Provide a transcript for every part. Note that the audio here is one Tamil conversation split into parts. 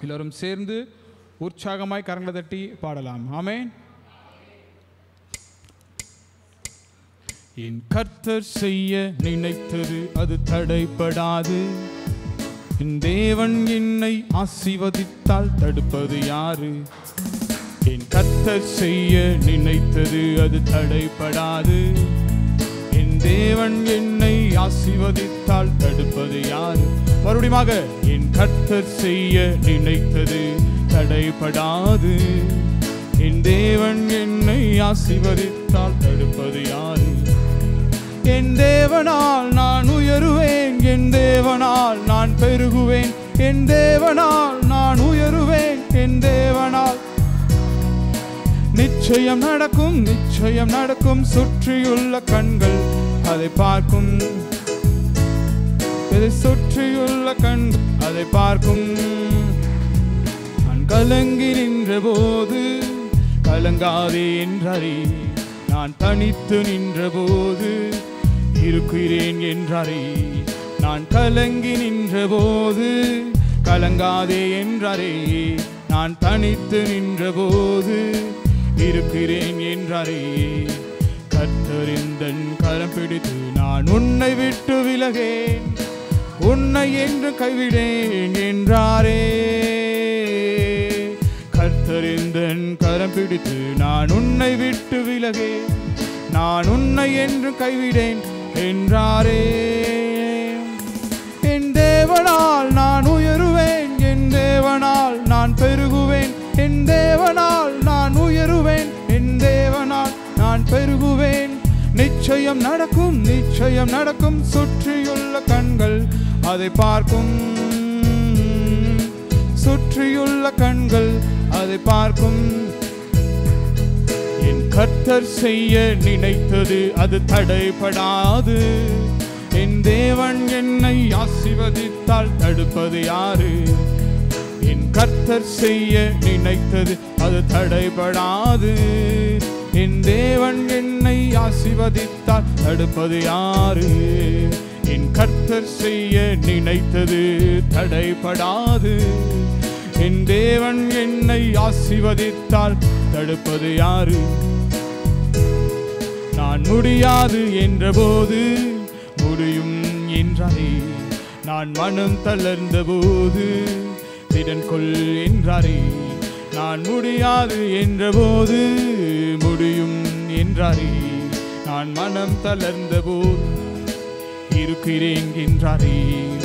எல்லோரும் சேர்ந்து உற்சாகமாய் கரங்களை தட்டி பாடலாம் ஆமென் என் கர்த்தர் செய்ய நினைத்தது அது தடைப்படாது என் தேவன் என்னை ஆசிர்வதித்தால் தடுப்பது யாரு என் கர்த்தர் செய்ய நினைத்தது அது தடைப்படாது என் தேவன் என்னை ஆசிர்வதித்தால் தடுப்பது யாரு மறுபடியுமாக என் கர்த்தர் செய்ய நினைத்தது தடைப்படாது என் தேவன் என்னை ஆசிர்வதித்தால் தடுப்பது யாரு என் தேவனால் நான் உயருவேன் என் தேவனால் நான் பெருகுவேன் என் தேவனால் நான் உயருவேன் என் தேவனால் நிச்சயம் நடக்கும் நிச்சயம் நடக்கும் சுற்றியுள்ள கண்கள் அதை பார்க்கும் இதை சுற்றியுள்ள கண் அதை பார்க்கும் நான் கலங்கி நின்ற போது கலங்காதே என்றறி நான் தனித்து நின்ற போது இருக்கிறேன் என்றறி நான் கலங்கி நின்ற போது கலங்காதே என்றறே நான் தனித்து நின்ற போது இருக்கிறேன் என்றறே கத்தறிந்தன் கரம் பிடித்து நான் உன்னை விட்டு விலகேன் உன்னை என்று கைவிடேன் என்றாரே கர்த்தறிந்தன் கரம் பிடித்து நான் உன்னை விட்டு விலகேன் நான் உன்னை என்று கைவிடேன் என்றாரே என் தேவனால் நான் உயருவேன் என் தேவனால் நான் பெருகுவேன் என் தேவனால் நான் உயருவேன் என் தேவனால் நான் பெருகுவேன் நிச்சயம் நடக்கும் நிச்சயம் நடக்கும் சுற்றியுள்ள கண்கள் அதை பார்க்கும் சுற்றியுள்ள கண்கள் அதை பார்க்கும் என் கர்த்தர் செய்ய நினைத்தது அது தடைபடாது என் தேவன் என்னை ஆசிர்வதித்தால் தடுப்பது யாரு என் கர்த்தர் செய்ய நினைத்தது அது தடைபடாது என் தேவன் என்னை ஆசிர்வதித்தால் தடுப்பது யாரு என் கர்த்தர் செய்ய நினைத்தது தடைபடாது என் தேவன் என்னை ஆசிர்வதித்தால் தடுப்பது யாரு நான் முடியாது என்றபோது முடியும் என்றாரே நான் மனம் தளர்ந்த போது திடன் கொள் என்றாரே நான் முடியாது என்றபோது முடியும் என்றாரே நான் மனம் தளர்ந்த போது இருக்கிறேன் என்றாரே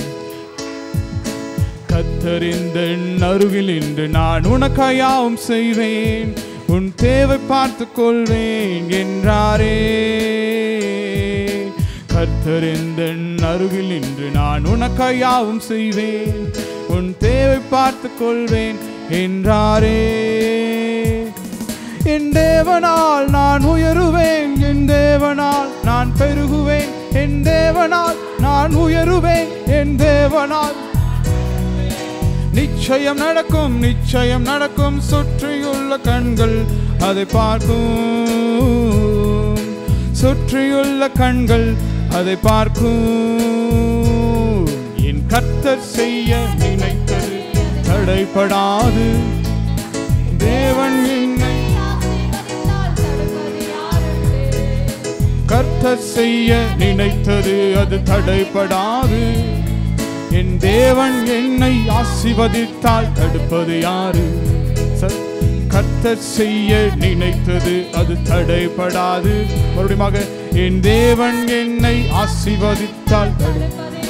கத்தறிந்த அருகில் நின்று நான் உனக்காயாவும் செய்வேன் உன் தேவை பார்த்து கொள்வேன் என்றாரே கர்த்தறிந்த அருகில் நின்று நான் உனக்காயாவும் செய்வேன் உன் தேவை பார்த்து கொள்வேன் என்றாரே என் தேவனால் நான் உயருவேன் என் தேவனால் நான் பெருகுவேன் என் தேவனால் நான் உயருவேன் என் தேவனால் நிச்சயம் நடக்கும் நிச்சயம் நடக்கும் சுற்றியுள்ள கண்கள் அதை பார்க்கும் சுற்றியுள்ள கண்கள் அதை பார்க்கும் என் கர்த்தர் செய்ய நினைத்தது தடைப்படாது தேவன் என்னை கர்த்தர் செய்ய நினைத்தது அது தடைப்படாது என் தேவன் என்னை ஆசிர்வதித்தால் தடுப்பது யாரு ச- கர்த்தர் செய்ய நினைத்தது அது தடைப்படாது மறுபடியும் என் தேவன் என்னை ஆசிர்வதித்தால் தடு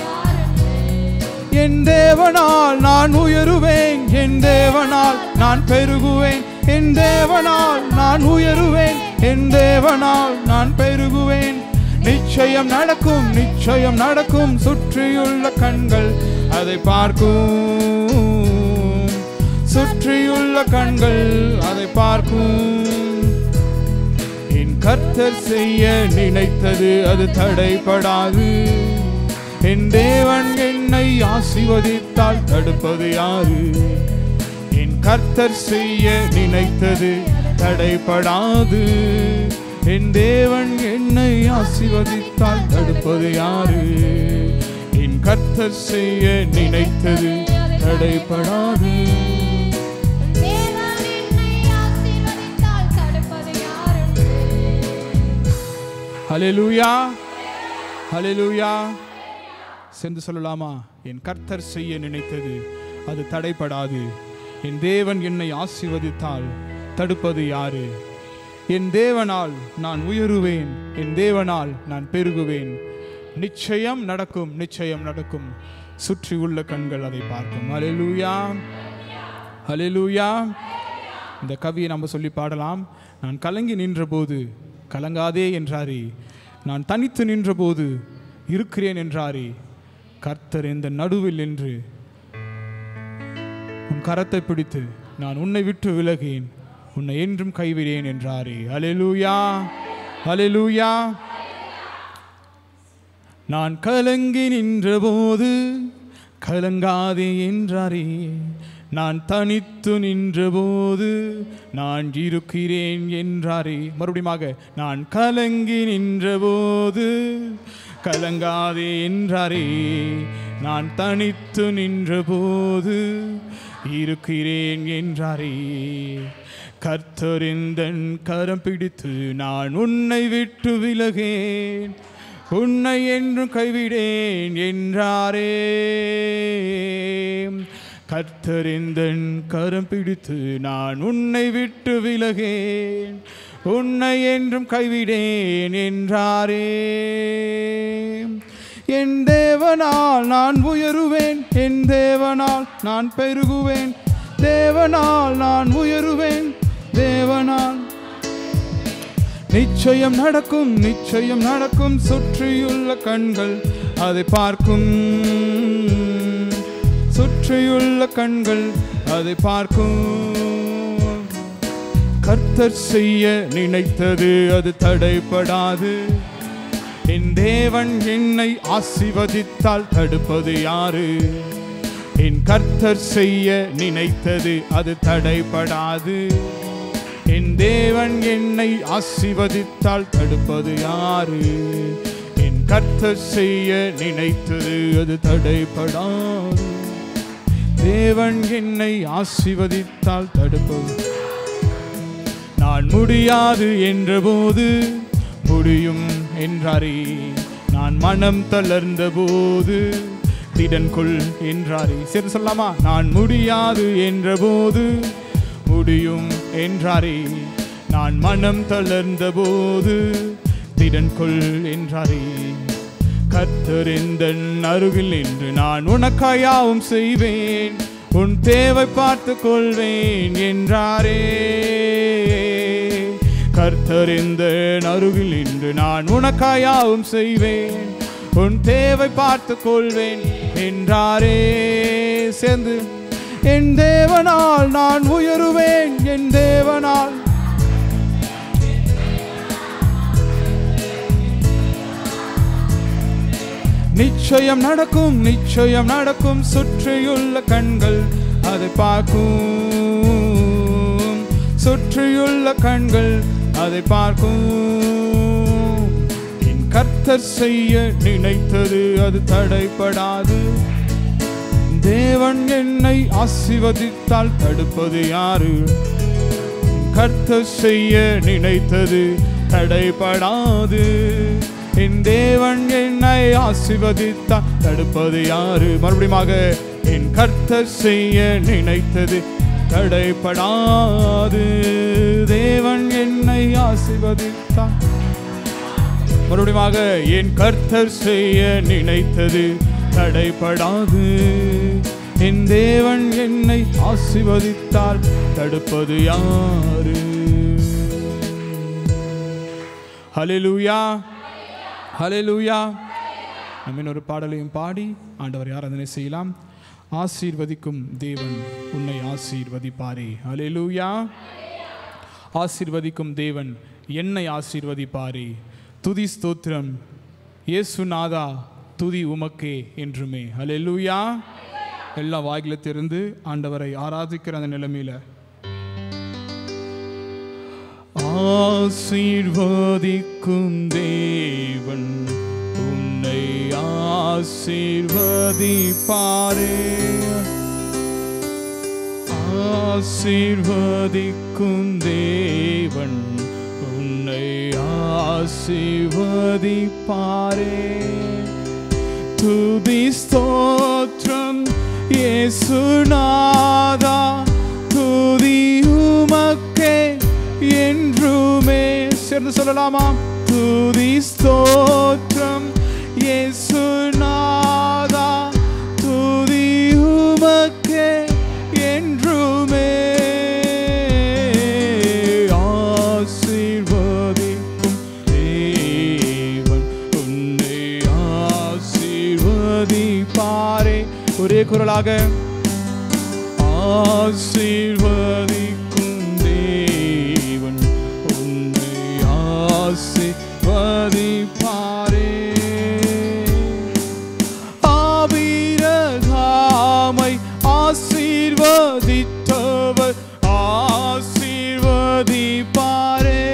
என் தேவனால் நான் உயருவேன் என் தேவனால் நான் பெருகுவேன் என் தேவனால் நான் உயருவேன் என் தேவனால் நான் பெருகுவேன் நிச்சயம் நடக்கும் நிச்சயம் நடக்கும் சுற்றியுள்ள கண்கள் அதை பார்க்கும் சுற்றியுள்ள கண்கள் அதை பார்க்கும் என் கர்த்தர் செய்ய நினைத்தது அது தடைப்படாது என் தேவன் என்னை ஆசிர்வதித்தால் தடுப்பது யாரு என் கர்த்தர் செய்ய நினைத்தது தடைப்படாது என் தேவன் என்னை ஆசிர்வதித்தால் தடுப்பது யாரு என் கர்த்தர் செய்ய நினைத்தது தடைப்படாது ஹalleluya ஹalleluya சென்று சொல்லலாமா என் கர்த்தர் செய்ய நினைத்தது அது தடைப்படாது என் தேவன் என்னை ஆசீர்வதித்தால் தடுப்பது யாரு என் தேவனால் நான் உயருவேன் என் தேவனால் நான் பெருகுவேன் நிச்சயம் நடக்கும் நிச்சயம் நடக்கும் சுற்றி உள்ள கண்கள் அதை பார்க்கும் ஹalleluya ஹalleluya இந்த கவியை நம்ம சொல்லி பாடலாம் நான் கலங்கி நின்றபோது கலங்காதே என்றாரே நான் தனித்து நின்றபோது இருக்கிறேன் என்றாரே கர்த்தர் இந்த நடுவில் நின்று உன் கரத்தை பிடித்து நான் உன்னை விட்டு விலகேன் உன்னை என்றும் கைவிடேன் என்றாரே ஹalleluya ஹalleluya நான் கலங்கி நின்றபோது கலங்காதே என்றாரே நான் தனித்து நின்றபோது நான் இருக்கிறேன் என்றாரே மறுபடியுமாக நான் கலங்கி நின்றபோது கலங்காதே என்றாரே நான் தனித்து நின்றபோது இருக்கிறேன் என்றாரே கர்த்தரிந்தன் கரம் பிடித்து நான் உன்னை விட்டு விலகேன் உன்னை என்றும் கைவிடேன் என்றாரே கர்த்தரிந்தன் கரம் பிடித்து நான் உன்னை விட்டு விலகேன் உன்னை என்றும் கைவிடேன் என்றாரே என் தேவனால் நான் உயருவேன் என் தேவனால் நான் பெருகுவேன் தேவனால் நான் உயருவேன் தேவனால் நிச்சயம் நடக்கும் நிச்சயம் நடக்கும் சுற்றியுள்ள கண்கள் அதை பார்க்கும் சுற்றியுள்ள கண்கள் அதை பார்க்கும் கர்த்தர் செய்ய நினைத்தது அது தடைப்படாது என் தேவன் என்னை ஆசிர்வதித்தால் தடுப்பது யாரு என் கர்த்தர் செய்ய நினைத்தது அது தடைப்படாது என் தேவன் என்னை ஆசிர்வதித்தால் தடுப்பது யாரு என் கர்த்தர் செய்ய நினைத்தது அது தடைப்படாது தேவன் என்னை ஆசிர்வதித்தால் தடுப்பது நான் முடியாது என்றபோது முடியும் என்றாரே நான் மனம் தளர்ந்த போது திடன் கொள் என்றாரே சரி சொல்லலாமா நான் முடியாது என்றபோது முடியும் என்றாரே நான் மனம் தளர்ந்த போது திடன் கொள் என்றாரே கர்த்தர் இந்த அருகில் நின்று நான் உனக்காயாவும் செய்வேன் உன் தேவை பார்த்து கொள்வேன் என்றாரே கர்த்தர் இந்த அருகில் நின்று நான் உனக்காயாவும் செய்வேன் உன் தேவை பார்த்து கொள்வேன் என்றாரே சேர்ந்து என் தேவனால் நான் உயருவேன் என் தேவனால் நிச்சயம் நடக்கும் நிச்சயம் நடக்கும் சுற்றியுள்ள கண்கள் அதை பார்க்கும் சுற்றியுள்ள கண்கள் அதை பார்க்கும் என் கர்த்தர் செய்ய நினைத்தது அது தடைப்படாது தேவன் என்னை ஆசிர்வதித்தால் தடுப்பது யாரு கர்த்தர் செய்ய நினைத்தது தடைப்படாது என் தேவன் என்னை ஆசிர்வதித்தால் தடுப்பது யாரு மறுபடியுமாக என் கர்த்தர் செய்ய நினைத்தது தடைப்படாது தேவன் என்னை ஆசிர்வதித்தால் மறுபடியுமாக என் கர்த்தர் செய்ய நினைத்தது தடைப்படாது என் தேவன் என்னை ஆசிர்வதித்தால் தடுப்பது யாரு ஹalleluya ஹalleluya நம்ம இன்னொரு பாடலையும் பாடி ஆண்டவர் ஆராதனை செய்யலாம் ஆசீர்வதிக்கும் தேவன் உன்னை ஆசீர்வதிப்பாரே ஹalleluya ஆசீர்வதிக்கும் தேவன் என்னை ஆசீர்வதிப்பாரே துதி ஸ்தோத்திரம் இயேசுநாதா துதி உமக்கே என்றுமே ஹalleluya எல்லா வாய்களை திறந்து ஆண்டவரை ஆராதிக்கிற அந்த நிலைமையில ஆசீர்வதிக்கும் தேவன் உன்னை ஆசீர்வதிப்பாரே ஆசீர்வதிக்கும் தேவன் உன்னை ஆசீர்வதிப்பாரே ஆசீர்வதிப்பாரே துதி ஸ்தோத்திரம் இயேசுநாதா துதி உமக்கே என்றுமே சேர்ந்து சொல்லலாமா துதி ஸ்தோத்திரம் இயேசுநாதா துதி உமக்கே என்றுமே ஆசீர்வதிக்கும் தேவன் உன்னை ஆசீர்வதிப்பாரே ஒரே குரலாக ஆசீர்வதிக்கும் தேவன் உன்னை ஆசீர்வதிப்பாரே ஆபிரகாமை ஆசீர்வதித்தவர் ஆசீர்வதிப்பாரே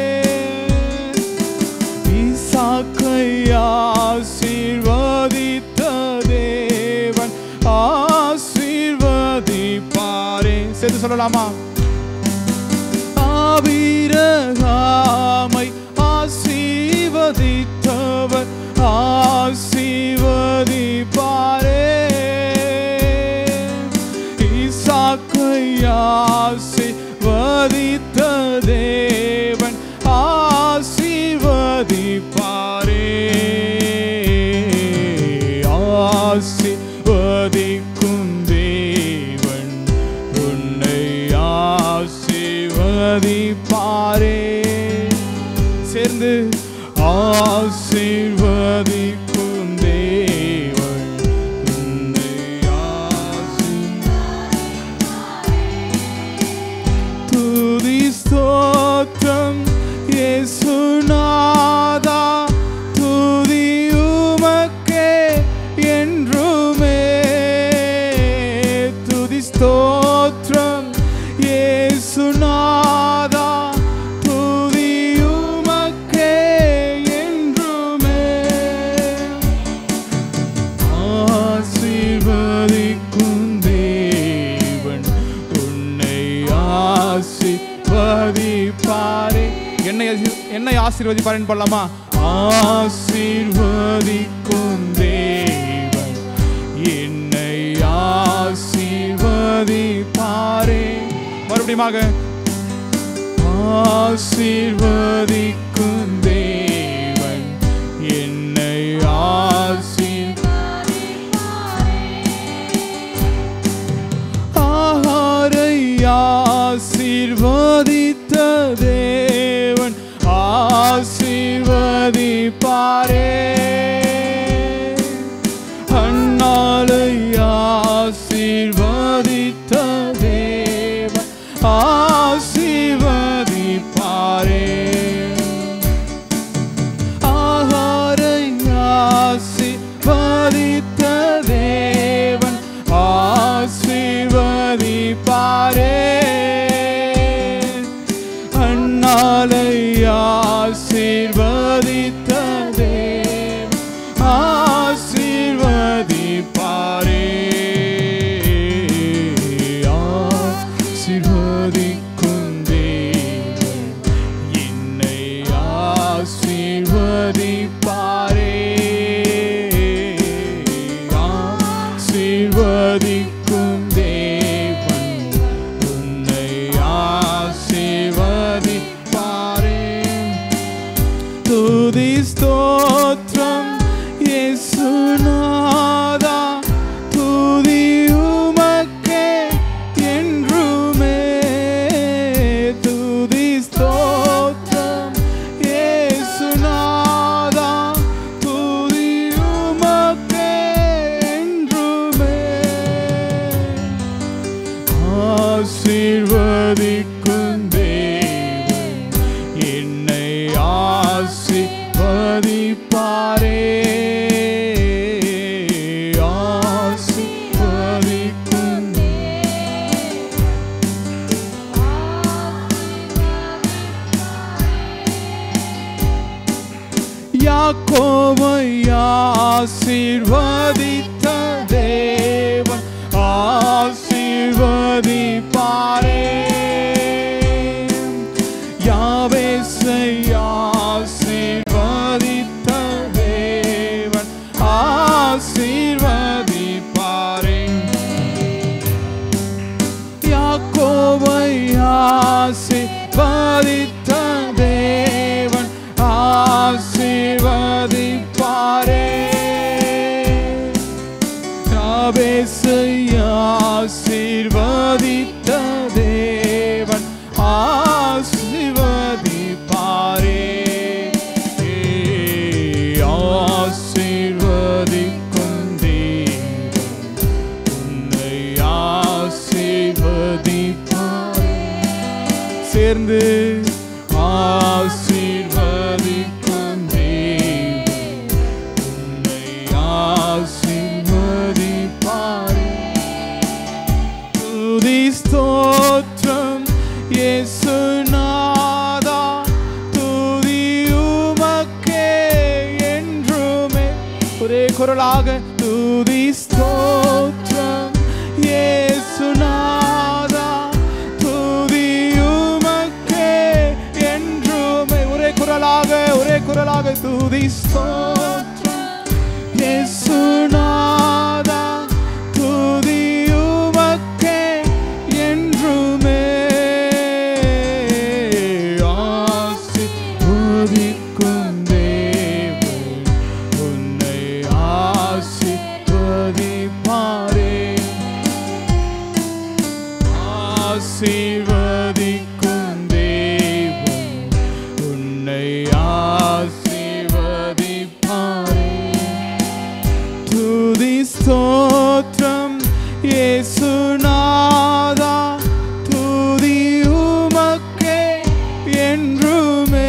ஈசாக்கை ஆசீர்வதித்த தேவன் ஆசீர்வதிப்பாரே சேர்த்து சொல்லலாமா ஆபிரகாமை ஆசீர்வதித்தவர் ஆசீர்வதிப்பாரே ஈசாக்கை ஆசீர்வதித்த தேவன் ஆசீர்வதிப்பாரே ஆசீர்வதிக்கும் தேவன் உன்னை ஆசீர்வதிப்பாரே சேர்ந்து ஆசீர்வதிக்கும் தேவன் உன்னை ஆசீர்வதிப்பாரே. துதி ஸ்தோத்திரம் இயேசுநாதா துதி உமக்கே என்றுமே துதி ஸ்தோத்திரம் இயேசுநாதா துதி உமக்கே என்றுமே ஆசீர்வதிக்கும் தேவன் உன்னை ஆசீர்வதிப்பாரே என்னை ஆசி- என்னை ஆசீர்வதிப்பாரேன்னு போடலாமா ஆசீர்வதிக்கும் தேவன் என்னை ஆசீர்வதிப்பாரே மறுபடியுமாக ஆசீர்வதிக்கும் தேவன் என்னை ஆசீர் ஆகாரை ஆசீர்வதித்த தேவன் ஆசீர்வதிப்பாரே அண்ணாலை ஆசீர்வதித்த தேவன் ஆசீர்வதிப்பாரே ஆகாரை ஆசீர்வதித்த தேவன் ஆசீர்வதிப்பாரே அண்ணாலை ஆசீர்வதித்த தேவன் ஆசீர்வதிப்பாரே ஆசீர்வதிக்கும் தேவன் என்னை ஆசீர்வதிப்பாரே ஆசீர்வதிக்கும் தேவன் உன்னை ஆசீர்வதிப்பாரே துதி ஸ்தோத்திரம் இயேசுநாதா துதி உமக்கே என்றுமே துதி ஸ்தோத்திரம் இயேசுநாதா துதி உமக்கே என்றுமே ஆசீர்வதிக்கும் தேவன் என்னை ஆசீர்வதிப்பாரே ஆசீர்வதிக்கும் யாக்கோவை ஆசீர்வதித்த தேவன் ஆசீர்வதிப்பாரே யாவேசை ஆசீர்வதித்த குரலாக துதி ஸ்தோத்திரம் இயேசுநாதா துதி உமக்கே என்றுமே ஒரே குரலாக ஒரே குரலாக துதி ஸ்தோத்திரம் இயேசுநாதா துதி உமக்கே என்றுமே ஆசிர்வதிக்கும் தேவன் உன்னை ஆசிர்வதிப்பாரே ஆசீர்வதிக்கும் தேவன் உன்னை ஆசீர்வதிப்பாரே துதி ஸ்தோத்திரம் இயேசுநாதா துதி உமக்கே என்றுமே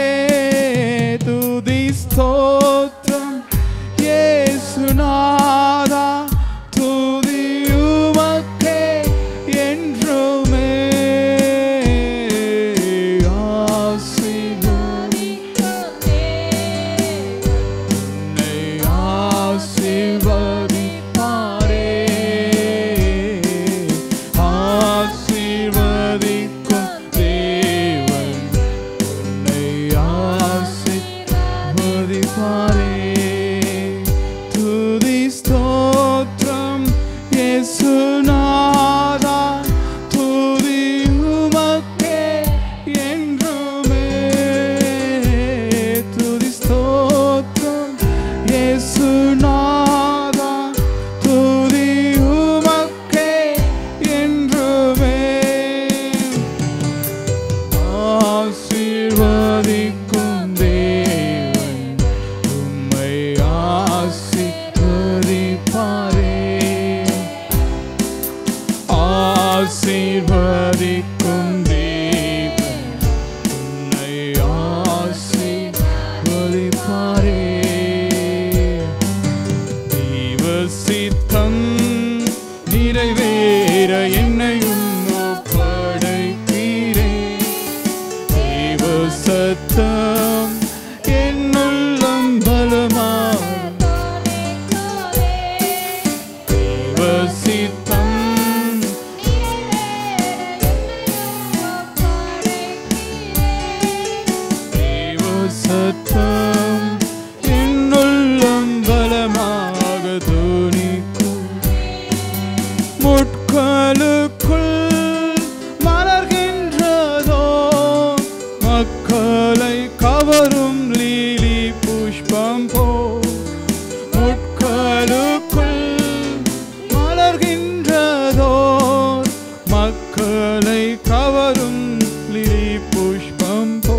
துதி ஸ்தோத்திரம் இயேசுநாதா துதி உமக்கே என்றுமே ஆசீர்வதி உன்னை ஆசீர்வதிப்பாரே ஆசீர்வதிக்கும் தேவன் உன்னை ஆசீர்வதிப்பாரே துதி ஸ்தோத்திரம் இயேசுநாதா துதி உமக்கே என்றுமே துதி ஸ்தோத்திரம் இயேசுநாதா துதி உமக்கே என்றுமே ஆசீர்வதிக்கும் தேவன் உம்மை ஆசீர்வதிப்பாரே ஆசீர்வதிக்கும் தேவன் உன்னை ஆசீர்வதிப்பாரே தேவ சித்தம் நிறைவேற என்னையும் ஒப்படைக்கிறேன் தேவ சத்தம் என்னுள்ளம் பலமாகும் தேவ சித்தம் தேவ சத்தம் என்னுள்ளம் பலமாக துணிக்கும் முட்களுக்குள் மலர்கின்றதோ மக்களை கவரும் லீலி புஷ்பம் போ முட்களுக்குள் மலர்கின்றதோ மக்களை கவரும் லிலி புஷ்பம் போ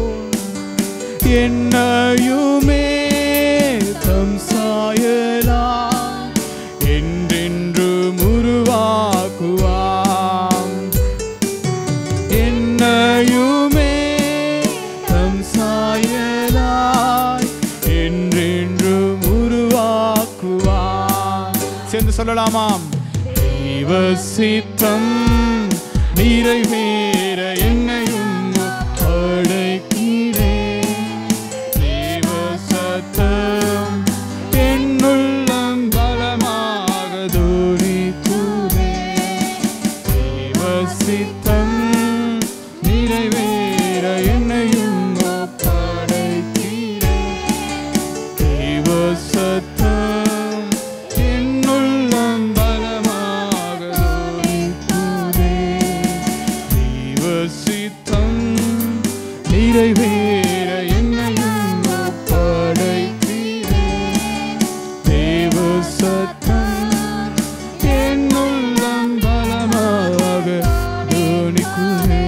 என்னையுமே தம் சாயலா என்றென்று உருவாக்குவாம் என்னையுமே தம் சாயலாய் என்றென்று உருவாக்குவாம் சேர்ந்து சொல்லலாமாம் தெய்வ சித்தம் நிறைவேற என்னையும் அடைக்கிறேன் தேவ சத்தம் என்னுள்ளம் பலமாக துணிக்குதே தேவ சித்தம் நிறைவேற என்னையும் ஒப்படைக்கிறேன் தேவ சத்தம் என்னுள்ளம் பலமாக துணிக்குதே தேவ சித்தம் நிறைவேற என்னையும் ஒப்படைக்கிறேன் தேவ சத்தம் என்னுள்ளம் பலமாக துணிக்குதே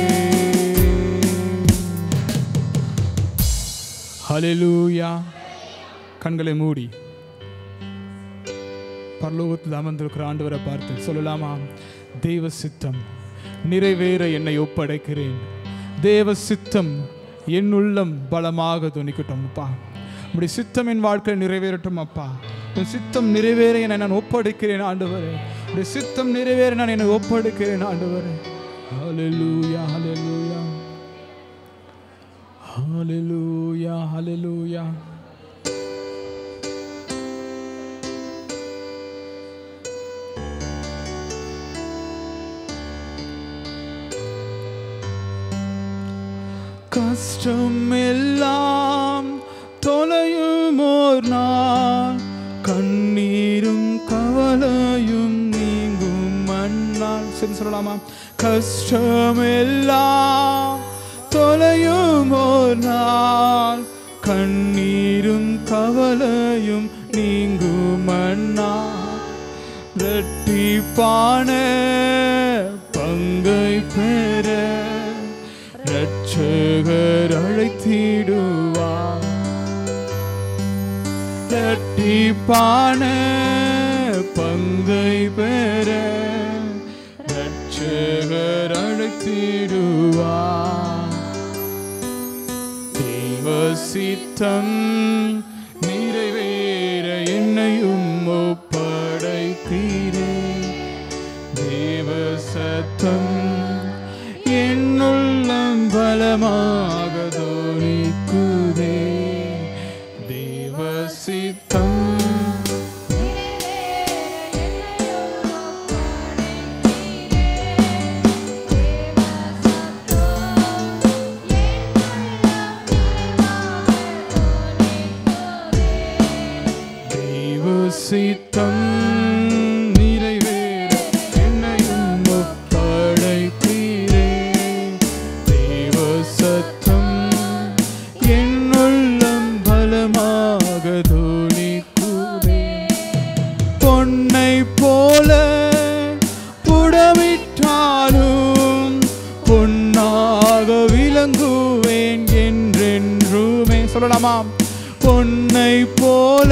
ஹalleluya கண்களை மூடி பரலோகத்தில் அமர்ந்திருக்கிற ஆண்டவரை பார்த்து சொல்லலாமா தெய்வ சித்தம் நிறைவேற என்னை ஒப்படைக்கிறேன் தேவ சித்தம் என் உள்ளம் பலமாக துணிக்கட்டும் அப்பா உடைய சித்தம் என் வாழ்க்கையில் நிறைவேறட்டும் அப்பா உன் சித்தம் நிறைவேற என்னை நான் ஒப்படைக்கிறேன் ஆண்டவரே உடைய சித்தம் நிறைவேற நான் என்னை ஒப்படைக்கிறேன் ஆண்டவரே ஹalleluya ஹalleluya ஹalleluya ஹalleluya கஷ்டம் எல்லாம் தொலையும் ஓர் நாள் கண்ணீரும் கவலையும் நீங்கும் மண்ணால் சரி சொல்லலாமா கஷ்டம் எல்லாம் தொலையும் ஓர் நாள் கண்ணீரும் கவலையும் நீங்கும் மண்ணால் இரட்டிப்பான பங்கை பெற ரட்சகர் அழைத்திடுவார் இரட்டிப்பான பங்கை பெற ரட்சகர் அழைத்திடுவார் தேவ சித்தம் நிறைவேற என்னையும் ஒப்படைத்தீரே தேவ சத்தம் என்னுள்ளம் பலமாக தோணிக்குதே தேவ சித்தம் தெய்வ சித்தம் நிறைவேற என்னையும் ஒப்படைத்தீரே தேவ சத்தம் என்னுள்ளம் பலமாக தோணிக்குதே பொன்னை போல புடமிட்டாலும் பொன்னாக விளங்குவேன் என்றென்றுமே சொல்லலாமாம் பொன்னை போல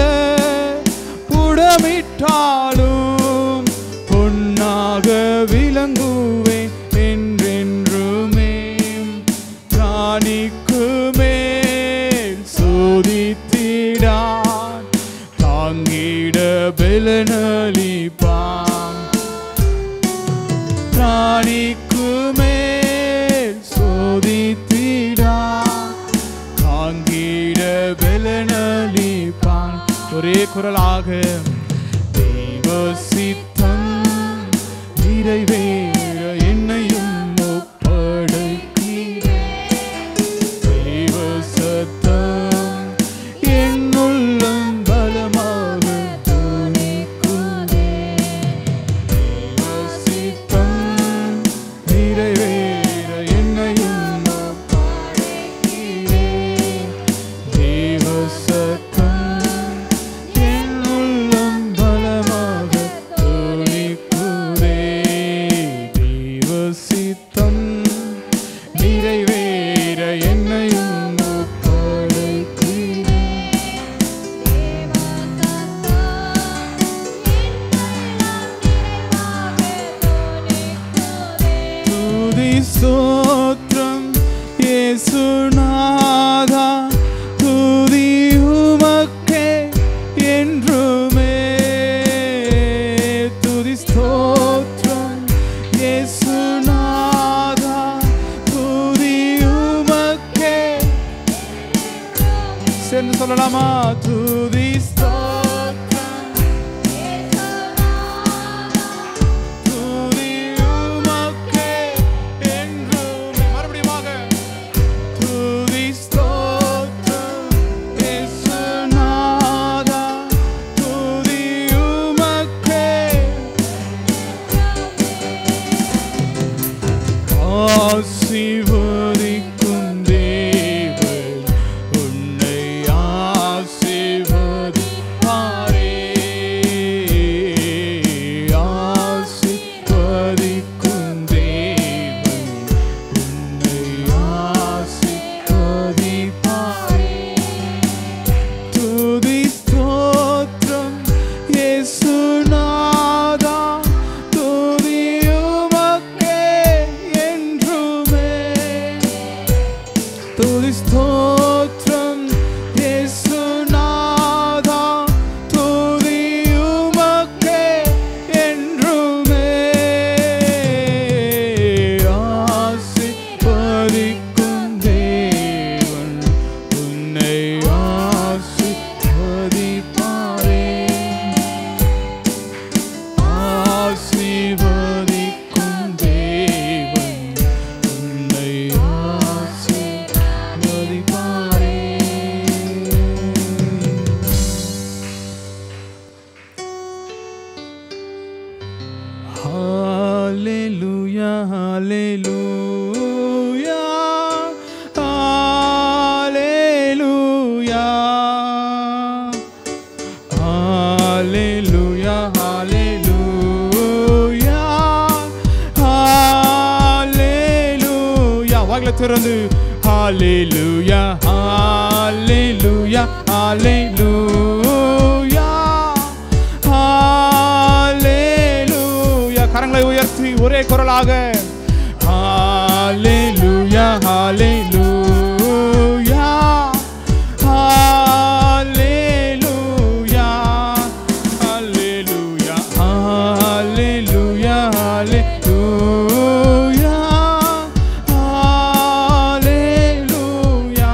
புடமிட்டாலும் பொன்னாக விளங்குவேன் என்றென்றுமே ராணிக்கு மேல் சோதித்திடான் தாங்கிட பலனளிப்பான் ராணிக்கு மேல் சோதித்திடான் தாங்கிட பலனளிப்பான் ஒரே குரலாக தெய்வ சித்தம் நிறைவேற என்னையும் ஒப்படைக்கிறேன் தெய்வ சத்தம் என்னுள்ளம் பலமாக துணிக்குதே. தெய்வ சித்தம் நிறைவேற என்னையும் ஒப்படைக்கிறேன். தெய்வ சத்தம் என்னுள்ளம் பலமாக துணிக்குதே. தெய்வ சித்தம் நிறைவேற என்னையும் ஒப்படைக்கிறேன். துதி ஸ்தோத்திரம் இயேசுநாதா துதி உமக்கே என்றுமே துதி ஸ்தோத்திரம் இயேசுநாதா துதி உமக்கே சேர்ந்து சொல்லலாமா துதி ஸ்தோத்திரம் துதி உமக்கே என்றுமே மறுபடியுமாக துதி ஸ்தோத்திரம் இயேசுநாதா துதி உமக்கே ஆசீர்வதிக்கும் தேவன் உன்னை ஆசீர்வதிப்பாரே ஆசீர்வதிக்கும் தேவன் உன்னை ஆசீர்வதிப்பாரே துதி ஸ்தோத்திரம் இயேசுநாதா துதி உமக்கே என்றுமே துதி ஸ்தோத்திரம் இயேசுநாதா துதி உமக்கே என்றுமே ஆசீர்வதிக்கும் தேவன் உன்னை ஆசீர்வதிப்பாரே ஆசீர்வதிக்கும் தேவன் உன்னை ஆசீர்வதிப்பாரே திறந்து ஹalleluya ஹalleluya ஹalleluya ஹalleluya கரங்களை உயர்த்தி ஒரே குரலாக ஹalleluya ஹalleluya ஹalleluya ஹalleluya ஹalleluya ஹalleluya ஹalleluya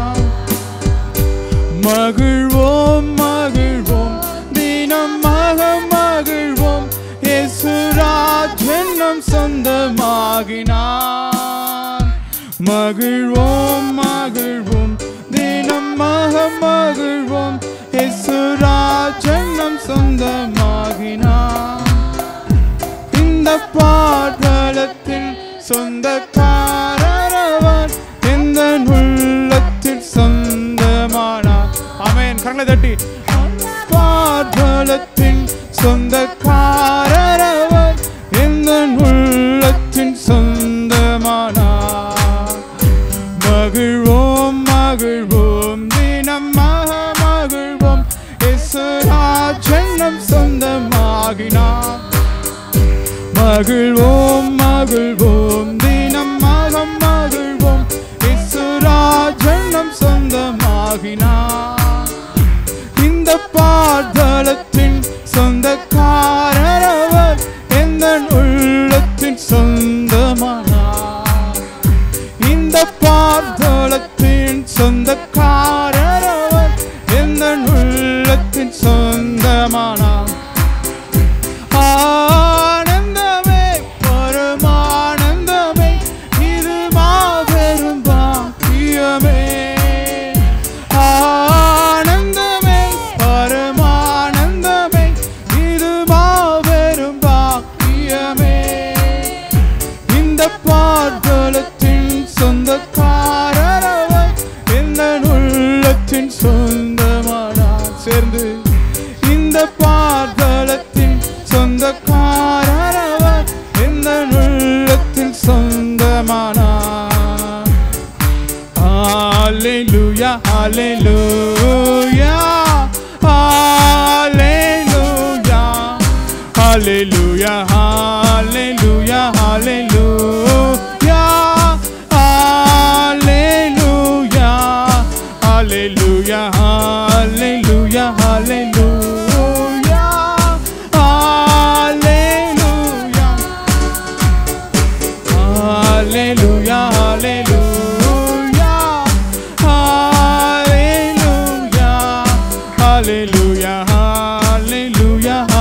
மகிழ்வோம் மகிழ்வோம் தினமாக மகிழ்வோம் இயேசுராஜ் என்னும் சொந்தமாகினார் மகிழ்வோம் மகிழ்வோம் தினமாக மகிழ்வோம் இயேசுராஜ் என்னும் சொந்தமாகினார் இந்த பாடலத்தில் சொந்தக்காரவர் எந்த உள்ளத்தில் சொந்தமானார் ஆமென் கரங்களை தட்டி பாடலத்தின் சொந்தக்காரவர் எந்த உள்ளத்தின் சொந்தமானார் மகிழ்வோம் மகிழ்வோம் தினமாக மகிழ்வோம் இசுராஜன்னம் சொந்தமாகினார் மகிழ்வோம் மகிழ்வோம் தினமாக மகிழ்வோம் இசுராஜன்னம் சொந்தமாகினார் இந்த பாதளத்தின் சொந்தக்காரர் அவர் எந்த உள்ளத்தின் சொந்தமானார் இந்த பாதளத்தின் சொந்தக்காரர் அவர் எந்த உள்ளத்தின் சொந்தமானார் ஆனந்தமே பரமானந்தமே இது மாபெரும் பாக்கியமே ஆனந்தமே பரமானந்தமே இது மாபெரும் பாக்கியமே இந்த பாதலத்தின் சொந்தக்காரர் அவர் எந்த உள்ளத்தின் சொந்தமானார் சேர்ந்து இந்த பாதலத்தின் சொந்தக்காரர் அவர் எந்த உள்ளத்தின் சொந்தமானார் Hallelujah, hallelujah, hallelujah, hallelujah, hallelujah, hallelujah, hallelujah, hallelujah, hallelujah, hallelujah, hallelujah. Hallelujah, hallelujah, hallelujah, hallelujah, hallelujah,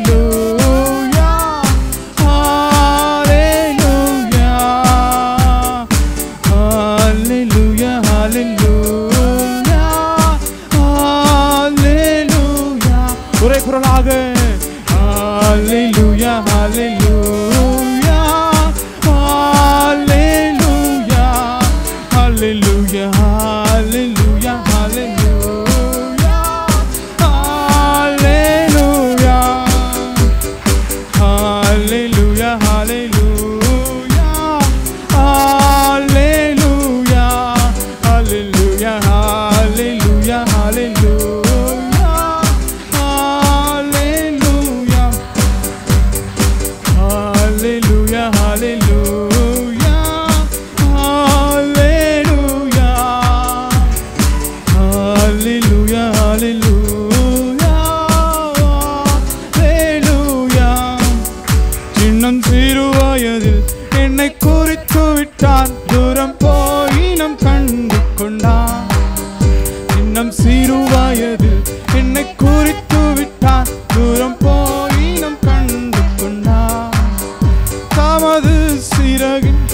hallelujah, hallelujah, hallelujah, hallelujah, hallelujah. ஒரே குரலாக Hallelujah, hallelujah, hallelujah, hallelujah, hallelujah, hallelujah, hallelujah, hallelujah, hallelujah, hallelujah, hallelujah, hallelujah, hallelujah, hallelujah. Hallelujah, hallelujah, hallelujah, hallelujah, hallelujah, hallelujah. சின்னம் சிறு வயதில் என்னை குறித்து விட்டான் தூரம் போயினம் கண்டு கொண்டான் இன்னும் சிறு வயதில் என்னை குறித்து விட்டான் தூரம் போயினம் கண்டு கொண்டான் தமது சிறகின்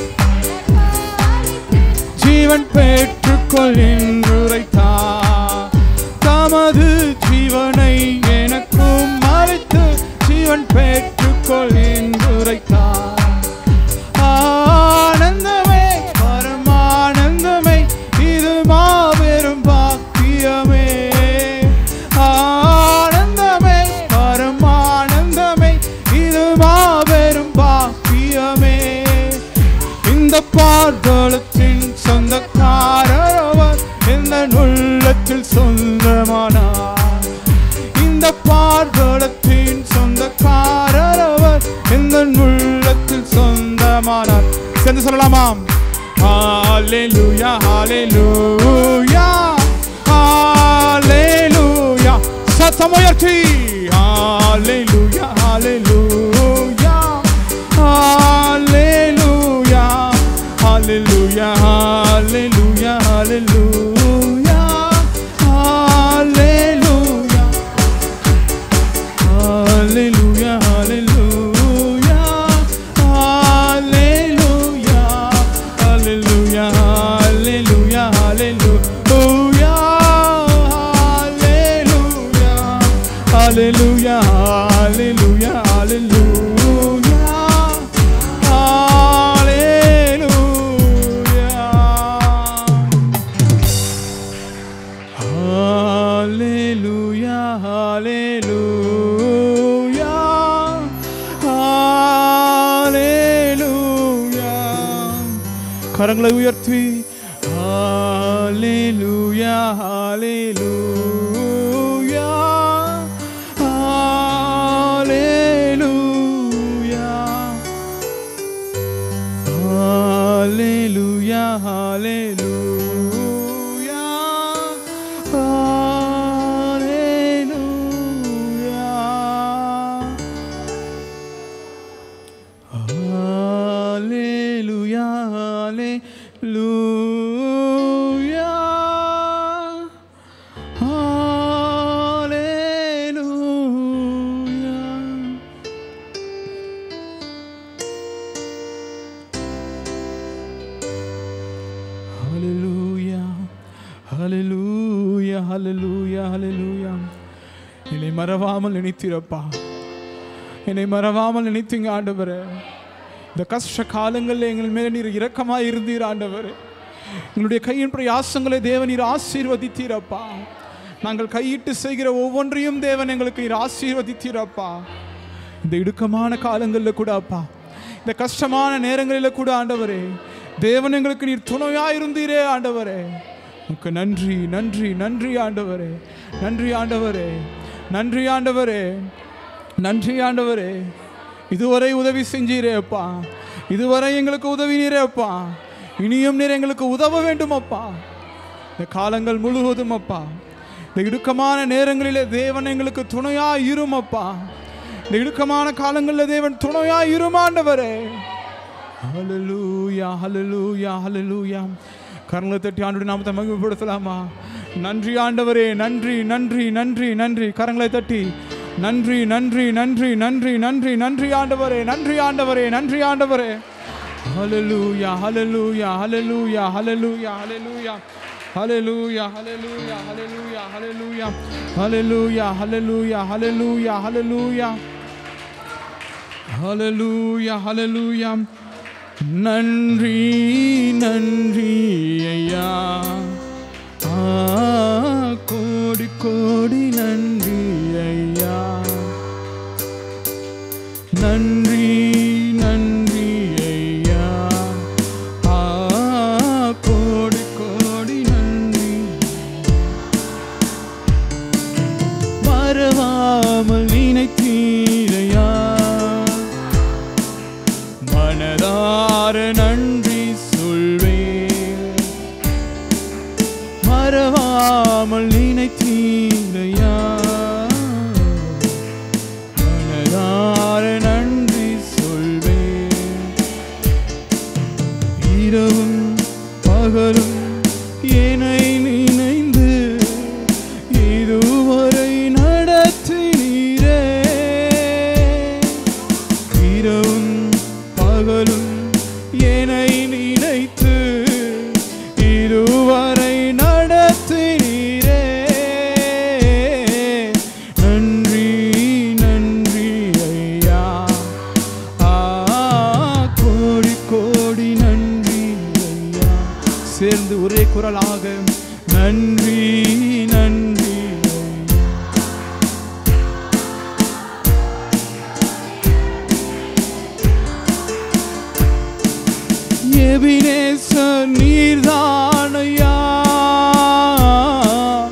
ஜீவன் பெற்றுக்கொள் என்றுரைத்தார் தமது ஜீவனை எனக்கும் மறைத்து ஜீவன் பெற்றுக்கொள் என்றுரைத்தார் ஆனந்தமே பரமானந்தமே இது மாபெரும் பாக்கியமே ஆனந்தமே பரமானந்தமே இது மாபெரும் பாக்கியமே இந்த பாதளத்தின் சொந்த உள்ளத்தில் சொந்தமானார் இந்த பார்வலத்தின் சொந்தக்காரர் அவர் இந்த உள்ளத்தில் சொந்தமானார் சேர்ந்து சொல்லலாமாம் ஹalleluya ஹalleluya ஹalleluya சத்தம் உயர்த்தி ஹalleluya ஹalleluya ஹalleluya ஹalleluya ஹalleluya ஹalleluya ஹalleluya Hallelujah, hallelujah, hallelujah, hallelujah, hallelujah, hallelujah, hallelujah, hallelujah, hallelujah, hallelujah, hallelujah. Hallelujah, hallelujah, hallelujah. கரங்களை உயர்த்தி ஹalleluya ஹalleluya ஹalleluya ஹalleluya ஹalleluya ஹalleluya Hallelujah, hallelujah, hallelujah. Hallelujah, hallelujah, hallelujah, hallelujah. என்னை மறவாமல் நினைத்திருப்பா என்னை மறவாமல் நினைத்தீங்க ஆண்டவரே இந்த கஷ்ட காலங்களில் எங்கள் மேலே நீர் இரக்கமாக இருந்தீர் ஆண்டவர் எங்களுடைய கையின் பிரயாசங்களை தேவன் நீர் ஆசீர்வதித்தீரப்பா நாங்கள் கையிட்டு செய்கிற ஒவ்வொன்றையும் தேவன் எங்களுக்கு நீர் ஆசீர்வதித்தீரப்பா இந்த இடுக்கமான காலங்களில் கூட அப்பா இந்த கஷ்டமான நேரங்களில் கூட ஆண்டவரே தேவன் எங்களுக்கு நீர் துணையாக இருந்தீரே ஆண்டவரே உனக்கு நன்றி நன்றி நன்றி ஆண்டவரே நன்றி ஆண்டவரே நன்றி ஆண்டவரே நன்றி ஆண்டவரே இதுவரை உதவி செஞ்சீரே அப்பா இதுவரை எங்களுக்கு உதவினீரே அப்பா இனியும் நீர் எங்களுக்கு உதவ வேண்டும் அப்பா இந்த காலங்கள் முழுவதும் அப்பா இந்த இடுக்கமான நேரங்களிலே தேவன் எங்களுக்கு துணையா இரும் அப்பா இந்த இடுக்கமான காலங்களில் தேவன் துணையா இரும் ஆண்டவரே ஹalleluya ஹalleluya ஹalleluya கரங்களை தட்டி ஆண்டவருடைய நாமத்தை மகிமைப்படுத்தலாமா நன்றி ஆண்டவரே நன்றி நன்றி நன்றி நன்றி கரங்களை தட்டி நன்றி நன்றி நன்றி நன்றி நன்றி நன்றி ஆண்டவரே நன்றி ஆண்டவரே நன்றி ஆண்டவரே ஹalleluya ஹalleluya ஹalleluya ஹalleluya ஹalleluya ஹalleluya ஹalleluya ஹalleluya ஹalleluya ஹalleluya ஹalleluya ஹalleluya ஹalleluya ஹalleluya ஹalleluya நன்றி நன்றி ஐயா ஆ, கோடி கோடி நன்றி ஐயா நன்றி நன்றி ஐயா ஆ, கோடி கோடி நன்றி மறவாமல் நினைத்தீரையா மனதார நன்றி சொல்வேன் மறவாமல் நினைத்தீரையா மனதார நன்றி சொல்வேன் இரவும் பகலும் என்னை நினைந்து இதுவரை நடத்தினீரே இரவும் பகலும் என்னை நினைத்து இதுவரை நடத்தினீரே நன்றி நன்றி ஐயா ஆ கோடி கோடி நன்றி ஐயா சேர்ந்து ஒரே குரலாக நன்றி நன்றி ஐயா எபினேசர் நீர்தானையா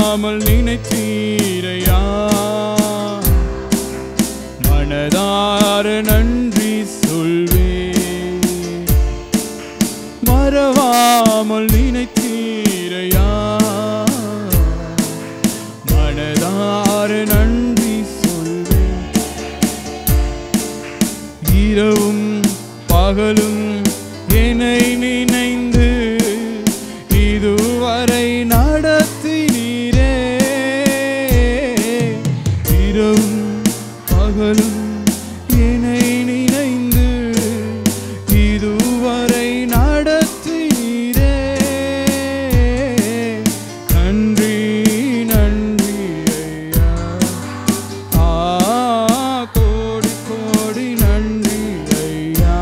மறவாமல் நினைத்தீரையா மனதார நன்றி சொல்வே மறவாமல் நினைத்தீரையா மனதார நன்றி சொல்வேன் இரவும் பகலும் என்னை நினைந்து இதுவரை நடத்தினீரே இரவும் பகலும் என்னை நினைந்து இதுவரை நடத்தினீரே நன்றி நன்றி ஐயா ஆ கோடி கோடி நன்றி ஐயா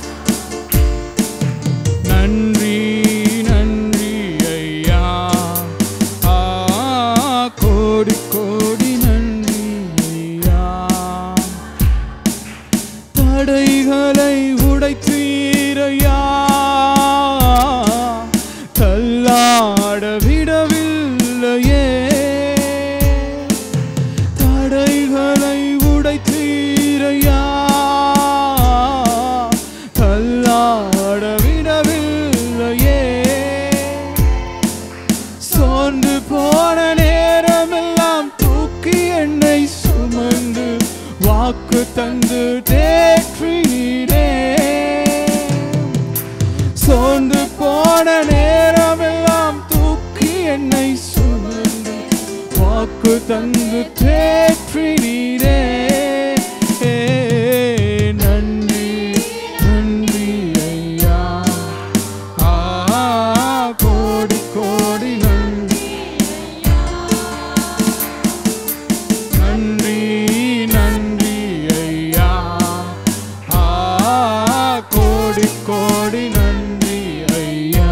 நன்றி நன்றி ஐயா ஆ கோடி கோடி நன்றி ஐயா தடைகளை உடைத்தீரையா தள்ளாட விடவில்லையே தடைகளை உடைத்தீரையா தள்ளாட விடவில்லையே சோர்ந்து போன நேரமெல்லாம் தூக்கி என்னை சுமந்து வாக்கு தந்து தேற்றினீரே சோர்ந்து போன நேரமெல்லாம் தூக்கி என்னை சுமந்து வாக்கு தந்து தேற்றினீரே ஏ, நன்றி நன்றி ஐயா ஆ கோடி கோடி நன்றி நன்றி நன்றி ஐயா ஆ கோடி கோடி நன்றி ஐயா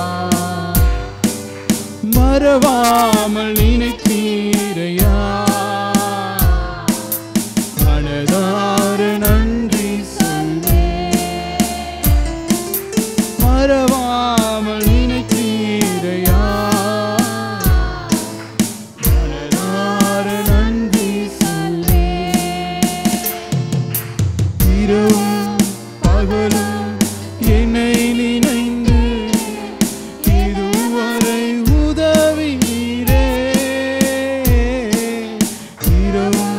மறவாமல் நினைத்தீரையா மனதார நன்றி சொல்வே மறவாமல் நினைத்தீரையா மனதார நன்றி சொல்வே இரவும் பகலும் என்னை நினைந்து இதுவரை உதவினீரே இரவும்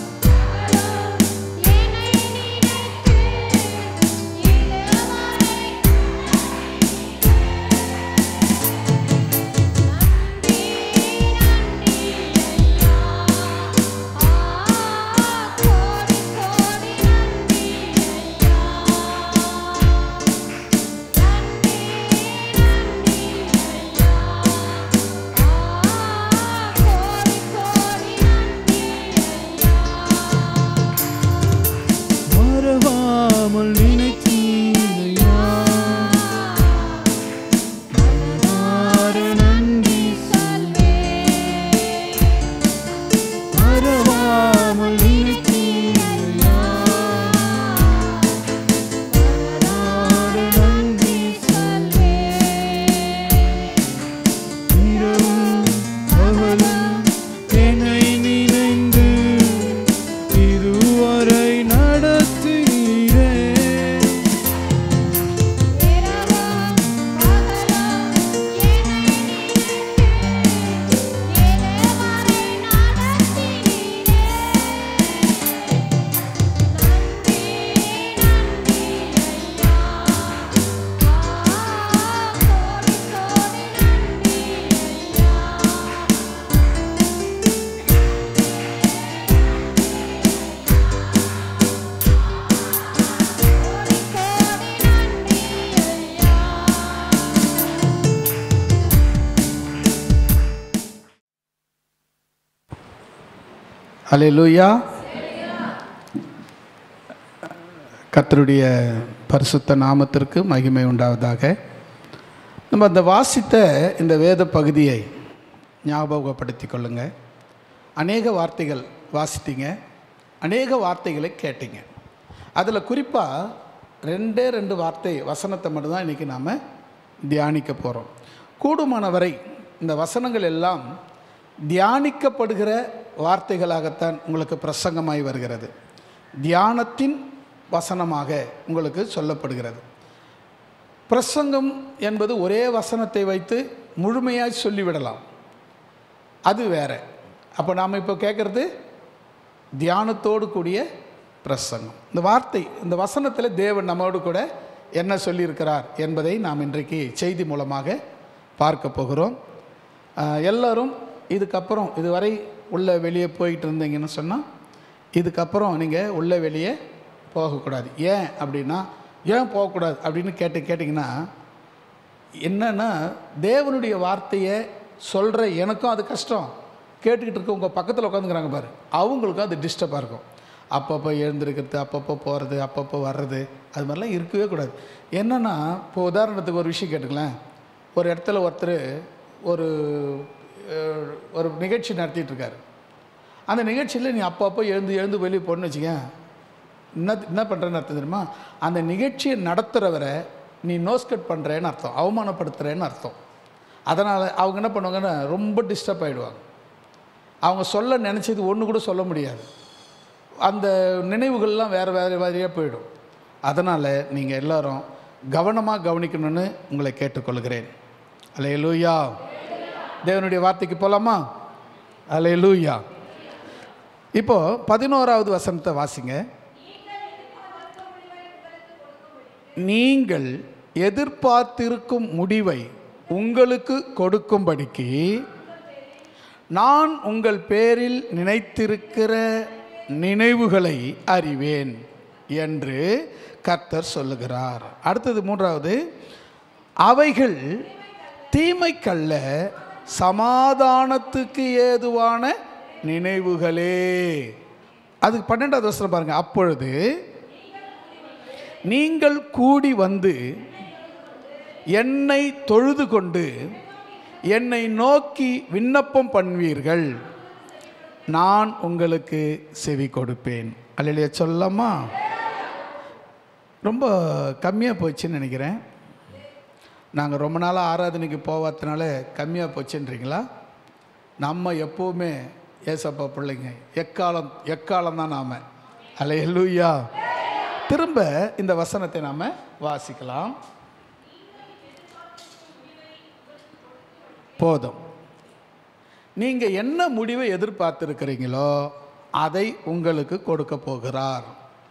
மறவாமல் நினைத்தீரையா மனதார நன்றி சொல்வே மறவாமல் நினைத்தீரையா மனதார நன்றி சொல்வே இரவும் பகலும் என்னை நினைந்து இதுவரை நடத்துகிறே ஹalleluya கர்த்தருடைய பரிசுத்த நாமத்திற்கு மகிமை உண்டாவதாக நம்ம அந்த வாசித்த இந்த வேத பகுதியை ஞாபகப்படுத்தி கொள்ளுங்க அநேக வார்த்தைகள் வாசித்தீங்க அநேக வார்த்தைகளை கேட்டீங்க அதில் குறிப்பாக ரெண்டே ரெண்டு வார்த்தை வசனத்தை மட்டும்தான் இன்றைக்கி நாம் தியானிக்க போகிறோம் கூடுமான வரை இந்த வசனங்கள் எல்லாம் தியானிக்கப்படுகிற வார்த்தைகளாகத்தான் உங்களுக்கு பிரசங்கமாய் வருகிறது தியானத்தின் வசனமாக உங்களுக்கு சொல்லப்படுகிறது பிரசங்கம் என்பது ஒரே வசனத்தை வைத்து முழுமையாய் சொல்லிவிடலாம் அது வேற அப்போ நாம் இப்போ கேட்குறது தியானத்தோடு கூடிய பிரசங்கம் இந்த வார்த்தை இந்த வசனத்தில் தேவன் நம்மோடு கூட என்ன சொல்லியிருக்கிறார் என்பதை நாம் இன்றைக்கு செய்தி மூலமாக பார்க்க போகிறோம் ஆஹ், எல்லாரும் இதுக்கப்புறம் இதுவரை உள்ளே வெளியே போயிட்டு இருந்தீங்கன்னு சொன்னால் இதுக்கப்புறம் நீங்கள் உள்ளே வெளியே போகக்கூடாது ஏன் அப்படின்னா ஏன் போகக்கூடாது அப்படின்னு கேட்டு கேட்டிங்கன்னா என்னன்னா தேவனுடைய வார்த்தையை சொல்கிற எனக்கும் அது கஷ்டம் கேட்டுக்கிட்டு இருக்க உங்கள் பக்கத்தில் உட்காந்துக்கிறாங்க பாரு அவங்களுக்கும் அது டிஸ்டர்பாக இருக்கும் அப்பப்போ எழுந்திருக்கிறது அப்பப்போ போகிறது அப்பப்போ வர்றது அது மாதிரிலாம் இருக்கவே கூடாது என்னென்னா இப்போ உதாரணத்துக்கு ஒரு விஷயம் கேட்டுங்களேன் ஒரு இடத்துல ஒருத்தர் ஒரு அஹ், ஒரு நிகழ்ச்சி நடத்திட்டு இருக்காரு அந்த நிகழ்ச்சியில் நீ அப்பப்போ எழுந்து எழுந்து வெளியே போன்னு வச்சுக்க என்ன என்ன பண்ணுறேன்னு அர்த்தம் தெரியுமா அந்த நிகழ்ச்சியை நடத்துகிறவரை நீ நோஸ்கட் பண்ணுறேன்னு அர்த்தம் அவமானப்படுத்துகிறேன்னு அர்த்தம் அதனால் அவங்க என்ன பண்ணுவாங்கன்னா ரொம்ப டிஸ்டர்ப் ஆகிடுவாங்க அவங்க சொல்ல நினச்சது ஒன்று கூட சொல்ல முடியாது அந்த நினைவுகள்லாம் வேறு வேறு வேறையாக போயிடும் அதனால் நீங்கள் எல்லாரும் கவனமாக கவனிக்கணும்னு உங்களை கேட்டுக்கொள்கிறேன் அலே லூயா தேவனுடைய வார்த்தைக்கு போகலாமா அலே லூயா இப்போ பதினோராவது வசனத்தை வாசிங்க நீங்கள் எதிர்பார்த்திருக்கும் முடிவை உங்களுக்கு கொடுக்கும்படிக்கு நான் உங்கள் பேரில் நினைத்திருக்கிற நினைவுகளை அறிவேன் என்று கர்த்தர் சொல்லுகிறார் அடுத்தது மூன்றாவது அவைகள் தீமைக்கல்ல சமாதானத்துக்கு ஏதுவான நினைவுகளே அதுக்கு பன்னெண்டாவது வசனம் பாருங்க அப்பொழுது நீங்கள் கூடி வந்து என்னை தொழுது கொண்டு என்னை நோக்கி விண்ணப்பம் பண்ணுவீர்கள் நான் உங்களுக்கு செவி கொடுப்பேன் அல்லையா சொல்லலாமா ரொம்ப கம்மியாக போச்சுன்னு நினைக்கிறேன் நாங்கள் ரொம்ப நாளாக ஆராதனைக்கு போகாதனால கம்மியாக போச்சுன்றீங்களா நம்ம எப்போவுமே ஏசப்பா பிள்ளைங்க எக்காலம் எக்காலம் தான் நாம் அலையலூயா திரும்ப இந்த வசனத்தை நாம் வாசிக்கலாம் போதும் நீங்கள் என்ன முடிவை எதிர்பார்த்துருக்கிறீங்களோ அதை உங்களுக்கு கொடுக்க போகிறார்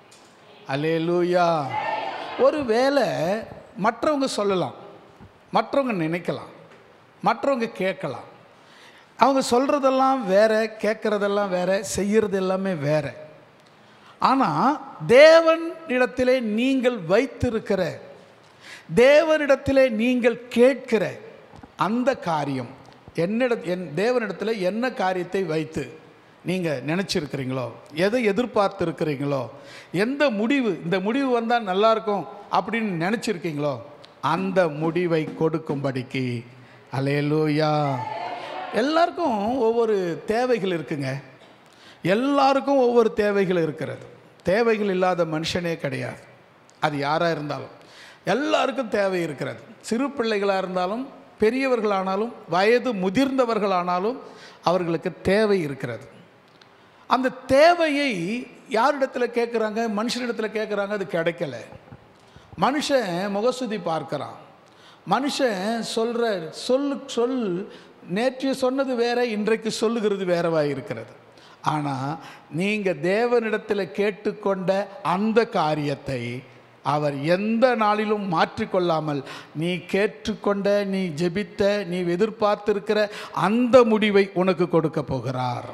அலேலூயா ஒரு வேளை மற்றவங்க சொல்லலாம் மற்றவங்க நினைக்கலாம் மற்றவங்க கேட்கலாம் அவங்க சொல்கிறதெல்லாம் வேற கேட்குறதெல்லாம் வேற செய்கிறது எல்லாமே வேற ஆனால் தேவனிடத்திலே நீங்கள் வைத்திருக்கிற தேவனிடத்திலே நீங்கள் கேட்கிற அந்த காரியம் என்னிட என் தேவனிடத்தில் என்ன காரியத்தை வைத்து நீங்கள் நினச்சிருக்கிறீங்களோ எதை எதிர்பார்த்து இருக்கிறீங்களோ எந்த முடிவு இந்த முடிவு வந்தால் நல்லாயிருக்கும் அப்படின்னு நினச்சிருக்கீங்களோ அந்த முடிவை கொடுக்கும்படிக்கு அலேலூயா எல்லாருக்கும் ஒவ்வொரு தேவைகள் இருக்குங்க எல்லாருக்கும் ஒவ்வொரு தேவைகள் இருக்கிறது தேவைகள் இல்லாத மனுஷனே கிடையாது அது யாராக இருந்தாலும் எல்லாருக்கும் தேவை இருக்கிறது சிறு பிள்ளைகளாக இருந்தாலும் பெரியவர்களானாலும் வயது முதிர்ந்தவர்களானாலும் அவர்களுக்கு தேவை இருக்கிறது அந்த தேவையை யாரிடத்தில் கேட்குறாங்க மனுஷனிடத்தில் கேட்குறாங்க அது கிடைக்கல மனுஷன் முகசுதி பார்க்குறான் மனுஷன் சொல்கிற சொல்லு சொல் நேற்று சொன்னது வேற இன்றைக்கு சொல்லுகிறது வேறவா இருக்கிறது ஆனால் நீங்கள் தேவனிடத்தில் கேட்டுக்கொண்ட அந்த காரியத்தை அவர் எந்த நாளிலும் மாற்றிக்கொள்ளாமல் நீ கேட்டுக்கொண்ட நீ ஜெபித்த நீ எதிர்பார்த்திருக்கிற அந்த முடிவை உனக்கு கொடுக்க போகிறார்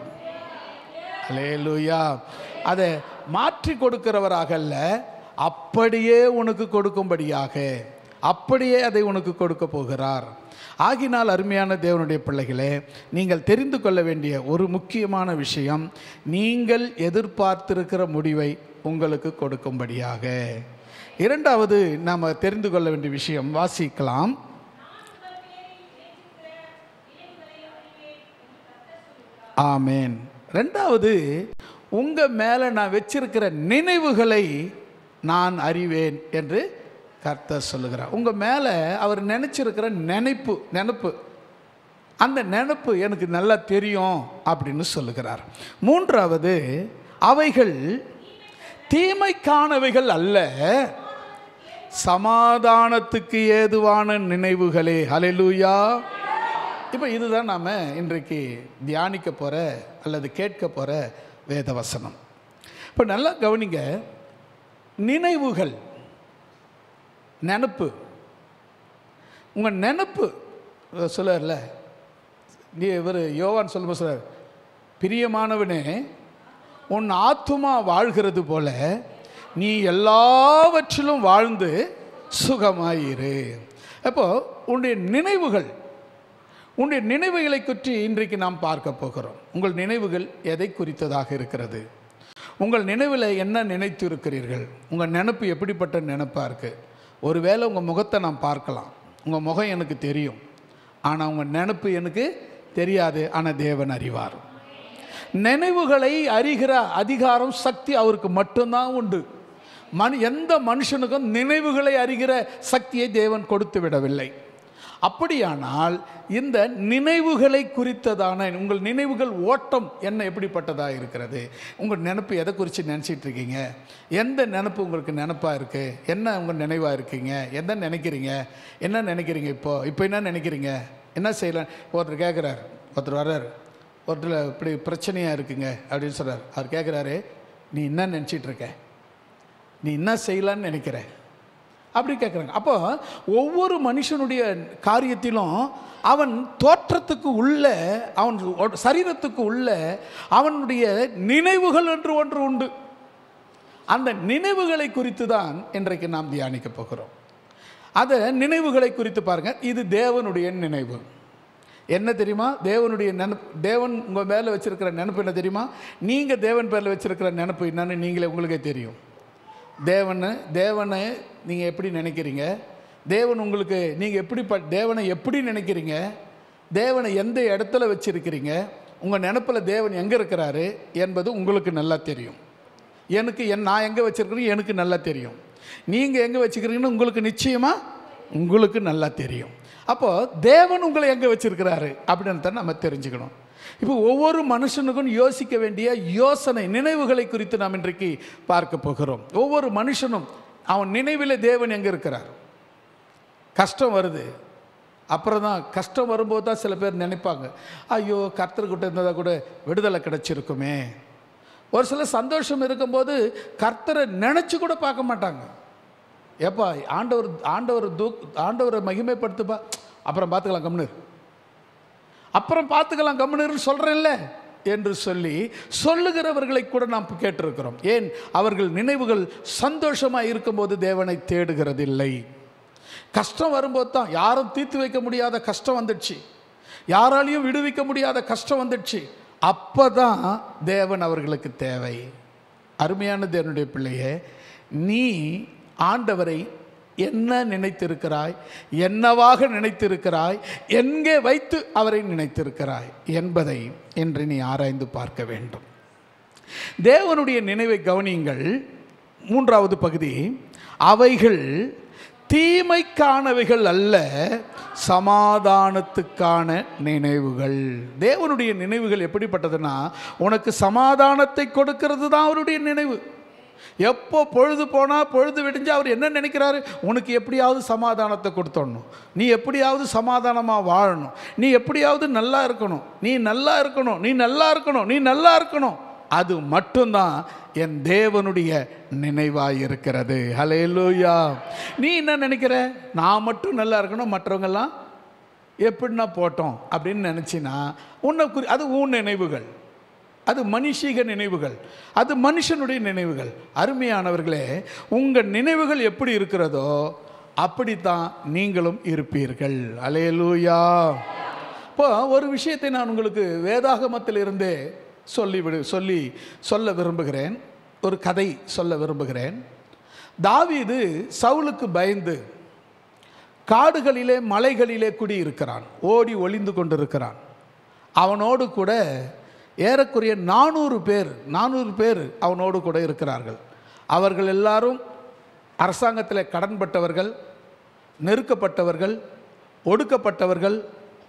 அலேலூயா அதை மாற்றி கொடுக்கிறவராக அல்ல அப்படியே உனக்கு கொடுக்கும்படியாக அப்படியே அதை உனக்கு கொடுக்க போகிறார் ஆகினால் அருமையான தேவனுடைய பிள்ளைகளே நீங்கள் தெரிந்து கொள்ள வேண்டிய ஒரு முக்கியமான விஷயம் நீங்கள் எதிர்பார்த்திருக்கிற முடிவை உங்களுக்கு கொடுக்கும்படியாக இரண்டாவது நாம் தெரிந்து கொள்ள வேண்டிய விஷயம் வாசிக்கலாம் ஆமேன் ரெண்டாவது உங்கள் மேலே நான் வச்சிருக்கிற நினைவுகளை நான் அறிவேன் என்று கர்த்தர் சொல்லுகிறார் உங்கள் மேலே அவர் நினச்சிருக்கிற நினைப்பு நினப்பு அந்த நினப்பு எனக்கு நல்லா தெரியும் அப்படின்னு சொல்லுகிறார் மூன்றாவது அவைகள் தீமைக்கானவைகள் அல்ல சமாதானத்துக்கு ஏதுவான நினைவுகளே ஹalleluya இப்போ இதுதான் நாம் இன்றைக்கு தியானிக்க போகிற அல்லது கேட்க போகிற வேத வசனம் இப்போ நல்லா கவனிங்க நினைவுகள் நினப்பு உங்கள் நினப்பு சொல்லல நீ இவர் யோவான் சொல்லும்போது சொல்றார் பிரியமானவனே உன் ஆத்துமா வாழ்கிறது போல நீ எல்லாவற்றிலும் வாழ்ந்து சுகமாயிரு அப்போ உன்னுடைய நினைவுகள் உன்னுடைய நினைவுகளை பற்றி இன்றைக்கு நாம் பார்க்க போகிறோம் உங்கள் நினைவுகள் எதை குறித்ததாக இருக்கிறது உங்கள் நினைவில் என்ன நினைத்து இருக்கிறீர்கள் உங்கள் நினப்பு எப்படிப்பட்ட நினப்பாக இருக்குது ஒருவேளை உங்கள் முகத்தை நான் பார்க்கலாம் உங்கள் முகம் எனக்கு தெரியும் ஆனால் உங்கள் நினப்பு எனக்கு தெரியாது ஆனால் தேவன் அறிவார் நினைவுகளை அறிகிற அதிகாரம் சக்தி அவருக்கு மட்டும்தான் உண்டு மனு எந்த மனுஷனுக்கும் நினைவுகளை அறிகிற சக்தியை தேவன் கொடுத்து விடவில்லை அப்படியானால் இந்த நினைவுகளை குறித்ததான உங்கள் நினைவுகள் ஓட்டம் என்ன எப்படிப்பட்டதாக இருக்கிறது உங்கள் நினப்பு எதை குறித்து நினச்சிட்டு இருக்கீங்க எந்த நினப்பு உங்களுக்கு நினப்பாக இருக்குது என்ன உங்கள் நினைவாக இருக்கீங்க எந்த நினைக்கிறீங்க என்ன நினைக்கிறீங்க இப்போ இப்போ என்ன நினைக்கிறீங்க என்ன செய்யலாம் ஒருத்தர் கேட்குறாரு ஒருத்தர் வர்றார் ஒருத்தர் இப்படி பிரச்சனையாக இருக்குங்க அப்படின்னு சொல்கிறார் அவர் கேட்குறாரு நீ என்ன நினச்சிட்டு இருக்க நீ என்ன செய்யலான்னு நினைக்கிற அப்படி கேட்குறாங்க அப்போ ஒவ்வொரு மனுஷனுடைய காரியத்திலும் அவன் தோற்றத்துக்கு உள்ள அவன் ஒ- சரீரத்துக்கு உள்ள அவனுடைய நினைவுகள் என்று ஒன்று உண்டு அந்த நினைவுகளை குறித்து தான் இன்றைக்கு நாம் தியானிக்க போகிறோம் அதை நினைவுகளை குறித்து பாருங்க இது தேவனுடைய நினைவு என்ன தெரியுமா தேவனுடைய நினப்பு தேவன் உங்கள் மேலே வச்சிருக்கிற நினப்பு என்ன தெரியுமா நீங்கள் தேவன் பேரில் வச்சிருக்கிற நினப்பு என்னன்னு நீங்களே உங்களுக்கே தெரியும் தேவனை தேவனை நீங்கள் எப்படி நினைக்கிறீங்க தேவன் உங்களுக்கு நீங்கள் எப்படி ப தேவனை எப்படி நினைக்கிறீங்க தேவனை எந்த இடத்துல வச்சிருக்கிறீங்க உங்கள் நினப்பில் தேவன் எங்கே இருக்கிறாரு என்பது உங்களுக்கு நல்லா தெரியும் எனக்கு என் நான் எங்கே வச்சிருக்கிறேன் எனக்கு நல்லா தெரியும் நீங்கள் எங்கே வச்சுக்கிறீங்கன்னு உங்களுக்கு நிச்சயமாக உங்களுக்கு நல்லா தெரியும் அப்போது தேவன் உங்களை எங்கே வச்சிருக்கிறாரு அப்படின்னு தான் நம்ம தெரிஞ்சுக்கணும் இப்போ ஒவ்வொரு மனுஷனுக்கும் யோசிக்க வேண்டிய யோசனை நினைவுகளை குறித்து நாம் இன்றைக்கு பார்க்க போகிறோம் ஒவ்வொரு மனுஷனும் அவன் நினைவில் தேவன் எங்கே இருக்கிறார் கஷ்டம் வருது அப்புறம் தான் கஷ்டம் வரும்போது தான் சில பேர் நினைப்பாங்க ஐயோ கர்த்தர்கிட்ட இருந்ததாக கூட விடுதலை கிடைச்சிருக்குமே ஒரு சில சந்தோஷம் இருக்கும்போது கர்த்தரை நினச்சி கூட பார்க்க மாட்டாங்க ஏப்பா ஆண்டவர் ஆண்டவர் தூக் ஆண்டவரை மகிமைப்படுத்துப்பா அப்புறம் பார்த்துக்கலாம் கம்னு அப்புறம் பார்த்துக்கலாம் கம்முன்னு சொல்கிறேன்ல என்று சொல்லி சொல்லுகிறவர்களை கூட நாம் கேட்டிருக்கிறோம் ஏன் அவர்கள் நினைவுகள் சந்தோஷமாக இருக்கும்போது தேவனை தேடுகிறதில்லை கஷ்டம் வரும்போது தான் யாரும் தீர்த்து வைக்க முடியாத கஷ்டம் வந்துடுச்சு யாராலையும் விடுவிக்க முடியாத கஷ்டம் வந்துடுச்சு அப்போ தான் தேவன் அவர்களுக்கு தேவை அருமையான தேவனுடைய பிள்ளையே நீ ஆண்டவரை என்ன நினைத்திருக்கிறாய் என்னவாக நினைத்திருக்கிறாய் எங்கே வைத்து அவரை நினைத்திருக்கிறாய் என்பதை இன்று நீ ஆராய்ந்து பார்க்க வேண்டும் தேவனுடைய நினைவை கவனியுங்கள் மூன்றாவது பகுதி அவைகள் தீமைக்கானவைகள் அல்ல சமாதானத்துக்கான நினைவுகள் தேவனுடைய நினைவுகள் எப்படிப்பட்டதுன்னா உனக்கு சமாதானத்தை கொடுக்கிறது தான் அவருடைய நினைவு எப்போ பொழுது போனால் பொழுது விடிஞ்சு அவர் என்ன நினைக்கிறாரு உனக்கு எப்படியாவது சமாதானத்தை கொடுத்துடணும் நீ எப்படியாவது சமாதானமாக வாழணும் நீ எப்படியாவது நல்லா இருக்கணும் நீ நல்லா இருக்கணும் நீ நல்லா இருக்கணும் நீ நல்லா இருக்கணும் அது மட்டும்தான் என் தேவனுடைய நினைவாக இருக்கிறது ஹலேலூயா நீ என்ன நினைக்கிற நான் மட்டும் நல்லா இருக்கணும் மற்றவங்கெல்லாம் எப்படின்னா போட்டோம் அப்படின்னு நினச்சின்னா உன்னை குறி அது உன் நினைவுகள் அது மனுஷீக நினைவுகள் அது மனுஷனுடைய நினைவுகள் அருமையானவர்களே உங்கள் நினைவுகள் எப்படி இருக்கிறதோ அப்படித்தான் நீங்களும் இருப்பீர்கள் அலேலூயா இப்போ ஒரு விஷயத்தை நான் உங்களுக்கு வேதாகமத்திலிருந்தே சொல்லிவிடு சொல்லி சொல்ல விரும்புகிறேன் ஒரு கதை சொல்ல விரும்புகிறேன் தாவீது சவுலுக்கு பயந்து காடுகளிலே மலைகளிலே குடியிருக்கிறான் ஓடி ஒளிந்து கொண்டிருக்கிறான் அவனோடு கூட ஏறக்குறைய நானூறு பேர் நானூறு பேர் அவனோடு கூட இருக்கிறார்கள் அவர்கள் எல்லாரும் அரசாங்கத்தில் கடன்பட்டவர்கள் நெருக்கப்பட்டவர்கள் ஒடுக்கப்பட்டவர்கள்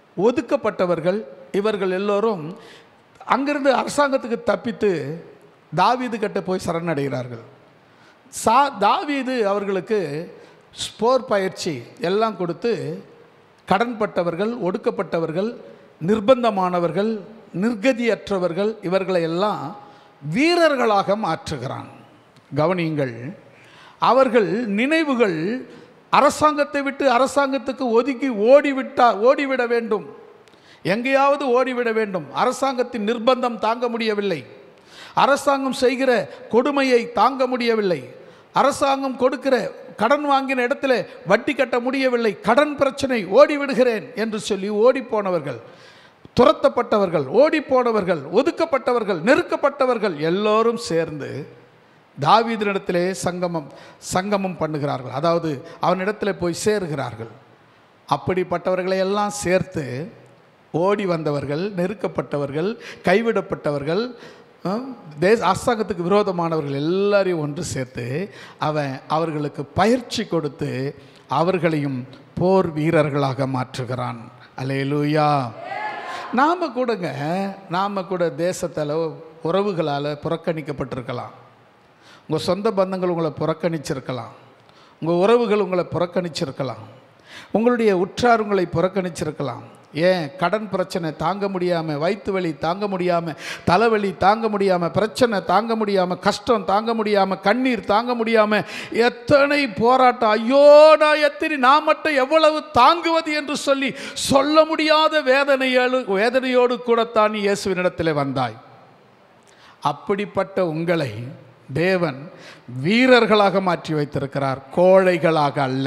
ஒதுக்கப்பட்டவர்கள் இவர்கள் எல்லோரும் அங்கிருந்து அரசாங்கத்துக்கு தப்பித்து தாவீது கிட்ட போய் சரணடைகிறார்கள் சா தாவீது அவர்களுக்கு ஸ்போர் பயிற்சி எல்லாம் கொடுத்து கடன்பட்டவர்கள் ஒடுக்கப்பட்டவர்கள் நிர்பந்தமானவர்கள் நிர்கதியற்றவர்கள் இவர்களை எல்லாம் வீரர்களாக மாற்றுகிறான் கவனியுங்கள் அவர்கள் நினைவுகள் அரசாங்கத்தை விட்டு அரசாங்கத்துக்கு ஒதுக்கி ஓடிவிட்டா ஓடிவிட வேண்டும் எங்கேயாவது ஓடிவிட வேண்டும் அரசாங்கத்தின் நிர்பந்தம் தாங்க முடியவில்லை அரசாங்கம் செய்கிற கொடுமையை தாங்க முடியவில்லை அரசாங்கம் கொடுக்கிற கடன் வாங்கின இடத்துல வட்டி கட்ட முடியவில்லை கடன் பிரச்சனை ஓடிவிடுகிறேன் என்று சொல்லி ஓடிப்போனவர்கள் துரத்தப்பட்டவர்கள் ஓடிப்போனவர்கள் ஒதுக்கப்பட்டவர்கள் நெருக்கப்பட்டவர்கள் எல்லோரும் சேர்ந்து தாவீதினிடத்திலே சங்கமம் சங்கமம் பண்ணுகிறார்கள் அதாவது அவனிடத்தில் போய் சேருகிறார்கள் அப்படிப்பட்டவர்களை எல்லாம் சேர்த்து ஓடி வந்தவர்கள் நெருக்கப்பட்டவர்கள் கைவிடப்பட்டவர்கள் அஹ், தேச அரசாங்கத்துக்கு விரோதமானவர்கள் எல்லாரையும் ஒன்று சேர்த்து அவன் அவர்களுக்கு பயிற்சி கொடுத்து அவர்களையும் போர் வீரர்களாக மாற்றுகிறான் அலேலூயா நாம் கூடங்க நாம் கூட தேசத்தில் உறவுகளால் புறக்கணிக்கப்பட்டிருக்கலாம் உங்கள் சொந்த பந்தங்கள் உங்களை புறக்கணிச்சிருக்கலாம் உங்கள் உறவுகள் உங்களை புறக்கணிச்சிருக்கலாம் உங்களுடைய உற்றார் உங்களை புறக்கணிச்சிருக்கலாம் ஏன் கடன் பிரச்சனை தாங்க முடியாமல் வயிற்று வலி தாங்க முடியாமல் தலைவலி தாங்க முடியாமல் பிரச்சனை தாங்க முடியாமல் கஷ்டம் தாங்க முடியாமல் கண்ணீர் தாங்க முடியாமல் எத்தனை போராட்டம் ஐயோ நான் எத்தனை நான் மட்டும் எவ்வளவு தாங்குவது என்று சொல்லி சொல்ல முடியாத வேதனையோடு வேதனையோடு கூடத்தான் நீ இயேசுவினிடத்தில் வந்தாய் அப்படிப்பட்ட உங்களை தேவன் வீரர்களாக மாற்றி வைத்திருக்கிறார் கோழைகளாக அல்ல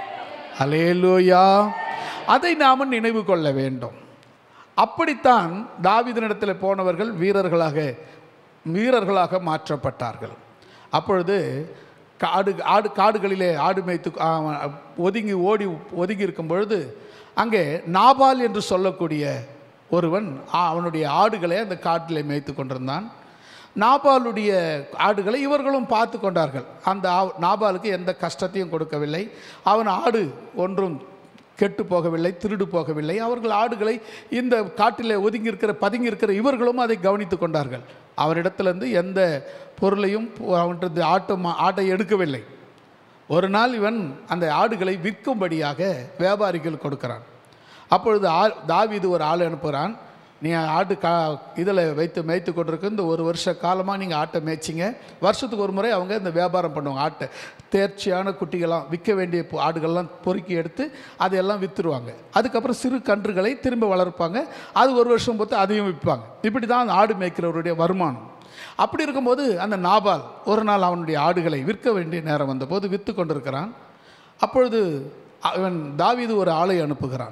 அலேலூயா அதை நாம் நினைவு கொள்ள வேண்டும் அப்படித்தான் தாவீதினிடத்தில் போனவர்கள் வீரர்களாக வீரர்களாக மாற்றப்பட்டார்கள் அப்பொழுது காடு ஆடு காடுகளிலே ஆடு மேய்த்து ஆ, ஒதுங்கி ஓடி ஒதுங்கி இருக்கும் பொழுது அங்கே நாபால் என்று சொல்லக்கூடிய ஒருவன் ஆ, அவனுடைய ஆடுகளை அந்த காட்டிலே மேய்த்து கொண்டிருந்தான் நாபாலுடைய ஆடுகளை இவர்களும் பார்த்து கொண்டார்கள் அந்த ஆ- நாபாலுக்கு எந்த கஷ்டத்தையும் கொடுக்கவில்லை அவன் ஆடு ஒன்றும் கெட்டு போகவில்லை திருடு போகவில்லை அவர்கள் ஆடுகளை இந்த காட்டிலே ஒதுங்கி இருக்கிற பதுங்கி இருக்கிற இவர்களும் அதை கவனித்து கொண்டார்கள் அவரிடத்திலிருந்து எந்த பொருளையும் அவன்கிட்ட ஆட்டு மா- ஆட்டை எடுக்கவில்லை ஒரு நாள் இவன் அந்த ஆடுகளை விற்கும்படியாக வியாபாரிகள் கொடுக்கிறான் அப்பொழுது ஆ தாவீது ஒரு ஆள் அனுப்புகிறான் நீ ஆட்டு கா இதில் வைத்து மேய்த்து கொண்டிருக்கு இந்த ஒரு வருஷ காலமாக நீங்கள் ஆட்டை மேய்ச்சிங்க வருஷத்துக்கு ஒரு முறை அவங்க இந்த வியாபாரம் பண்ணுவாங்க ஆட்டை தேர்ச்சியான குட்டிகளாம் விற்க வேண்டிய பொ- ஆடுகள்லாம் பொறுக்கி எடுத்து அதையெல்லாம் விற்றுருவாங்க அதுக்கப்புறம் சிறு கன்றுகளை திரும்ப வளர்ப்பாங்க அது ஒரு வருஷம் பொறுத்து அதையும் விற்பாங்க இப்படி தான் ஆடு மேய்க்கிறவருடைய வருமானம் அப்படி இருக்கும்போது அந்த நாபால் ஒரு நாள் அவனுடைய ஆடுகளை விற்க வேண்டிய நேரம் வந்தபோது விற்று கொண்டிருக்கிறான் அப்பொழுது அவன் தாவீது ஒரு ஆளை அனுப்புகிறான்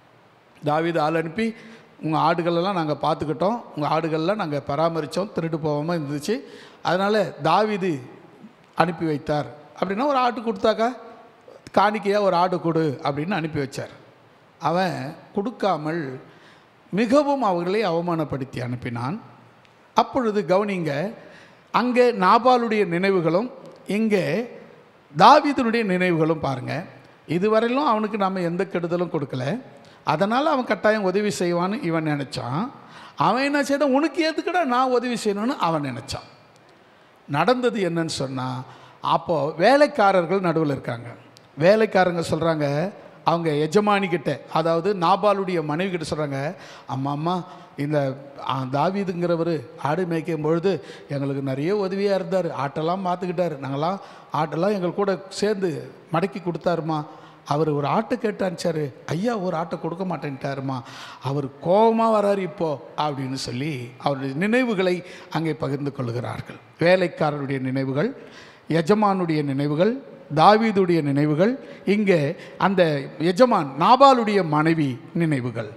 தாவீது ஆள் அனுப்பி உங்கள் ஆடுகளெல்லாம் நாங்கள் பார்த்துக்கிட்டோம் உங்கள் ஆடுகள்லாம் நாங்கள் பராமரித்தோம் திருட்டு போகாமல் இருந்துச்சு அதனால் தாவீது அனுப்பி வைத்தார் அப்படின்னா ஒரு ஆட்டு கொடுத்தாக்கா காணிக்கையாக ஒரு ஆடு கொடு அப்படின்னு அனுப்பி வச்சார் அவன் கொடுக்காமல் மிகவும் அவர்களை அவமானப்படுத்தி அனுப்பினான் அப்பொழுது கவனிங்க அங்கே நாபாலுடைய நினைவுகளும் இங்கே தாவீதுனுடைய நினைவுகளும் பாருங்கள் இதுவரையிலும் அவனுக்கு நாம் எந்த கெடுதலும் கொடுக்கல அதனால் அவன் கட்டாயம் உதவி செய்வான்னு இவன் நினச்சான் அவன் என்ன செய்தான் உனக்கு எதுக்குடா நான் உதவி செய்யணும்னு அவன் நினச்சான் நடந்தது என்னன்னு சொன்னால் அப்போது வேலைக்காரர்கள் நடுவில் இருக்காங்க வேலைக்காரங்க சொல்கிறாங்க அவங்க எஜமானிக்கிட்ட அதாவது நாபாலுடைய மனைவி கிட்ட சொல்கிறாங்க அம்மா அம்மா இந்த ஆ, தாவீதுங்கிறவர் ஆடு மேய்க்கும் பொழுது எங்களுக்கு நிறைய உதவியாக இருந்தார் ஆட்டெல்லாம் பார்த்துக்கிட்டாரு நாங்களாம் ஆட்டெல்லாம் எங்கள் கூட சேர்ந்து மடக்கி கொடுத்தாருமா அவர் ஒரு ஆட்டை கேட்டு அனுப்பிச்சாரு ஐயா ஒரு ஆட்டை கொடுக்க மாட்டேன்ட்டாருமா அவர் கோபமாக வராரு இப்போ அப்படின்னு சொல்லி அவருடைய நினைவுகளை அங்கே பகிர்ந்து கொள்கிறார்கள் வேலைக்காரருடைய நினைவுகள் எஜமானுடைய நினைவுகள் தாவீதுடைய நினைவுகள் இங்கே அந்த எஜமான் நாபாலுடைய மனைவி நினைவுகள்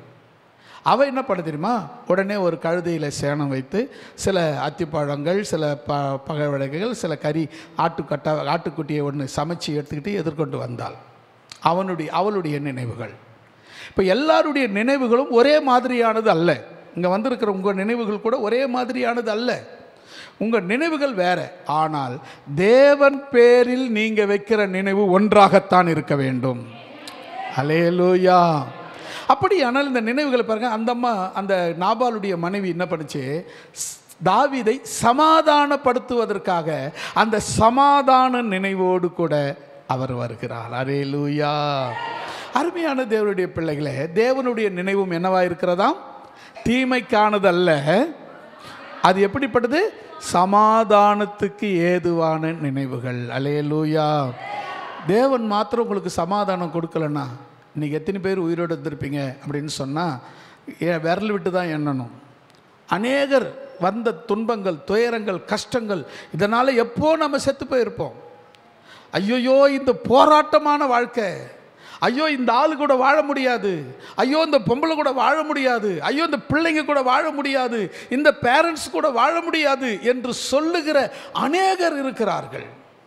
அவ என்ன பண்ண தெரியுமா உடனே ஒரு கழுதையில் சேணம் வைத்து சில அத்திப்பழங்கள் சில ப பகவடைகள் சில கறி ஆட்டுக்கட்டை ஆட்டுக்குட்டியை ஒன்று சமைச்சு எடுத்துக்கிட்டு எதிர்கொண்டு வந்தாள் அவனுடைய அவளுடைய நினைவுகள் இப்போ எல்லாருடைய நினைவுகளும் ஒரே மாதிரியானது அல்ல இங்கே வந்திருக்கிற உங்கள் நினைவுகள் கூட ஒரே மாதிரியானது அல்ல உங்கள் நினைவுகள் வேற ஆனால் தேவன் பேரில் நீங்கள் வைக்கிற நினைவு ஒன்றாகத்தான் இருக்க வேண்டும் அலேலூயா அப்படியானால் இந்த நினைவுகளை பாருங்க அந்த அம்மா அந்த நாபாலுடைய மனைவி என்ன பண்ணுச்சு ஸ்- தாவீதை சமாதானப்படுத்துவதற்காக அந்த சமாதான நினைவோடு கூட அவர் வருகிறார் அரே லூயா அருமையான தேவனுடைய பிள்ளைகளே தேவனுடைய நினைவும் என்னவா இருக்கிறதாம் தீமைக்கானதல்ல அது எப்படிப்பட்டது சமாதானத்துக்கு ஏதுவான நினைவுகள் அலேலூயா தேவன் மாத்திரம் உங்களுக்கு சமாதானம் கொடுக்கலன்னா இன்னைக்கு எத்தனை பேர் உயிரோடு இருந்திருப்பீங்க அப்படின்னு சொன்னால் ஏன் விரல் விட்டு தான் எண்ணணும் அநேகர் வந்த துன்பங்கள் துயரங்கள் கஷ்டங்கள் இதனால் எப்போ நம்ம செத்து போயிருப்போம் ஐயோயோ இந்த போராட்டமான வாழ்க்கை ஐயோ இந்த ஆளு கூட வாழ முடியாது ஐயோ இந்த பொம்பளை கூட வாழ முடியாது ஐயோ இந்த பிள்ளைங்க கூட வாழ முடியாது இந்த பேரண்ட்ஸ் கூட வாழ முடியாது என்று சொல்லுகிற அநேகர் இருக்கிறார்கள்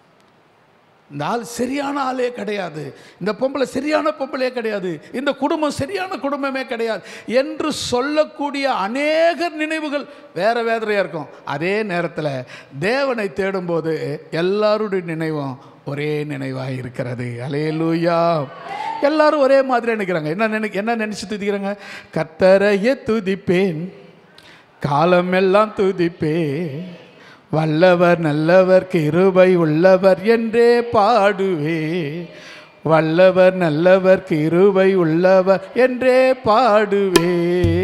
இந்த ஆள் சரியான ஆளே கிடையாது இந்த பொம்பளை சரியான பொம்பளையே கிடையாது இந்த குடும்பம் சரியான குடும்பமே கிடையாது என்று சொல்லக்கூடிய அநேக நினைவுகள் வேற வேதனையாக இருக்கும் அதே நேரத்தில் தேவனை தேடும்போது எல்லாருடைய நினைவும் ஒரே நினைவாக இருக்கிறது அலேலூயா எல்லாரும் ஒரே மாதிரி நினைக்கிறாங்க என்ன நினை என்ன நினைச்சு துதிக்கிறாங்க கத்தரையே துதிப்பேன் காலமெல்லாம் துதிப்பே வல்லவர் நல்லவர் கிருபை உள்ளவர் என்றே பாடுவே வல்லவர் நல்லவர் கிருபை உள்ளவர் என்றே பாடுவே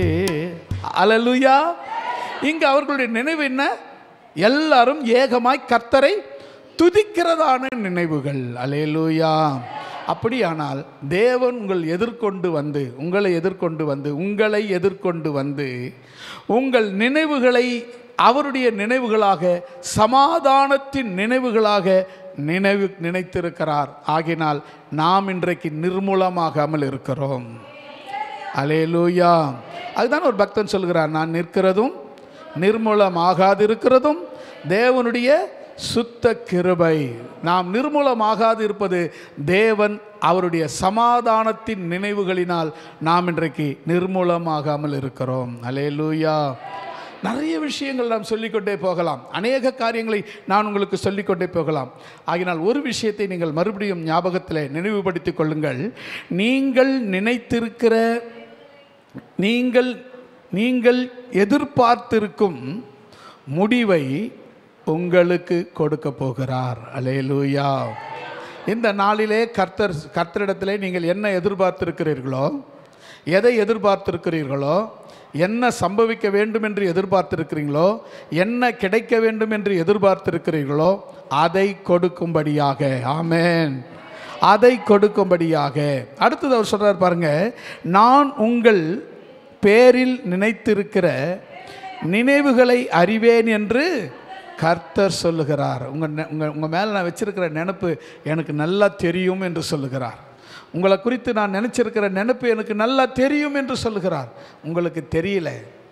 அலலுயா இங்க அவர்களுடைய நினைவு என்ன எல்லாரும் ஏகமாய் கர்த்தரை துதிக்கிறதான நினைவுகள் அலேலூயா அப்படியானால் தேவன் உங்கள் எதிர்கொண்டு வந்து உங்களை எதிர்கொண்டு வந்து உங்களை எதிர்கொண்டு வந்து உங்கள் நினைவுகளை அவருடைய நினைவுகளாக சமாதானத்தின் நினைவுகளாக நினைவு நினைத்திருக்கிறார் ஆகினால் நாம் இன்றைக்கு நிர்மூலமாகாமல் இருக்கிறோம் அலேலூயா அதுதான் ஒரு பக்தன் சொல்கிறார் நான் நிற்கிறதும் நிர்மூலமாகாது இருக்கிறதும் தேவனுடைய சுத்த கிருபை நாம் நிர்மூலமாகாது இருப்பது தேவன் அவருடைய சமாதானத்தின் நினைவுகளினால் நாம் இன்றைக்கு நிர்மூலமாகாமல் இருக்கிறோம் அலேலூயா நிறைய விஷயங்கள் நாம் சொல்லிக்கொண்டே போகலாம் அநேக காரியங்களை நான் உங்களுக்கு சொல்லிக்கொண்டே போகலாம் ஆகினால் ஒரு விஷயத்தை நீங்கள் மறுபடியும் ஞாபகத்தில் நினைவுபடுத்திக் கொள்ளுங்கள் நீங்கள் நினைத்திருக்கிற நீங்கள் நீங்கள் எதிர்பார்த்திருக்கும் முடிவை உங்களுக்கு கொடுக்க போகிறார் அலேலூயா இந்த நாளிலே கர்த்தர் கர்த்தரிடத்திலே நீங்கள் என்ன எதிர்பார்த்திருக்கிறீர்களோ எதை எதிர்பார்த்திருக்கிறீர்களோ என்ன சம்பவிக்க வேண்டும் என்று எதிர்பார்த்திருக்கிறீங்களோ என்ன கிடைக்க வேண்டும் என்று எதிர்பார்த்திருக்கிறீர்களோ அதை கொடுக்கும்படியாக ஆமென் அதை கொடுக்கும்படியாக அடுத்தது அவர் சொல்றார் பாருங்க நான் உங்கள் பேரில் நினைத்திருக்கிற நினைவுகளை அறிவேன் என்று கர்த்தர் சொல்லுகிறார் உங்கள் நெ- உங்கள் உங்கள் மேலே நான் வச்சிருக்கிற நினப்பு எனக்கு நல்லா தெரியும் என்று சொல்லுகிறார் உங்களை குறித்து நான் நினச்சிருக்கிற நினப்பு எனக்கு நல்லா தெரியும் என்று சொல்லுகிறார் உங்களுக்கு தெரியல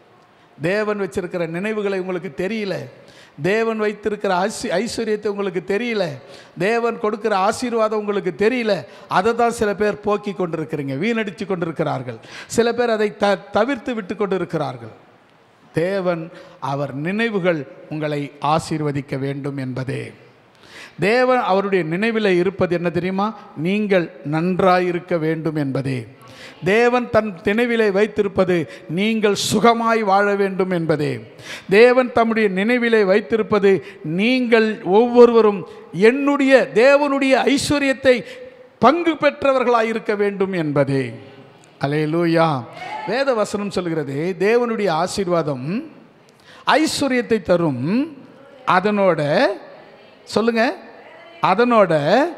தேவன் வச்சிருக்கிற நினைவுகளை உங்களுக்கு தெரியல தேவன் வைத்திருக்கிற ஐசி ஐஸ்வர்யத்தை உங்களுக்கு தெரியல தேவன் கொடுக்கிற ஆசீர்வாதம் உங்களுக்கு தெரியல அதை தான் சில பேர் போக்கி கொண்டிருக்கிறீங்க வீணடித்து கொண்டிருக்கிறார்கள் சில பேர் அதை த தவிர்த்து விட்டு கொண்டிருக்கிறார்கள் தேவன் அவர் நினைவுகள் உங்களை ஆசீர்வதிக்க வேண்டும் என்பதே தேவன் அவருடைய நினைவில் இருப்பது என்ன தெரியுமா நீங்கள் நன்றாயிருக்க வேண்டும் என்பதே தேவன் தன் நினைவிலே வைத்திருப்பது நீங்கள் சுகமாய் வாழ வேண்டும் என்பதே தேவன் தம்முடைய நினைவிலே வைத்திருப்பது நீங்கள் ஒவ்வொருவரும் என்னுடைய தேவனுடைய ஐஸ்வர்யத்தை பங்கு பெற்றவர்களாய் இருக்க வேண்டும் என்பதே அலேலூயா வேத வசனம் சொல்கிறது தேவனுடைய ஆசீர்வாதம் ஐஸ்வர்யத்தை தரும் அதனோட சொல்லுங்க அதனோட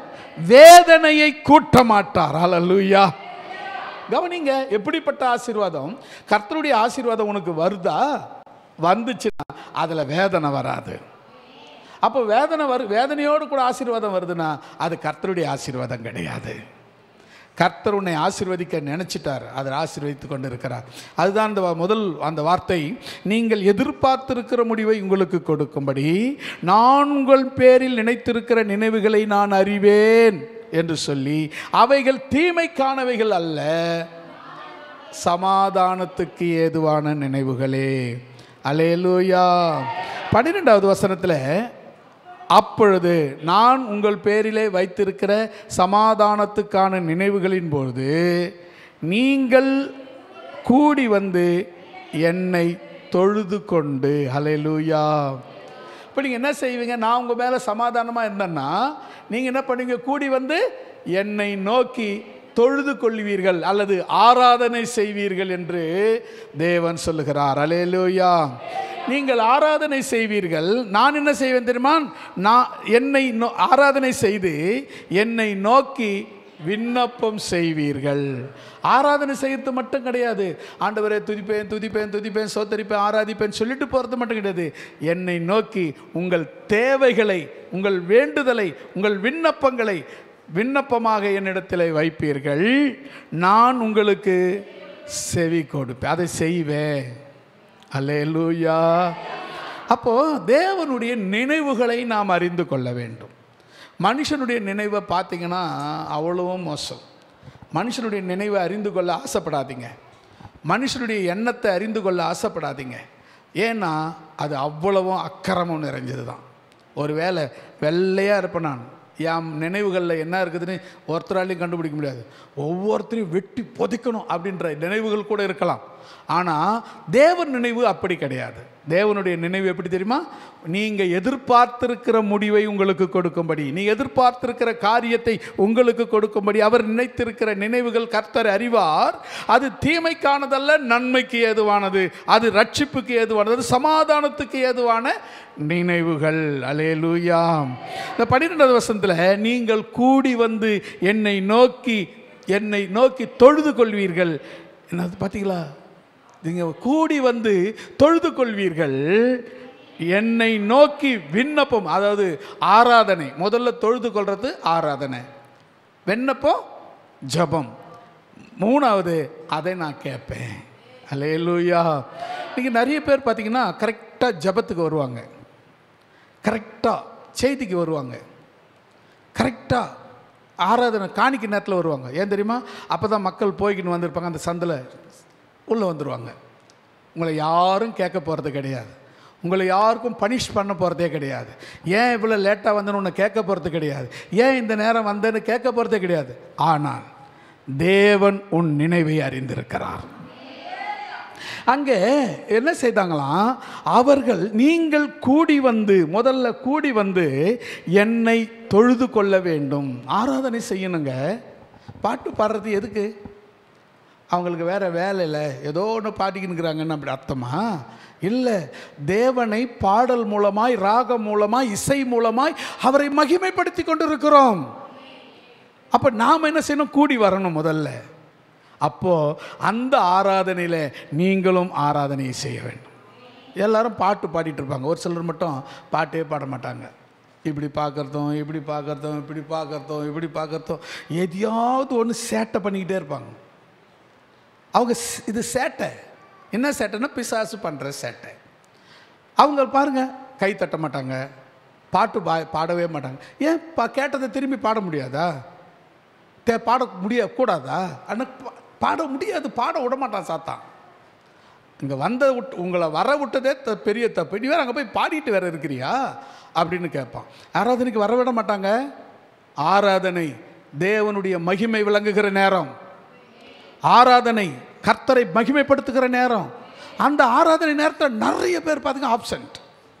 வேதனையை கூட்ட மாட்டார் அல்லூயா கவனிங்க எப்படிப்பட்ட ஆசீர்வாதம் கர்த்தருடைய ஆசீர்வாதம் உனக்கு வருதா வந்துச்சுன்னா அதில் வேதனை வராது அப்போ வேதனை வரு வேதனையோடு கூட ஆசீர்வாதம் வருதுன்னா அது கர்த்தருடைய ஆசீர்வாதம் கிடையாது கர்த்தர் உன்னை ஆசீர்வதிக்க நினைச்சிட்டார் அதை ஆசீர்வதித்து கொண்டு இருக்கிறார் அதுதான் அந்த வ- முதல் அந்த வார்த்தை நீங்கள் எதிர்பார்த்திருக்கிற முடிவை உங்களுக்கு கொடுக்கும்படி நான் உங்கள் பேரில் நினைத்திருக்கிற நினைவுகளை நான் அறிவேன் என்று சொல்லி அவைகள் தீமைக்கானவைகள் அல்ல சமாதானத்துக்கு ஏதுவான நினைவுகளே அலேலூயா பன்னிரெண்டாவது வசனத்தில் அப்பொழுது நான் உங்கள் பேரிலே வைத்திருக்கிற சமாதானத்துக்கான நினைவுகளின் பொழுது நீங்கள் கூடி வந்து என்னை தொழுது கொண்டு ஹalleluya இப்போ நீங்கள் என்ன செய்வீங்க நான் உங்கள் மேலே சமாதானமாக இருந்தேன்னா நீங்கள் என்ன பண்ணுவீங்க கூடி வந்து என்னை நோக்கி தொழுது கொள்வீர்கள் அல்லது ஆராதனை செய்வீர்கள் என்று தேவன் சொல்லுகிறார் அலேலூயா நீங்கள் ஆராதனை செய்வீர்கள் நான் என்ன செய்வேன் தெரியுமா நான் என்னை நோ- ஆராதனை செய்து என்னை நோக்கி விண்ணப்பம் செய்வீர்கள் ஆராதனை செய்யறது மட்டும் கிடையாது ஆண்டவரே துதிப்பேன் துதிப்பேன் துதிப்பேன் சோத்தரிப்பேன் ஆராதிப்பேன் சொல்லிட்டு போகிறது மட்டும் கிடையாது என்னை நோக்கி உங்கள் தேவைகளை உங்கள் வேண்டுதலை உங்கள் விண்ணப்பங்களை விண்ணப்பமாக என்னிடத்தில் வைப்பீர்கள் நான் உங்களுக்கு செவி கொடுப்பேன் அதை செய்வேன் அல்லேலூயா அப்போ தேவனுடைய நினைவுகளை நாம் அறிந்து கொள்ள வேண்டும் மனுஷனுடைய நினைவை பார்த்தீங்கன்னா அவ்வளவும் மோசம் மனுஷனுடைய நினைவை அறிந்து கொள்ள ஆசைப்படாதீங்க மனுஷனுடைய எண்ணத்தை அறிந்து கொள்ள ஆசைப்படாதீங்க ஏன்னா அது அவ்வளவும் அக்கிரமம் நிறைஞ்சது தான் ஒருவேளை வெள்ளையாக இருப்பேன் நான் என் நினைவுகளில் என்ன இருக்குதுன்னு ஒருத்தராலையும் கண்டுபிடிக்க முடியாது ஒவ்வொருத்தரையும் வெட்டி புதைக்கணும் அப்படின்ற நினைவுகள் கூட இருக்கலாம் ஆனால் தேவன் நினைவு அப்படி கிடையாது தேவனுடைய நினைவு எப்படி தெரியுமா நீங்கள் எதிர்பார்த்திருக்கிற முடிவை உங்களுக்கு கொடுக்கும்படி நீ எதிர்பார்த்திருக்கிற காரியத்தை உங்களுக்கு கொடுக்கும்படி அவர் நினைத்திருக்கிற நினைவுகள் கர்த்தர் அறிவார் அது தீமைக்கானதல்ல நன்மைக்கு ஏதுவானது அது ரட்சிப்புக்கு ஏதுவானது அது சமாதானத்துக்கு ஏதுவான நினைவுகள் அலேலூயா இந்த பன்னிரெண்டாவது வசனத்தில் நீங்கள் கூடி வந்து என்னை நோக்கி என்னை நோக்கி தொழுது கொள்வீர்கள் என்னது பார்த்தீங்களா நீங்கள் கூடி வந்து தொழுது கொள்வீர்கள் என்னை நோக்கி விண்ணப்பம் அதாவது ஆராதனை முதல்ல தொழுது கொள்வது ஆராதனை விண்ணப்பம் ஜபம் மூணாவது அதை நான் கேட்பேன் அலேலூயா இன்னைக்கு நிறைய பேர் பார்த்தீங்கன்னா கரெக்டாக ஜபத்துக்கு வருவாங்க கரெக்டாக செய்திக்கு வருவாங்க கரெக்டாக ஆராதனை காணிக்க நேரத்தில் வருவாங்க ஏன் தெரியுமா அப்போ தான் மக்கள் போய்க்கின்னு வந்திருப்பாங்க அந்த சந்தில் உள்ளே வந்துடுவாங்க உங்களை யாரும் கேட்க போகிறது கிடையாது உங்களை யாருக்கும் பனிஷ் பண்ண போகிறதே கிடையாது ஏன் இவ்வளோ லேட்டாக வந்தேன்னு உன்னை கேட்க போகிறது கிடையாது ஏன் இந்த நேரம் வந்தேன்னு கேட்க போகிறதே கிடையாது ஆனால் தேவன் உன் நினைவை அறிந்திருக்கிறார் அங்கே என்ன செய்தாங்களாம் அவர்கள் நீங்கள் கூடி வந்து முதல்ல கூடி வந்து என்னை தொழுது கொள்ள வேண்டும் ஆராதனை செய்யணுங்க பாட்டு பாடுறது எதுக்கு அவங்களுக்கு வேற வேலை இல்லை ஏதோ ஒன்று பாடிக்கின்னுக்குறாங்கன்னு அப்படி அர்த்தமா இல்லை தேவனை பாடல் மூலமாய் ராகம் மூலமாய் இசை மூலமாய் அவரை மகிமைப்படுத்தி கொண்டிருக்கிறோம் அப்போ நாம் என்ன செய்யணும் கூடி வரணும் முதல்ல அப்போது அந்த ஆராதனையில் நீங்களும் ஆராதனையை செய்ய வேண்டும் எல்லாரும் பாட்டு பாடிட்டு இருப்பாங்க ஒரு சிலர் மட்டும் பாட்டே பாட மாட்டாங்க இப்படி பார்க்குறதும் இப்படி பார்க்குறதும் இப்படி பார்க்குறதும் இப்படி பார்க்குறதும் எதையாவது ஒன்று சேட்டை பண்ணிக்கிட்டே இருப்பாங்க அவங்க ஸ்- இது சேட்டை என்ன சேட்டைன்னா பிசாசு பண்ணுற சேட்டை அவங்க பாருங்க கை தட்ட மாட்டாங்க பாட்டு பா பாடவே மாட்டாங்க ஏன் பா கேட்டதை திரும்பி பாட முடியாதா தே பாட முடிய கூடாதா ஆனால் பா- பாட முடியாது பாட விட மாட்டான் சாத்தான் இங்கே வந்த விட்டு உங்களை வர விட்டதே த- பெரிய தப்பு நீ வேறு அங்கே போய் பாடிட்டு வேற இருக்கிறியா அப்படின்னு கேட்பான் ஆராதனைக்கு வர விட மாட்டாங்க ஆராதனை தேவனுடைய மகிமை விளங்குகிற நேரம் ஆராதனை கர்த்தரை மகிமைப்படுத்துகிற நேரம் அந்த ஆராதனை நேரத்தில் நிறைய பேர் பார்த்தீங்கன்னா ஆப்சண்ட்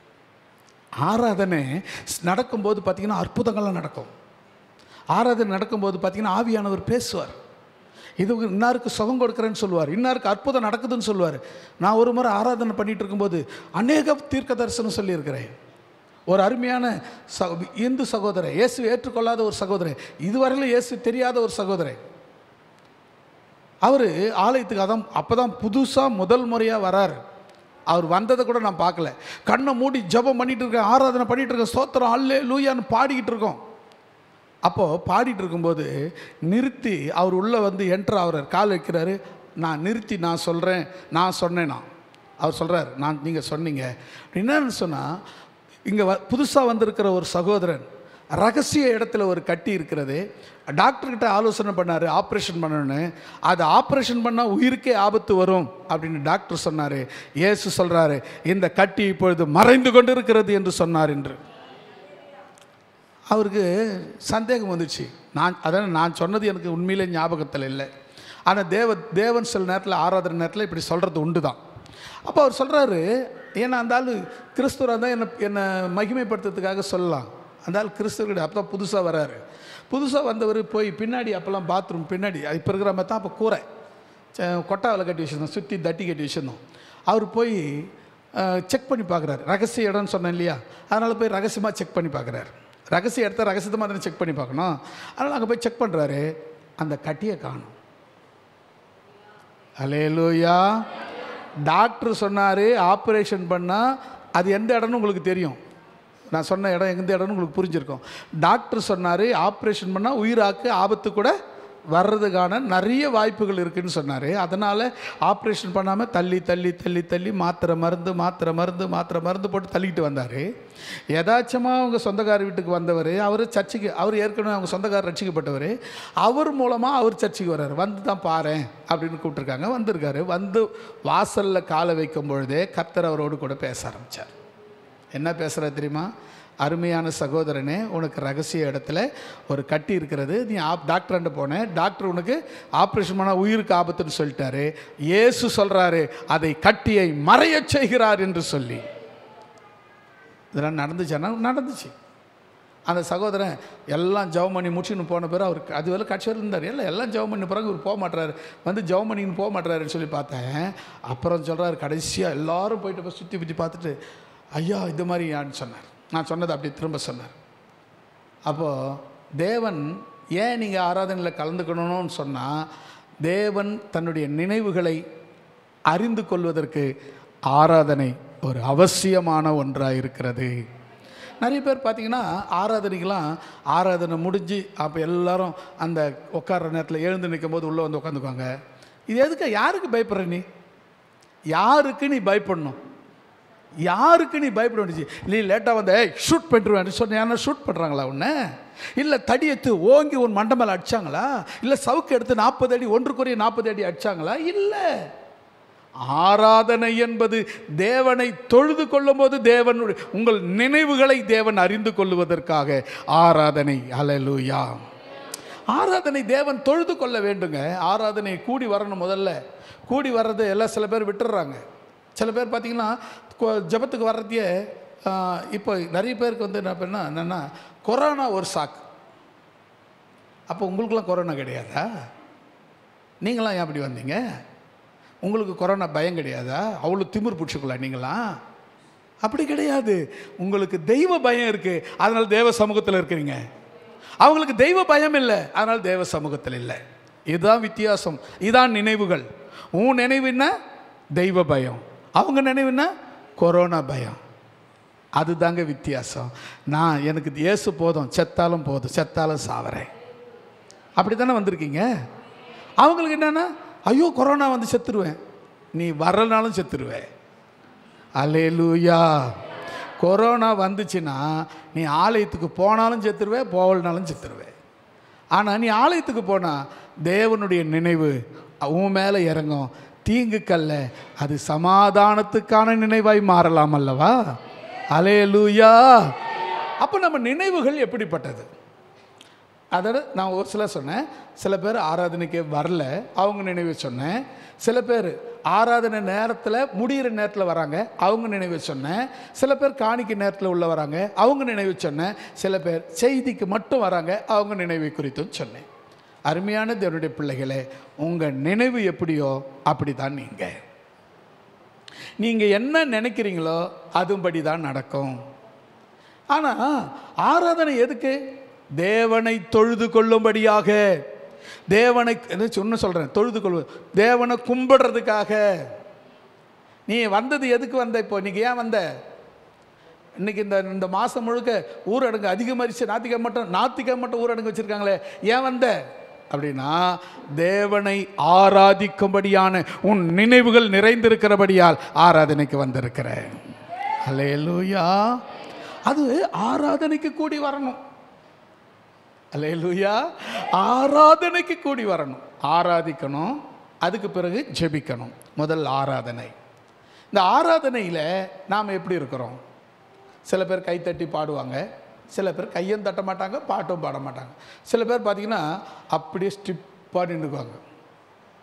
ஆராதனை ஸ்- நடக்கும்போது பார்த்தீங்கன்னா அற்புதங்கள்லாம் நடக்கும் ஆராதனை நடக்கும்போது பார்த்தீங்கன்னா ஆவியானவர் பேசுவார் இது இன்னாருக்கு சுகம் கொடுக்குறேன்னு சொல்லுவார் இன்னாருக்கு அற்புதம் நடக்குதுன்னு சொல்லுவார் நான் ஒரு முறை ஆராதனை பண்ணிட்டு இருக்கும்போது அநேக தீர்க்க தரிசனம் சொல்லியிருக்கிறேன் ஒரு அருமையான ச இந்து சகோதரர் இயேசு ஏற்றுக்கொள்ளாத ஒரு சகோதரன் இதுவரையிலும் இயேசு தெரியாத ஒரு சகோதரன் அவர் ஆலயத்துக்கு அதான் அப்போ தான் புதுசாக முதல் முறையாக வரார் அவர் வந்ததை கூட நான் பார்க்கல கண்ணை மூடி ஜெபம் பண்ணிட்டு இருக்கேன் ஆராதனை பண்ணிட்டு இருக்கேன் ஸ்தோத்திரம் அல்லே லூயான்னு பாடிக்கிட்டு இருக்கோம் அப்போது பாடிட்டு இருக்கும்போது நிறுத்தி அவர் உள்ளே வந்து என்ட்ரு ஆகிறார் கால் வைக்கிறாரு நான் நிறுத்தி நான் சொல்கிறேன் நான் சொன்னேனா அவர் சொல்கிறார் நான் நீங்கள் சொன்னீங்க என்னன்னு சொன்னால் இங்கே வ புதுசாக வந்திருக்கிற ஒரு சகோதரன் ரகசிய இடத்துல ஒரு கட்டி இருக்கிறது டாக்டர்கிட்ட ஆலோசனை பண்ணார் ஆப்ரேஷன் பண்ணணும்னு அது ஆப்ரேஷன் பண்ணால் உயிருக்கே ஆபத்து வரும் அப்படின்னு டாக்டர் சொன்னார் இயேசு சொல்கிறாரு இந்த கட்டி இப்பொழுது மறைந்து கொண்டு இருக்கிறது என்று சொன்னார் என்று அவருக்கு சந்தேகம் வந்துச்சு நான் அதான் நான் சொன்னது எனக்கு உண்மையிலே ஞாபகத்தில் இல்லை ஆனால் தேவ தேவன் சில நேரத்தில் ஆராதனை நேரத்தில் இப்படி சொல்கிறது உண்டு தான் அப்போ அவர் சொல்கிறாரு ஏன்னா அந்த ஆள் கிறிஸ்துவராக தான் என்னை என்னை மகிமைப்படுத்துறதுக்காக சொல்லலாம் அந்த ஆள் கிறிஸ்துவ அப்போ தான் புதுசாக வராரு புதுசாக வந்தவர் போய் பின்னாடி அப்போல்லாம் பாத்ரூம் பின்னாடி இப்போ இருக்கிற மாதிரி தான் அப்போ கூரை ச- கொட்டாவில் கட்டி வச்சுருந்தோம் சுற்றி தட்டி கட்டி வச்சுருந்தோம் அவர் போய் செக் பண்ணி பார்க்குறாரு ரகசிய இடம்னு சொன்னேன் இல்லையா அதனால் போய் ரகசியமாக செக் பண்ணி பார்க்குறாரு ரகசிய இடத்த ரகசியமாக தானே செக் பண்ணி பார்க்கணும் அதனால் அங்கே போய் செக் பண்ணுறாரு அந்த கட்டியை காணும் அலேலூயா டாக்டர் சொன்னார் ஆப்ரேஷன் பண்ணால் அது எந்த இடம்னு உங்களுக்கு தெரியும் நான் சொன்ன இடம் எந்த இடம்னு உங்களுக்கு புரிஞ்சிருக்கும் டாக்டர் சொன்னார் ஆப்ரேஷன் பண்ணால் உயிராக்கு ஆபத்து கூட வர்றதுக்கான நிறைய வாய்ப்புகள் இருக்குன்னு சொன்னார் அதனால் ஆப்ரேஷன் பண்ணாமல் தள்ளி தள்ளி தள்ளி தள்ளி மாத்திரை மருந்து மாத்திரை மருந்து மாத்திரை மருந்து போட்டு தள்ளிக்கிட்டு வந்தார் யதாச்சமாக அவங்க சொந்தக்கார வீட்டுக்கு வந்தவர் அவர் சர்ச்சுக்கு அவர் ஏற்கனவே அவங்க சொந்தக்காரர் ரட்சிக்கப்பட்டவர் அவர் மூலமாக அவர் சர்ச்சுக்கு வர்றாரு வந்து தான் பாரேன் அப்படின்னு கூப்பிட்ருக்காங்க வந்திருக்காரு வந்து வாசலில் காலை வைக்கும் பொழுதே கர்த்தர் அவரோடு கூட பேச ஆரம்பித்தார் என்ன பேசுகிற தெரியுமா அருமையான சகோதரனே உனக்கு ரகசிய இடத்துல ஒரு கட்டி இருக்கிறது நீ ஆப் டாக்டர்கிட்ட போன டாக்டர் உனக்கு ஆப்ரேஷன் பண்ணால் உயிருக்கு ஆபத்துன்னு சொல்லிட்டாரு இயேசு சொல்கிறாரு அதை கட்டியை மறையச் செய்கிறார் என்று சொல்லி இதெல்லாம் நடந்துச்சானா நடந்துச்சு அந்த சகோதரன் எல்லாம் ஜெபம் பண்ணி முடிச்சுன்னு போன பிறகு அவர் அது வேலை கட்சி வரைக்கும் இருந்தார் எல்லாம் எல்லாம் ஜெபம் பண்ணி பிறகு இவர் போக மாட்டாரு வந்து ஜெபம் பண்ணின்னு போக மாட்டாருன்னு சொல்லி பார்த்தேன் அப்புறம் சொல்கிறாரு கடைசியாக எல்லாரும் போயிட்டு போய் சுற்றி பற்றி பார்த்துட்டு ஐயா இது மாதிரி யான்னு சொன்னார் நான் சொன்னதை அப்படி திரும்ப சொன்னார் அப்போது தேவன் ஏன் நீங்கள் ஆராதனையில் கலந்துக்கணும்னு சொன்னால் தேவன் தன்னுடைய நினைவுகளை அறிந்து கொள்வதற்கு ஆராதனை ஒரு அவசியமான ஒன்றாக இருக்கிறது நிறைய பேர் பார்த்தீங்கன்னா ஆராதனைக்கெலாம் ஆராதனை முடிஞ்சு அப்போ எல்லாரும் அந்த உட்கார்ற நேரத்தில் எழுந்து நிற்கும் போது உள்ளே வந்து உட்காந்துக்குவாங்க இது எதுக்கு யாருக்கு பயப்படுற நீ யாருக்கு நீ பயப்படணும் யாருக்கு நீ பயப்பட வேண்டியது நீ லேட்டாக வந்த ஏய் ஷூட் பண்ணிடுவேன் சொன்ன ஷூட் பண்ணுறாங்களா உன்னை இல்லை தடி எடுத்து ஓங்கி உன் மண்டை மேலே அடிச்சாங்களா இல்லை சவுக்கு எடுத்து நாற்பது அடி ஒன்று குறைய நாற்பது அடி அடிச்சாங்களா இல்லை ஆராதனை என்பது தேவனை தொழுது கொள்ளும்போது தேவனுடைய உங்கள் நினைவுகளை தேவன் அறிந்து கொள்வதற்காக ஆராதனை அலலுயா ஆராதனை தேவன் தொழுது கொள்ள வேண்டுங்க ஆராதனை கூடி வரணும் முதல்ல கூடி வர்றது எல்லாம் சில பேர் விட்டுடுறாங்க சில பேர் பார்த்தீங்கன்னா கொ- ஜெபத்துக்கு வர்றதையே ஆ, இப்போ நிறைய பேருக்கு வந்து என்ன பண்ணா என்னென்னா கொரோனா ஒரு சாக்கு அப்போ உங்களுக்குலாம் கொரோனா கிடையாதா நீங்களாம் ஏன் அப்படி வந்தீங்க உங்களுக்கு கொரோனா பயம் கிடையாதா அவ்வளோ திமிர் பிடிச்சிக்கலாம் நீங்களாம் அப்படி கிடையாது உங்களுக்கு தெய்வ பயம் இருக்குது அதனால் தேவ சமூகத்தில் இருக்கிறீங்க அவங்களுக்கு தெய்வ பயம் இல்லை அதனால் தேவ சமூகத்தில் இல்லை இதுதான் வித்தியாசம் இதான் நினைவுகள் உன் நினைவு என்ன தெய்வ பயம் அவங்க நினைவு என்ன கொரோனா பயம் அதுதாங்க வித்தியாசம் நான் எனக்கு இயேசு போதும் செத்தாலும் போதும் செத்தாலும் சாவறேன் அப்படி தானே வந்திருக்கீங்க அவங்களுக்கு என்னென்னா ஐயோ கொரோனா வந்து செத்துருவேன் நீ வரலனாலும் செத்துருவே அலேலூயா கொரோனா வந்துச்சுன்னா நீ ஆலயத்துக்கு போனாலும் செத்துருவே போகலனாலும் செத்துருவே ஆனால் நீ ஆலயத்துக்கு போனால் தேவனுடைய நினைவு உன் மேலே இறங்கும் தீங்குக்கல்ல அது சமாதானத்துக்கான நினைவாய் மாறலாம் அல்லவா அலேலூயா அப்போ நம்ம நினைவுகள் எப்படிப்பட்டது அதோட நான் ஒரு சில சொன்னேன் சில பேர் ஆராதனைக்கே வரல அவங்க நினைவு சொன்னேன் சில பேர் ஆராதனை நேரத்தில் முடிகிற நேரத்தில் வராங்க அவங்க நினைவு சொன்னேன் சில பேர் காணிக்கை நேரத்தில் உள்ள வராங்க அவங்க நினைவு சொன்னேன் சில பேர் செய்திக்கு மட்டும் வராங்க அவங்க நினைவை குறித்தும் சொன்னேன் அருமையான தேவனுடைய பிள்ளைகளே உங்கள் நினைவு எப்படியோ அப்படி தான் நீங்கள் நீங்கள் என்ன நினைக்கிறீங்களோ அதுபடி தான் நடக்கும் ஆனால் ஆராதனை எதுக்கு தேவனை தொழுது கொள்ளும்படியாக தேவனை ஒன்று சொல்கிறேன் தொழுது கொள்வது தேவனை கும்பிடுறதுக்காக நீ வந்தது எதுக்கு வந்த இப்போ இன்னைக்கு ஏன் வந்த இன்னைக்கு இந்த இந்த மாதம் முழுக்க ஊரடங்கு அதிகமாரிச்சு நாத்திக்கிழமை மட்டும் நாத்திக்கிழமை மட்டும் ஊரடங்கு வச்சுருக்காங்களே ஏன் வந்த அப்படின்னா தேவனை ஆராதிக்கும்படியான உன் நினைவுகள் நிறைந்திருக்கிறபடியால் ஆராதனைக்கு வந்திருக்கிறேன் அல்லேலூயா அது ஆராதனைக்கு கூடி வரணும் அல்லேலூயா ஆராதனைக்கு கூடி வரணும் ஆராதிக்கணும் அதுக்கு பிறகு ஜெபிக்கணும் முதல் ஆராதனை இந்த ஆராதனையில் நாம் எப்படி இருக்கிறோம் சில பேர் கைத்தட்டி பாடுவாங்க சில பேர் கையும் தட்ட மாட்டாங்க பாட்டும் பாட மாட்டாங்க சில பேர் பார்த்தீங்கன்னா அப்படியே ஸ்டிப்பாக நின்றுக்குவாங்க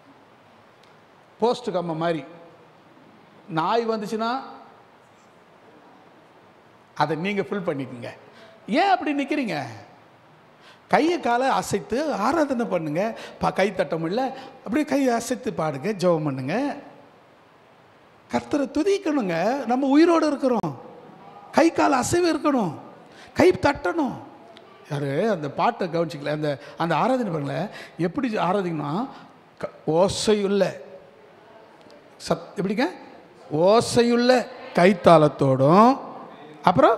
போஸ்ட் கம்ம மாதிரி நாய் வந்துச்சுன்னா அதை நீங்கள் ஃபில் பண்ணிக்கோங்க ஏன் அப்படி நிற்கிறீங்க கையை காலை அசைத்து ஆராதனை பண்ணுங்க பா கை தட்ட முடியல அப்படியே கையை அசைத்து பாடுங்க ஜெபம் பண்ணுங்க கர்த்தரை துதிக்கணுங்க நம்ம உயிரோடு இருக்கிறோம் கை கால் அசைவு இருக்கணும் கை தட்டணும் யாரு அந்த பாட்டை கவனிச்சிக்கல அந்த அந்த ஆராதனை பண்ணல எப்படி ஆராதிக்கணும் க- ஓசையுள்ள சத் எப்படிங்க ஓசையுள்ள கைத்தாளத்தோடும் அப்புறம்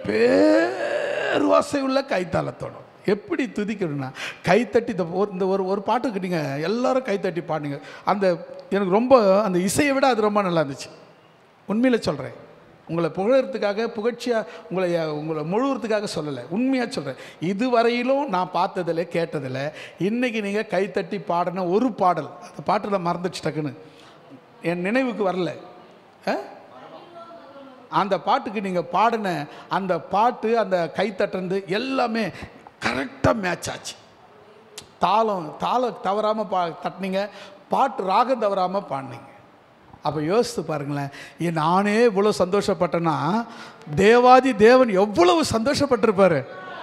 பேர் ஓசையுள்ள கைத்தாளத்தோடும் எப்படி துதிக்கணும்னா கைத்தட்டி இந்த ஒரு இந்த ஒரு ஒரு பாட்டுக்கு நீங்கள் எல்லாரும் கைத்தட்டி பாடுங்க அந்த எனக்கு ரொம்ப அந்த இசையை விட அது ரொம்ப நல்லா இருந்துச்சு உண்மையில் சொல்கிறேன் உங்களை புகழறதுக்காக புகழ்ச்சியாக உங்களை உங்களை முழுவதுக்காக சொல்லலை உண்மையாக சொல்கிறேன் இதுவரையிலும் நான் பார்த்ததில்ல கேட்டதில்ல இன்றைக்கி நீங்கள் கைத்தட்டி பாடின ஒரு பாடல் அந்த பாட்டில் மறந்துச்சு டக்குன்னு என் நினைவுக்கு வரல ஆ? அந்த பாட்டுக்கு நீங்கள் பாடின அந்த பாட்டு அந்த கைத்தட்டுறது எல்லாமே கரெக்டாக மேட்ச் ஆச்சு தாளம் தாளம் தவறாமல் பா தட்டினீங்க பாட்டு ராகம் தவறாமல் பாடினீங்க அப்போ யோசித்து பாருங்களேன் ஏன் நானே இவ்வளோ சந்தோஷப்பட்டேன்னா தேவாதி தேவன் எவ்வளவு சந்தோஷப்பட்டிருப்பாரு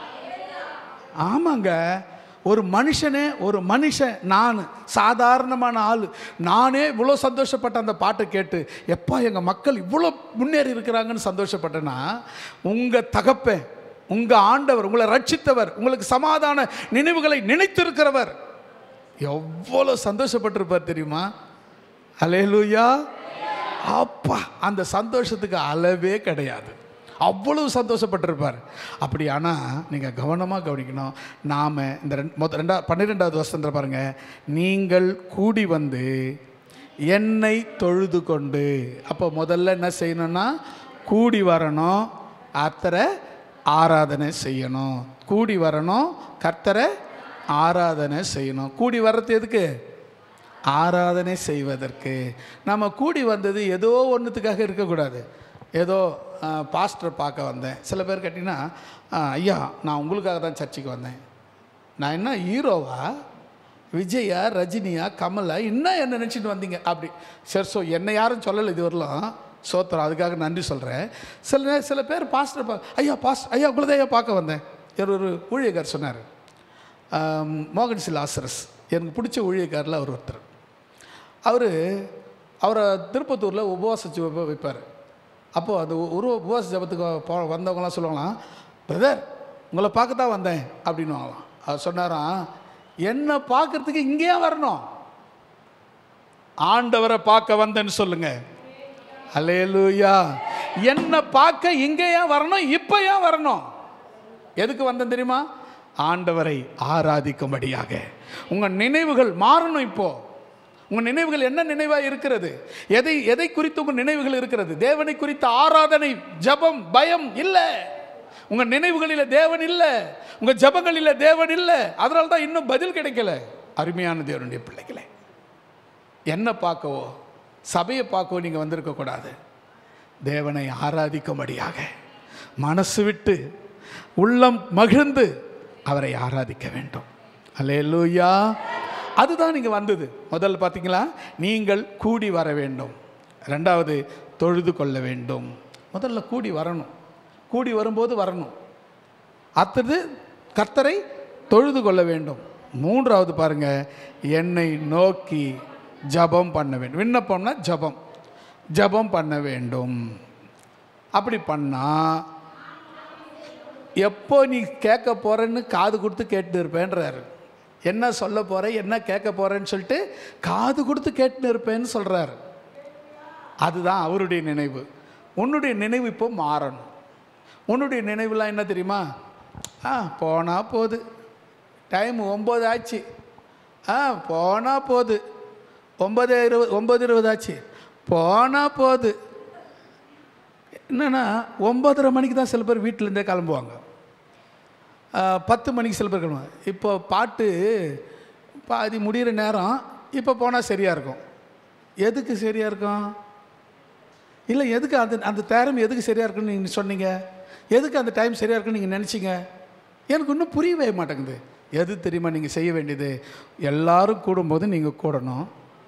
ஆமாங்க ஒரு மனுஷனே ஒரு மனுஷன் நான் சாதாரணமான ஆள் நானே இவ்வளோ சந்தோஷப்பட்ட அந்த பாட்டை கேட்டு எப்பா எங்கள் மக்கள் இவ்வளோ முன்னேறி இருக்கிறாங்கன்னு சந்தோஷப்பட்டேன்னா உங்கள் தகப்பன் உங்கள் ஆண்டவர் உங்களை ரட்சித்தவர் உங்களுக்கு சமாதான நினைவுகளை நினைத்திருக்கிறவர் எவ்வளோ சந்தோஷப்பட்டிருப்பார் தெரியுமா அலேலூயா அப்பா அந்த சந்தோஷத்துக்கு அளவே கிடையாது அவ்வளவு சந்தோஷப்பட்டிருப்பார் அப்படி ஆனால் நீங்கள் கவனமாக கவனிக்கணும் நாம் இந்த ரெண்டு மொத்த ரெண்டா பன்னிரெண்டாவது வருஷத்தில் பாருங்க நீங்கள் கூடி வந்து என்னை தொழுது கொண்டு அப்போ முதல்ல என்ன செய்யணும்னா கூடி வரணும் அத்தரை ஆராதனை செய்யணும் கூடி வரணும் கர்த்தரை ஆராதனை செய்யணும் கூடி வர்றது எதுக்கு ஆராதனை செய்வதற்கு நம்ம கூடி வந்தது ஏதோ ஒன்றுத்துக்காக இருக்கக்கூடாது ஏதோ பாஸ்டரை பார்க்க வந்தேன் சில பேர் கேட்டிங்கன்னா "ஆ, ஐயா நான் உங்களுக்காக தான் சர்ச்சுக்கு வந்தேன் நான் என்ன ஹீரோவா விஜயா ரஜினியா கமலா இன்னும் என்ன நினச்சிட்டு வந்தீங்க அப்படி சரி ஸோ என்னை யாரும் சொல்லலை இது வரலாம் சோத்திரம் அதுக்காக நன்றி சொல்கிறேன் சில நே- சில பேர் பாஸ்டர் பா ஐயா பாஸ் ஐயா உங்களை தான் ஐயா பார்க்க வந்தேன் இவர் ஒரு ஊழியக்கார் சொன்னார் ஆம், மோகன் சிலாசரஸ் எனக்கு பிடிச்ச ஊழியக்காரில் அவர் ஒருத்தர் அவர் அவரை திருப்பத்தூரில் உபவாச ஜெபம் வைப்பார் அப்போது அந்த உ- ஒரு உபவாச ஜபத்துக்கு போ வந்தவங்களாம் சொல்லுவாங்களாம் பிரதர் உங்களை பார்க்க தான் வந்தேன் அப்படின்னுவாங்களாம் அவர் சொன்னாராம் என்னை பார்க்கறதுக்கு இங்கேயே வரணும் ஆண்டவரை பார்க்க வந்தேன்னு சொல்லுங்க அலேலூயா என்னை பார்க்க இங்கே ஏன் வரணும் இப்போ ஏன் வரணும் எதுக்கு வந்தேன் தெரியுமா ஆண்டவரை ஆராதிக்கும்படியாக உங்கள் நினைவுகள் மாறணும் இப்போ உங்கள் நினைவுகள் என்ன நினைவாக இருக்கிறது எதை எதை குறித்து உங்கள் நினைவுகள் இருக்கிறது தேவனை குறித்த ஆராதனை ஜபம் பயம் இல்லை உங்கள் நினைவுகளில் தேவன் இல்லை உங்கள் ஜபங்களில் தேவன் இல்லை அதனால தான் இன்னும் பதில் கிடைக்கல அருமையான தேவனுடைய பிள்ளைகளே என்ன பார்க்கவோ சபையை பார்க்கவோ நீங்கள் வந்திருக்கக்கூடாது தேவனை ஆராதிக்கும்படியாக மனசு விட்டு உள்ளம் மகிழ்ந்து அவரை ஆராதிக்க வேண்டும் அல்லேலூயா அதுதான் நீங்கள் வந்தது முதல்ல பார்த்தீங்களா நீங்கள் கூடி வர வேண்டும் ரெண்டாவது தொழுது கொள்ள வேண்டும் முதல்ல கூடி வரணும் கூடி வரும்போது வரணும் அடுத்தது கர்த்தரை தொழுது கொள்ள வேண்டும் மூன்றாவது பாருங்க என்னை நோக்கி ஜபம் பண்ண வேண்டும் விண்ணப்பம்னா ஜபம் ஜபம் பண்ண வேண்டும் அப்படி பண்ணால் எப்போ நீ கேட்க போகிறேன்னு காது கொடுத்து கேட்டு இருப்பேன்றாரு என்ன சொல்ல போகிற என்ன கேட்க போகிறேன்னு சொல்லிட்டு காது கொடுத்து கேட்டு இருப்பேன்னு சொல்கிறாரு அதுதான் அவருடைய நினைவு உன்னுடைய நினைவு இப்போ மாறணும் உன்னுடைய நினைவுலாம் என்ன தெரியுமா ஆ போனால் போகுது டைம் ஒம்பது ஆச்சு ஆ போனால் போகுது ஒம்பது இருபது ஒம்பது இருபது ஆச்சு போனால் போகுது என்னென்னா ஒம்பதரை மணிக்கு தான் சில பேர் வீட்டிலேருந்தே கிளம்புவாங்க ஆ, பத்து மணிக்கு சில பேர் கிளம்புவாங்க இப்போ பாட்டு பாதி முடிகிற நேரம் இப்போ போனால் சரியாக இருக்கும் எதுக்கு சரியாக இருக்கும் இல்லை எதுக்கு அந்த அந்த நேரம் எதுக்கு சரியாக இருக்குன்னு நீங்கள் சொன்னீங்க எதுக்கு அந்த டைம் சரியாக இருக்குன்னு நீங்கள் நினச்சிங்க எனக்கு இன்னும் புரியவே மாட்டேங்குது எது தெரியுமா நீங்கள் செய்ய வேண்டியது எல்லாரும் கூடும்போது நீங்கள் கூடணும்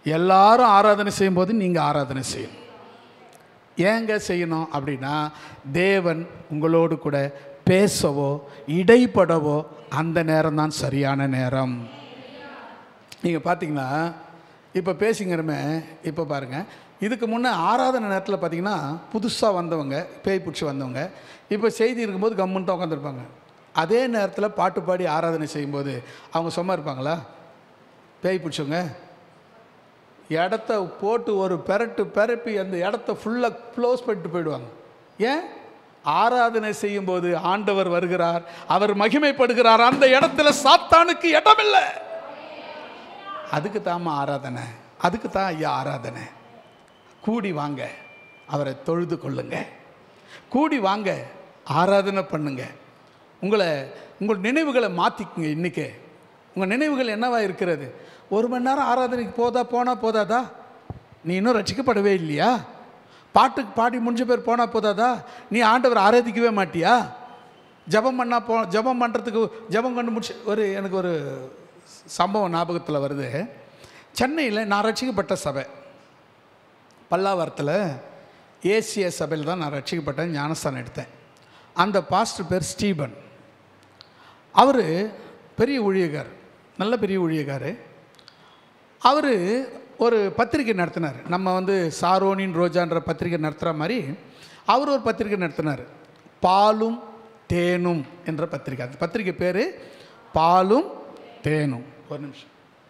எல்லாரும் ஆராதனை செய்யும்போது நீங்கள் ஆராதனை செய்யணும் ஏங்க செய்யணும் அப்படின்னா தேவன் உங்களோடு கூட பேசவோ இடைப்படவோ அந்த நேரம் தான் சரியான நேரம் நீங்கள் பார்த்தீங்கன்னா இப்போ பேசிங்கிறமே இப்போ பாருங்கள் இதுக்கு முன்னே ஆராதனை நேரத்தில் பார்த்தீங்கன்னா புதுசாக வந்தவங்க பேய் பிடிச்சி வந்தவங்க இப்போ செய்தி இருக்கும்போது கம்முன்ட்டு உட்காந்துருப்பாங்க அதே நேரத்தில் பாட்டு பாடி ஆராதனை செய்யும்போது அவங்க சும்மா இருப்பாங்களா பேய் பிடிச்சவங்க இடத்த போட்டு ஒரு பெரட்டு பெரப்பி அந்த இடத்த ஃபுல்லாக க்ளோஸ் பண்ணிட்டு போயிடுவாங்க ஏன் ஆராதனை செய்யும்போது ஆண்டவர் வருகிறார் அவர் மகிமைப்படுகிறார் அந்த இடத்துல சாத்தானுக்கு இடமில்லை அதுக்கு தாம்மா ஆராதனை அதுக்கு தான் ஐயா ஆராதனை கூடி வாங்க அவரை தொழுது கொள்ளுங்க கூடி வாங்க ஆராதனை பண்ணுங்க உங்களை உங்கள் நினைவுகளை மாற்றிக்குங்க இன்றைக்கே உங்கள் நினைவுகள் என்னவா இருக்கிறது ஒரு மணி நேரம் ஆராதனைக்கு போதா போனால் போதாதா நீ இன்னும் ரட்சிக்கப்படவே இல்லையா பாட்டுக்கு பாடி முடிஞ்ச பேர் போனால் போதாதா நீ ஆண்டவர் ஆராதிக்கவே மாட்டியா ஜெபம் பண்ணா போ ஜெபம் பண்ணுறதுக்கு ஜெபம் கண்டு முடிச்சு ஒரு எனக்கு ஒரு சம்பவம் ஞாபகத்தில் வருது சென்னையில் நான் ரட்சிக்கப்பட்ட சபை பல்லாவரத்தில் ஏசிய சபையில் தான் நான் ரட்சிக்கப்பட்டேன் ஞானஸ்தானம் எடுத்தேன் அந்த பாஸ்டர் பேர் ஸ்டீபன் அவர் பெரிய ஊழியக்கார் நல்ல பெரிய ஊழியக்கார் அவர் ஒரு பத்திரிக்கை நடத்தினார் நம்ம வந்து சாரோனின் ரோஜான்ற பத்திரிக்கை நடத்துகிற மாதிரி அவர் ஒரு பத்திரிக்கை நடத்தினார் பாலும் தேனும் என்ற பத்திரிக்கை அந்த பத்திரிக்கை பேர் பாலும் தேனும் ஒரு நிமிஷம்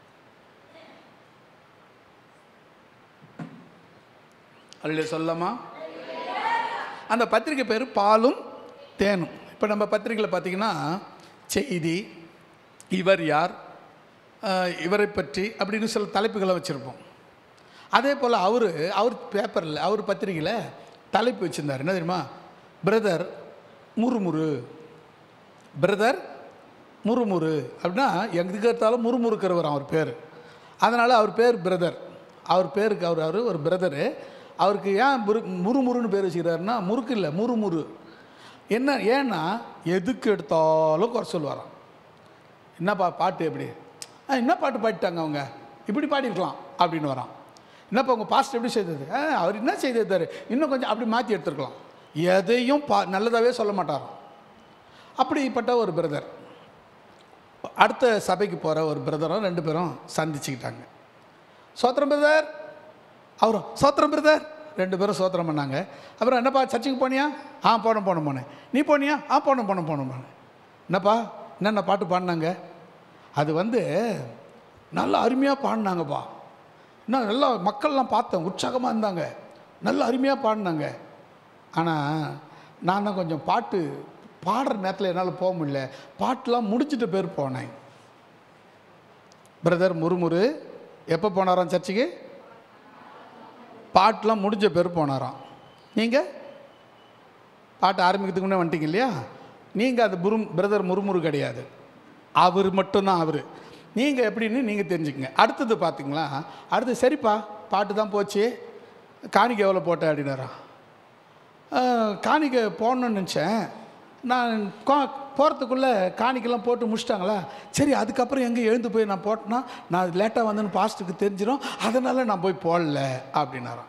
அல்ல சொல்லமா அந்த பத்திரிக்கை பேர் பாலும் தேனும் இப்போ நம்ம பத்திரிக்கையில் பார்த்தீங்கன்னா செய்தி இவர் யார் அஹ், இவரை பற்றி அப்படின்னு சில தலைப்புகளை வச்சுருப்போம் அதே போல் அவர் அவர் பேப்பரில் அவர் பத்திரிக்கையில் தலைப்பு வச்சுருந்தார் என்ன தெரியுமா பிரதர் முறுமுறு பிரதர் முறுமுறு அப்படின்னா எங்கே எடுத்தாலும் முறுமுறுக்கிறவர் அவர் பேர் அதனால் அவர் பேர் பிரதர் அவர் பேருக்கு அவர் அவர் ஒரு பிரதரு அவருக்கு ஏன் முரு முறுமுறுன்னு பேர் வச்சுக்கிறாருன்னா முறுக்கு இல்லை முறுமுறு என்ன ஏன்னா எதுக்கு எடுத்தாலும் குறை சொல்லுவாராம் என்னப்பா பாட்டு எப்படி ஆ என்ன பாட்டு பாடிட்டாங்க அவங்க இப்படி பாடியிருக்கலாம் அப்படின்னு வரான் என்னப்பா உங்கள் பாஸ்ட் எப்படி செய்தது ஆ அவர் என்ன செய்திருந்தாரு இன்னும் கொஞ்சம் அப்படி மாற்றி எடுத்துருக்கலாம் எதையும் பா நல்லதாகவே சொல்ல மாட்டாராம் அப்படிப்பட்ட ஒரு பிரதர் அடுத்த சபைக்கு போகிற ஒரு பிரதரும் ரெண்டு பேரும் சந்திச்சுக்கிட்டாங்க சோத்திரம் பிரதர் அவரும் சோத்திரம் பிரதர் ரெண்டு பேரும் சோத்திரம் பண்ணாங்க அப்புறம் என்னப்பா சர்ச்சுக்கு போனியா ஆ போனோம் போனோம் போனேன் நீ போனியா ஆ போனோம் போனோம் போனோம் போனேன் என்னப்பா என்னென்ன பாட்டு பாடினாங்க அது வந்து நல்லா அருமையாக பாடினாங்கப்பா இன்னும் நல்லா மக்கள்லாம் பார்த்தேன் உற்சாகமாக இருந்தாங்க நல்ல அருமையாக பாடினாங்க ஆனால் நான் தான் கொஞ்சம் பாட்டு பாடுற நேரத்தில் என்னால் போக முடியல பாட்டுலாம் முடிச்சிட்ட பேர் போனேன் பிரதர் முறுமுறு எப்போ போனாராம் சர்ச்சுக்கு பாட்டுலாம் முடிஞ்ச பேர் போனாராம் நீங்கள் பாட்டு ஆரம்பிக்கிறதுக்கு முன்னே வந்துட்டீங்க இல்லையா நீங்கள் அது புரும் பிரதர் முறுமுறு கிடையாது அவர் மட்டும்தான் அவர் நீங்கள் எப்படின்னு நீங்கள் தெரிஞ்சுக்கங்க அடுத்தது பார்த்தீங்களா அடுத்து சரிப்பா பாட்டு தான் போச்சு காணிக்கை எவ்வளோ போட்ட அப்படின்னாரா "ஆஹ், காணிக்கை போடணும்னு நினச்சேன் நான் போகிறதுக்குள்ளே காணிக்கெல்லாம் போட்டு முடிச்சிட்டாங்களா சரி அதுக்கப்புறம் எங்கே எழுந்து போய் நான் போட்டேன்னா நான் லேட்டாக வந்தேன்னு பாஸ்ட்டுக்கு தெரிஞ்சிடும் அதனால் நான் போய் போடல அப்படின்னாராம்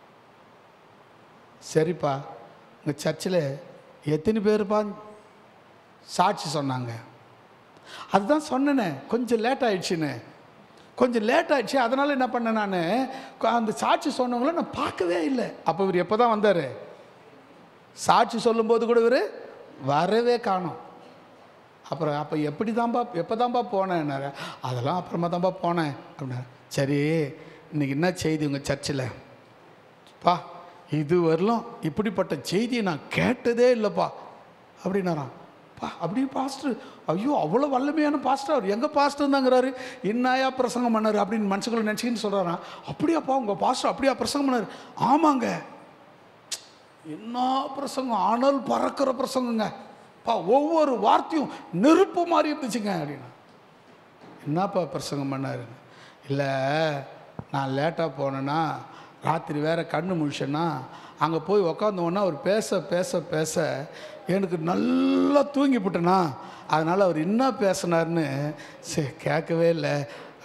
சரிப்பா உங்கள் சர்ச்சில் எத்தனை பேருப்பா சாட்சி சொன்னாங்க அதுதான் சொன்னேனே கொஞ்சம் லேட் ஆயிடுச்சுன்னு கொஞ்சம் லேட் ஆயிடுச்சு அதனால் என்ன பண்ணேன் நான் அந்த சாட்சி சொன்னவங்கள நான் பார்க்கவே இல்லை அப்போ இவர் எப்போ தான் வந்தார் சாட்சி சொல்லும்போது கூட இவர் வரவே காணோம் அப்புறம் அப்போ எப்படி தான்ப்பா எப்போ தான்ப்பா போனேன்னாரு அதெல்லாம் அப்புறமா தான்ப்பா போனேன் அப்படின்னாரு சரி இன்னைக்கு என்ன செய்தி உங்கள் சர்ச்சில் பா இது வரலும் இப்படிப்பட்ட செய்தியை நான் கேட்டதே இல்லைப்பா அப்படின்னாராம் பா அப்படி பாஸ்டர் ஐயோ அவ்வளோ வல்லமையான பாஸ்டர் அவர் எங்கள் பாஸ்டர் தாங்கிறாரு என்னாயா பிரசங்கம் பண்ணார் அப்படின்னு மனசுக்குள்ள நினச்சிக்கின்னு சொல்கிறாராம் அப்படியாப்பா உங்கள் பாஸ்டர் அப்படியா பிரசங்கம் பண்ணார் ஆமாங்க என்ன பிரசங்கம் ஆனல் பறக்கிற பிரசங்கங்க பா ஒவ்வொரு வார்த்தையும் நெருப்பு மாதிரி இருந்துச்சுங்க அப்படின்னா என்னப்பா பிரசங்கம் பண்ணாரு இல்லை நான் லேட்டாக போனேன்னா ராத்திரி வேற கண்ணு முழிச்சேன்னா அங்கே போய் உக்காந்தோன்னா அவர் பேச பேச பேச எனக்கு நல்லா தூங்கி போட்டேனா அதனால் அவர் என்ன பேசினார்னு சரி கேட்கவே இல்லை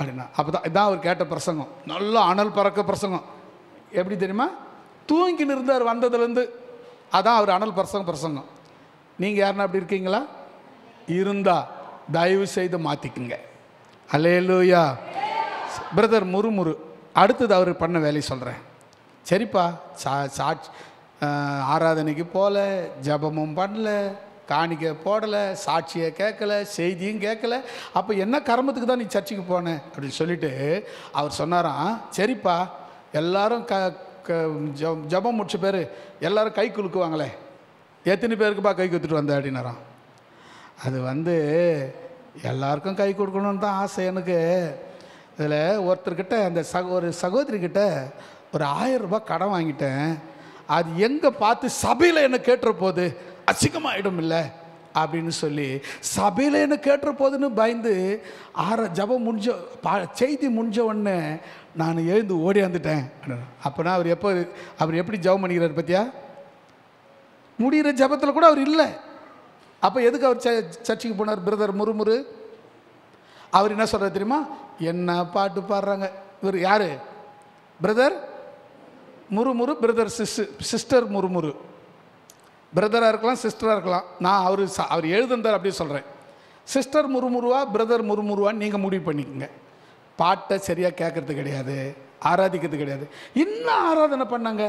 அப்படின்னா அப்போ தான் இதான் அவர் கேட்ட பிரசங்கம் நல்ல அனல் பறக்க பிரசங்கம் எப்படி தெரியுமா தூங்கின்னு இருந்தார் வந்ததுலேருந்து அதான் அவர் அனல் பிரசங்கம் பிரசங்கம் நீங்கள் யாருன்னா அப்படி இருக்கீங்களா இருந்தா தயவு செய்து மாற்றிக்குங்க அலேலூயா பிரதர் முறுமுறு அடுத்தது அவர் பண்ண வேலையை சொல்கிறேன் சரிப்பா சா சாட்சி ஆஹ், ஆராதனைக்கு போகல ஜெபமும் பண்ணல காணிக்கை போடலை சாட்சியை கேட்கல செய்தியும் கேட்கல அப்போ என்ன கர்மத்துக்கு தான் நீ சர்ச்சுக்கு போன அப்படின்னு சொல்லிட்டு அவர் சொன்னாராம் சரிப்பா எல்லாரும் க க ஜெப- ஜெபம் முடிச்ச பேர் எல்லாரும் கை குலுக்குவாங்களே எத்தனை பேருக்குப்பா கை குத்துட்டு வந்த அப்படின்னாராம் அது வந்து எல்லாருக்கும் கை கொடுக்கணும்னு தான் ஆசை எனக்கு இதில் ஒருத்தர்கிட்ட அந்த சக ஒரு சகோதரிக்கிட்ட ஒரு ஆயிரம் ரூபாய் கடன் வாங்கிட்டேன் அது எங்கே பார்த்து சபையில் என்ன கேட்டுற போது அசிங்கமாயிடும் இல்லை அப்படின்னு சொல்லி சபையில் என்ன கேட்டுற போதுன்னு பயந்து ஆற ஜபம் முடிஞ்ச பா செய்தி முடிஞ்ச உடனே நான் எழுந்து ஓடியாந்துட்டேன் அப்போனா அவர் எப்போ அவர் எப்படி ஜபம் பண்ணிக்கிறார் பத்தியா முடிகிற ஜபத்தில் கூட அவர் இல்லை அப்போ எதுக்கு அவர் ச- சர்ச்சுக்கு போனார் பிரதர் முறுமுறு அவர் என்ன சொல்கிறார் தெரியுமா என்ன பாட்டு பாடுறாங்க இவர் யார் பிரதர் முறுமுறு பிரதர் சிஸ் சிஸ்டர் முறுமுறு பிரதராக இருக்கலாம் சிஸ்டராக இருக்கலாம் நான் அவர் ச- அவர் எழுதுந்தார் அப்படி சொல்கிறேன் சிஸ்டர் முறுமுருவா பிரதர் முறுமுருவான்னு நீங்கள் முடிவு பண்ணிக்கோங்க பாட்டை சரியாக கேட்கறது கிடையாது ஆராதிக்கிறது கிடையாது இன்னும் ஆராதனை பண்ணாங்க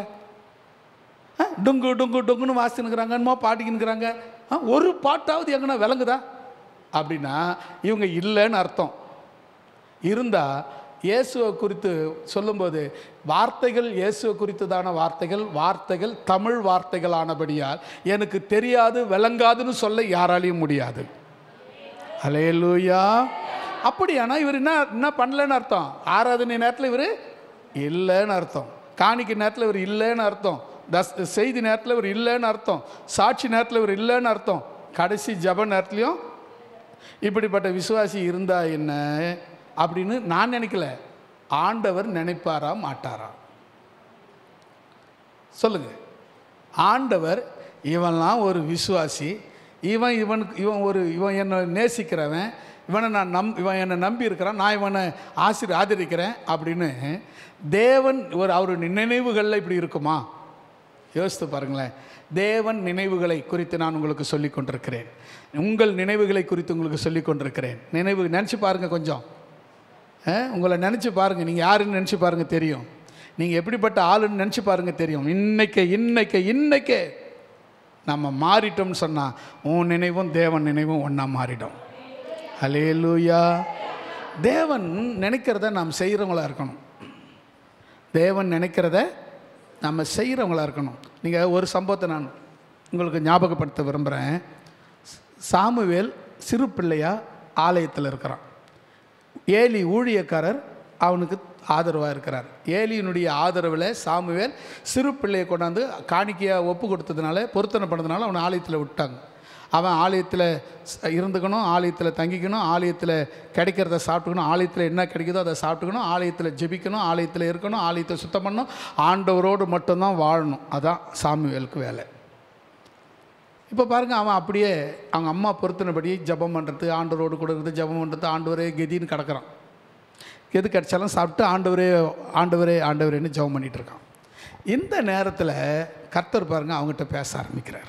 ஆ, டுங்கு டுங்கு டுங்குன்னு வாசினுக்கிறாங்க என்னமோ பாடிக்கினுக்கிறாங்க ஆ, ஒரு பாட்டாவது எங்கன்னா விளங்குதா அப்படின்னா இவங்க இல்லைன்னு அர்த்தம் இருந்தால் இயேசுவை குறித்து சொல்லும்போது வார்த்தைகள் இயேசுவை குறித்ததான வார்த்தைகள் வார்த்தைகள் தமிழ் வார்த்தைகள் ஆனபடியால் எனக்கு தெரியாது விளங்காதுன்னு சொல்ல யாராலையும் முடியாது அலேலூயா அப்படியானா இவர் என்ன என்ன பண்ணலன்னு அர்த்தம் ஆராதனை நேரத்தில் இவர் இல்லைன்னு அர்த்தம் காணிக்கை நேரத்தில் இவர் இல்லைன்னு அர்த்தம் தஸ் செய்தி நேரத்தில் இவர் இல்லைன்னு அர்த்தம் சாட்சி நேரத்தில் இவர் இல்லைன்னு அர்த்தம் கடைசி ஜப நேரத்துலையும் இப்படிப்பட்ட விசுவாசி இருந்தா என்ன அப்படின்னு நான் நினைக்கல ஆண்டவர் நினைப்பாரா மாட்டாரா சொல்லுங்க ஆண்டவர் இவன்லாம் ஒரு விசுவாசி இவன் இவனுக்கு இவன் ஒரு இவன் என்னை நேசிக்கிறவன் இவனை நான் நம் இவன் என்னை நம்பி இருக்கிறான் நான் இவனை ஆசிர் ஆதரிக்கிறேன் அப்படின்னு தேவன் ஒரு அவர் நினைவுகளில் இப்படி இருக்குமா யோசித்து பாருங்களேன் தேவன் நினைவுகளை குறித்து நான் உங்களுக்கு சொல்லிக் கொண்டிருக்கிறேன் உங்கள் நினைவுகளை குறித்து உங்களுக்கு சொல்லிக் கொண்டிருக்கிறேன் நினைவு நினச்சி பாருங்கள் கொஞ்சம் அஹ், உங்களை நினச்சி பாருங்கள் நீங்கள் யாருன்னு நினச்சி பாருங்கள் தெரியும் நீங்கள் எப்படிப்பட்ட ஆளுன்னு நினச்சி பாருங்கள் தெரியும் இன்னைக்கு இன்னைக்கு இன்னைக்கு நம்ம மாறிட்டோம்னு சொன்னால் உன் நினைவும் தேவன் நினைவும் ஒன்றா மாறிடும் அலேலூயா தேவன் நினைக்கிறத நாம் செய்கிறவங்களா இருக்கணும் தேவன் நினைக்கிறத நம்ம செய்கிறவங்களா இருக்கணும் நீங்கள் ஒரு சம்பவத்தை நான் உங்களுக்கு ஞாபகப்படுத்த விரும்புகிறேன் சாமுவேல் சிறு பிள்ளையா ஆலயத்தில் இருக்கிறான் ஏலி ஊழியக்காரர் அவனுக்கு ஆதரவாக இருக்கிறார் ஏலியினுடைய ஆதரவில் சாமுவேல் சிறு பிள்ளையை கொண்டாந்து காணிக்கையாக ஒப்பு கொடுத்ததுனால பொருத்தனை பண்ணதுனால அவனை ஆலயத்தில் விட்டாங்க அவன் ஆலயத்தில் ச- இருந்துக்கணும் ஆலயத்தில் தங்கிக்கணும் ஆலயத்தில் கிடைக்கிறத சாப்பிட்டுக்கணும் ஆலயத்தில் என்ன கிடைக்குதோ அதை சாப்பிட்டுக்கணும் ஆலயத்தில் ஜெபிக்கணும் ஆலயத்தில் இருக்கணும் ஆலயத்தை சுத்தம் பண்ணணும் ஆண்டவரோடு மட்டும்தான் வாழணும் அதான் சாமுவேலுக்கு வேலை இப்போ பாருங்கள் அவன் அப்படியே அவங்க அம்மா பொருத்தினபடி ஜெபம் பண்ணுறது ஆண்டவரோடு கொடுக்குறது ஜெபம் பண்ணுறது ஆண்டவரே கெதின்னு கிடக்குறான் எது கிடைச்சாலும் சாப்பிட்டு ஆண்டவரே ஆண்டவரே ஆண்டவரேன்னு ஜெபம் பண்ணிட்டு இருக்கான் இந்த நேரத்தில் கர்த்தர் பாருங்க அவங்ககிட்ட பேச ஆரம்பிக்கிறார்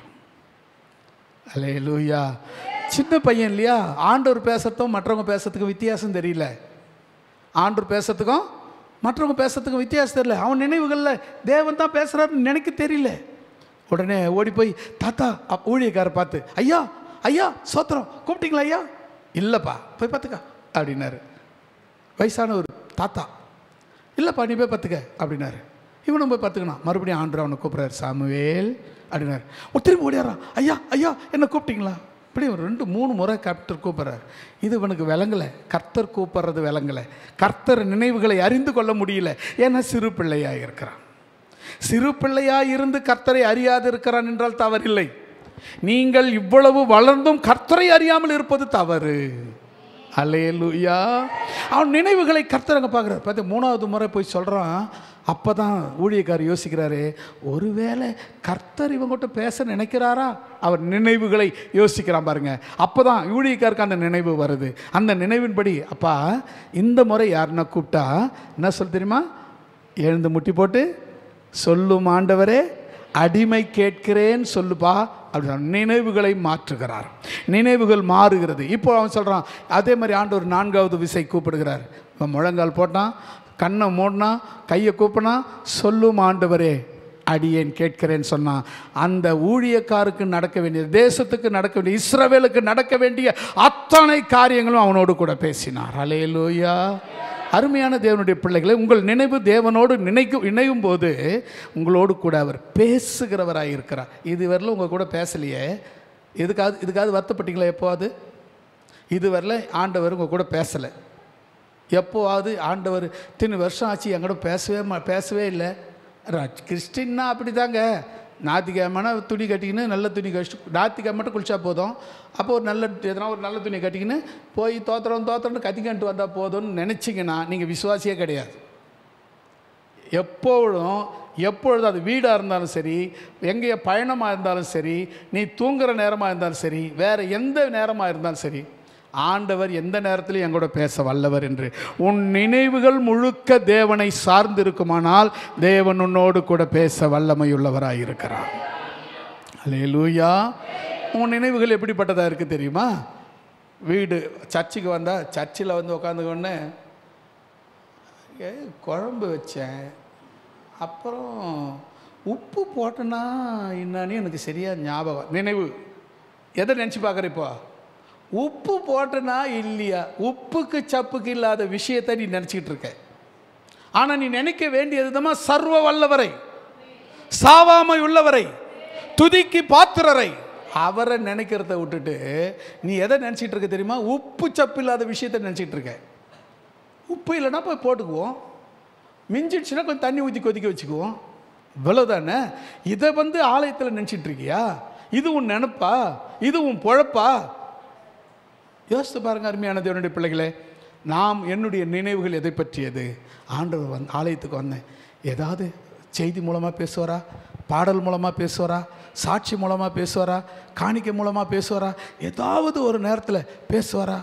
அலே லூயா சின்ன பையன் இல்லையா ஆண்டவர் பேசுறதும் மற்றவங்க பேசுறதுக்கும் வித்தியாசம் தெரியல ஆண்டவர் பேசுறதுக்கும் மற்றவங்க பேசுறதுக்கும் வித்தியாசம் தெரியல அவன் நினைவுகளில் தேவன் தான் பேசுகிறாருன்னு நினைக்க தெரியல உடனே ஓடி போய் தாத்தா அப் ஊழியக்காரர் பார்த்து ஐயா ஐயா சோத்திரம் கூப்பிட்டீங்களா ஐயா இல்லைப்பா போய் பார்த்துக்க அப்படின்னாரு வயசான ஒரு தாத்தா இல்லைப்பா நீ போய் பார்த்துக்க அப்படின்னாரு இவனும் போய் பார்த்துக்கணும் மறுபடியும் ஆண்டு அவனை கூப்பிட்றாரு சாமுவேல் அப்படின்னாரு ஒரு திரும்பி ஓடியாரான் ஐயா ஐயா என்ன கூப்பிட்டீங்களா இப்படி ஒரு ரெண்டு மூணு முறை கர்த்தர் கூப்பிட்றாரு இது இவனுக்கு விளங்கலை கர்த்தர் கூப்பிட்றது விளங்கலை கர்த்தர் நினைவுகளை அறிந்து கொள்ள முடியல ஏன்னா சிறு பிள்ளையாக இருக்கிறான் சிறு பிள்ளையாய் இருந்து கர்த்தரை அறியாது இருக்கிறான் என்றால் தவறில்லை நீங்கள் இவ்வளவு வளர்ந்தும் கர்த்தரை அறியாமல் இருப்பது தவறு அலேலுயா அவன் நினைவுகளை கர்த்தர் அங்கே பார்க்குறாரு பார்த்து மூணாவது முறை போய் சொல்கிறான் அப்போ தான் ஊழியக்காரர் யோசிக்கிறாரு ஒருவேளை கர்த்தர் இவங்ககிட்ட பேச நினைக்கிறாரா அவர் நினைவுகளை யோசிக்கிறான் பாருங்க அப்போ தான் ஊழியக்காருக்கு அந்த நினைவு வருது அந்த நினைவின்படி அப்பா இந்த முறை யாருன்னா கூப்பிட்டா என்ன சொல் தெரியுமா எழுந்து முட்டி போட்டு சொல்லும் ஆண்டவரே அடிமை கேட்கிறேன் சொல்லுப்பா அப்படி சொன்னா. நினைவுகளை மாற்றுகிறார் நினைவுகள் மாறுகிறது இப்போ அவன் சொல்கிறான் அதே மாதிரி ஆண்டவர் நான்காவது விசை கூப்பிடுகிறார் இவன் முழங்கால் போட்டான் கண்ணை மூடினா கையை கூப்பினா சொல்லும் ஆண்டவரே அடியேன் கேட்கிறேன்னு சொன்னான் அந்த ஊழியக்காருக்கு நடக்க வேண்டிய தேசத்துக்கு நடக்க வேண்டிய இஸ்ரவேலுக்கு நடக்க வேண்டிய அத்தனை காரியங்களும் அவனோடு கூட பேசினார் அலேலூயா அருமையான தேவனுடைய பிள்ளைகளை உங்கள் நினைவு தேவனோடு நினைக்கும் இணையும் போது உங்களோடு கூட அவர் பேசுகிறவராக இருக்கிறார் இதுவரையிலும் உங்கள் கூட பேசலையே எதுக்காவது இதுக்காவது வருத்தப்பட்டீங்களா எப்போவாது இதுவரையில் ஆண்டவர் உங்கள் கூட பேசலை எப்போவாவது ஆண்டவர் இத்தனை வருஷம் ஆச்சு எங்கூட பேசவே மா பேசவே இல்லை ர- கிறிஸ்டின்னா அப்படி தாங்க ஞாத்திக்கிழமைனா துணி கட்டிக்கின்னு நல்ல துணி கழிச்சு ஞாத்திக்கிழமை மட்டும் குளிச்சா போதும் அப்போ ஒரு நல்ல எதனா ஒரு நல்ல துணி கட்டிக்கின்னு போய் தோத்திரம் தோத்திரம்னு கத்திக்கிட்டு வந்தால் போதும்னு நினச்சிங்கன்னா நீங்கள் விசுவாசியே கிடையாது எப்பொழுதும் எப்பொழுதும் அது வீடாக இருந்தாலும் சரி எங்கேயோ பயணமாக இருந்தாலும் சரி நீ தூங்குற நேரமாக இருந்தாலும் சரி வேறு எந்த நேரமாக இருந்தாலும் சரி ஆண்டவர் எந்த நேரத்திலும் எங்கூட பேச வல்லவர் என்று உன் நினைவுகள் முழுக்க தேவனை சார்ந்திருக்குமானால் தேவன் உன்னோடு கூட பேச வல்லமையுள்ளவராக இருக்கிறார் அல்லேலூயா உன் நினைவுகள் எப்படிப்பட்டதாக இருக்குது தெரியுமா வீடு சர்ச்சுக்கு வந்தால் சர்ச்சில் வந்து உட்காந்துக்கொன்னே ஏ, குழம்பு வச்சேன் அப்புறம் உப்பு போட்டேன்னா என்னன்னு எனக்கு சரியாக ஞாபகம் நினைவு எதை நினச்சி பார்க்குற இப்போ உப்பு போட்டனா இல்லையா உப்புக்கு சப்புக்கு இல்லாத விஷயத்தை நீ நினச்சிக்கிட்டு இருக்க ஆனால் நீ நினைக்க வேண்டியது சர்வ வல்லவரை சாவாமை உள்ளவரை துதிக்கு பாத்திரரை அவரை நினைக்கிறத விட்டுட்டு நீ எதை நினச்சிட்டு இருக்க தெரியுமா உப்பு சப்பு இல்லாத விஷயத்தை நினச்சிட்டு இருக்க உப்பு இல்லைன்னா போய் போட்டுக்குவோம் மிஞ்சிடுச்சுன்னா கொஞ்சம் தண்ணி ஊற்றி கொதிக்க வச்சுக்குவோம் இவ்வளோதானே இதை வந்து ஆலயத்தில் நினச்சிட்டு இருக்கியா இது உன் நினப்பா இது உன் பொழப்பா யோசித்து பாருங்க அருமையான தேவனுடைய பிள்ளைகளே நாம் என்னுடைய நினைவுகள் எதை பற்றியது ஆண்டவர் வந்து ஆலயத்துக்கு வந்தேன் ஏதாவது செய்தி மூலமாக பேசுவாரா பாடல் மூலமாக பேசுவாரா சாட்சி மூலமாக பேசுவாரா காணிக்கை மூலமாக பேசுவாரா ஏதாவது ஒரு நேரத்தில் பேசுவாரா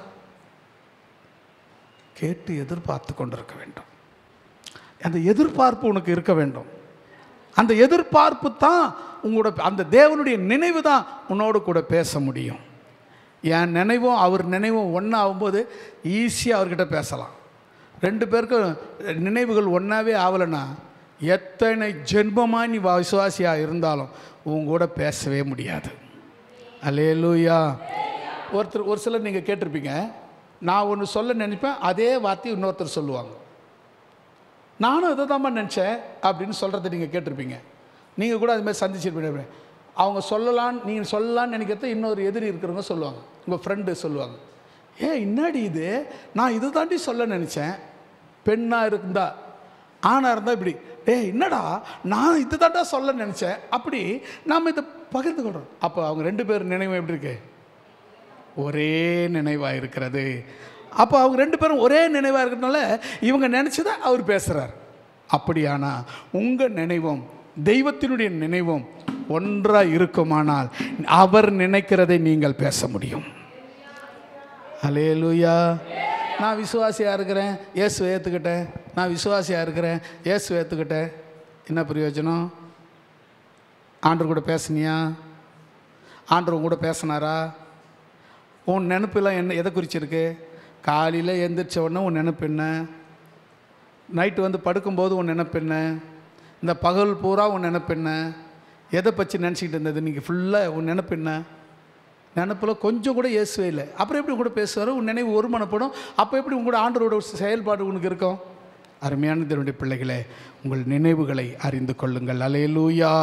கேட்டு எதிர்பார்த்து கொண்டிருக்க வேண்டும் அந்த எதிர்பார்ப்பு உனக்கு இருக்க வேண்டும் அந்த எதிர்பார்ப்பு தான் உங்களோட அந்த தேவனுடைய நினைவு தான் உன்னோடு கூட பேச முடியும் என் நினைவும் அவர் நினைவும் ஒன்றா ஆகும்போது ஈஸியாக அவர்கிட்ட பேசலாம் ரெண்டு பேருக்கும் நினைவுகள் ஒன்றாவே ஆகலைன்னா எத்தனை ஜென்மமாக நீ விசுவாசியாக இருந்தாலும் உன் கூட பேசவே முடியாது அலேலூயா ஒருத்தர் ஒரு சிலர் நீங்கள் கேட்டிருப்பீங்க நான் ஒன்று சொல்ல நினைப்பேன் அதே வார்த்தையை இன்னொருத்தர் சொல்லுவாங்க நானும் இதை தான் நினச்சேன் அப்படின்னு சொல்கிறத நீங்கள் கேட்டிருப்பீங்க நீங்கள் கூட அது மாதிரி சந்திச்சிருப்பீங்க அவங்க சொல்லலான்னு நீங்கள் சொல்லலான்னு நினைக்கிறத இன்னொரு எதிரி இருக்கிறவங்க சொல்லுவாங்க உங்கள் ஃப்ரெண்டு சொல்லுவாங்க ஏ இன்னாடி இது நான் இது தாண்டி சொல்ல நினச்சேன் பெண்ணாக இருந்தா ஆணாக இருந்தால் இப்படி டேய் என்னடா நான் இது தாண்டா சொல்ல நினச்சேன் அப்படி நாம் இதை பகிர்ந்து கொள்கிறோம் அப்போ அவங்க ரெண்டு பேர் நினைவு எப்படி இருக்கு ஒரே நினைவாக இருக்கிறது அப்போ அவங்க ரெண்டு பேரும் ஒரே நினைவாக இருக்கிறதுனால இவங்க நினச்சதை அவர் பேசுகிறார் அப்படியானா உங்கள் நினைவும் தெய்வத்தினுடைய நினைவும் ஒன்றாக இருக்குமானால் அவர் நினைக்கிறதை நீங்கள் பேச முடியும் அலேலூயா நான் விசுவாசியாக இருக்கிறேன் இயேசு ஏற்றுக்கிட்டேன் நான் விசுவாசியாக இருக்கிறேன் இயேசு ஏற்றுக்கிட்டேன் என்ன பிரயோஜனம் ஆண்டவர் கூட பேசுனியா ஆண்டவர் உன் கூட பேசினாரா உன் நினப்பெல்லாம் என்ன எதை குறிச்சிருக்கு காலையில் எந்திரிச்ச உடனே உன் நினப்பு என்ன நைட்டு வந்து படுக்கும்போது உன் நினப்பு என்ன இந்த பகல் பூரா உன் நினப்பு என்ன எதை பற்றி நினச்சிக்கிட்டு இருந்தது நீங்கள் ஃபுல்லாக உன் நினப்பு என்ன நினப்பில் கொஞ்சம் கூட இயேசுவே இல்லை அப்புறம் எப்படி உன் கூட பேசுவார் உன் நினைவு ஒருமனப்படும் அப்போ எப்படி உங்களோட ஆண்டரோட செயல்பாடு உனக்கு இருக்கும் அருமையான தேவனுடைய பிள்ளைகளே உங்கள் நினைவுகளை அறிந்து கொள்ளுங்கள் அலேலூயா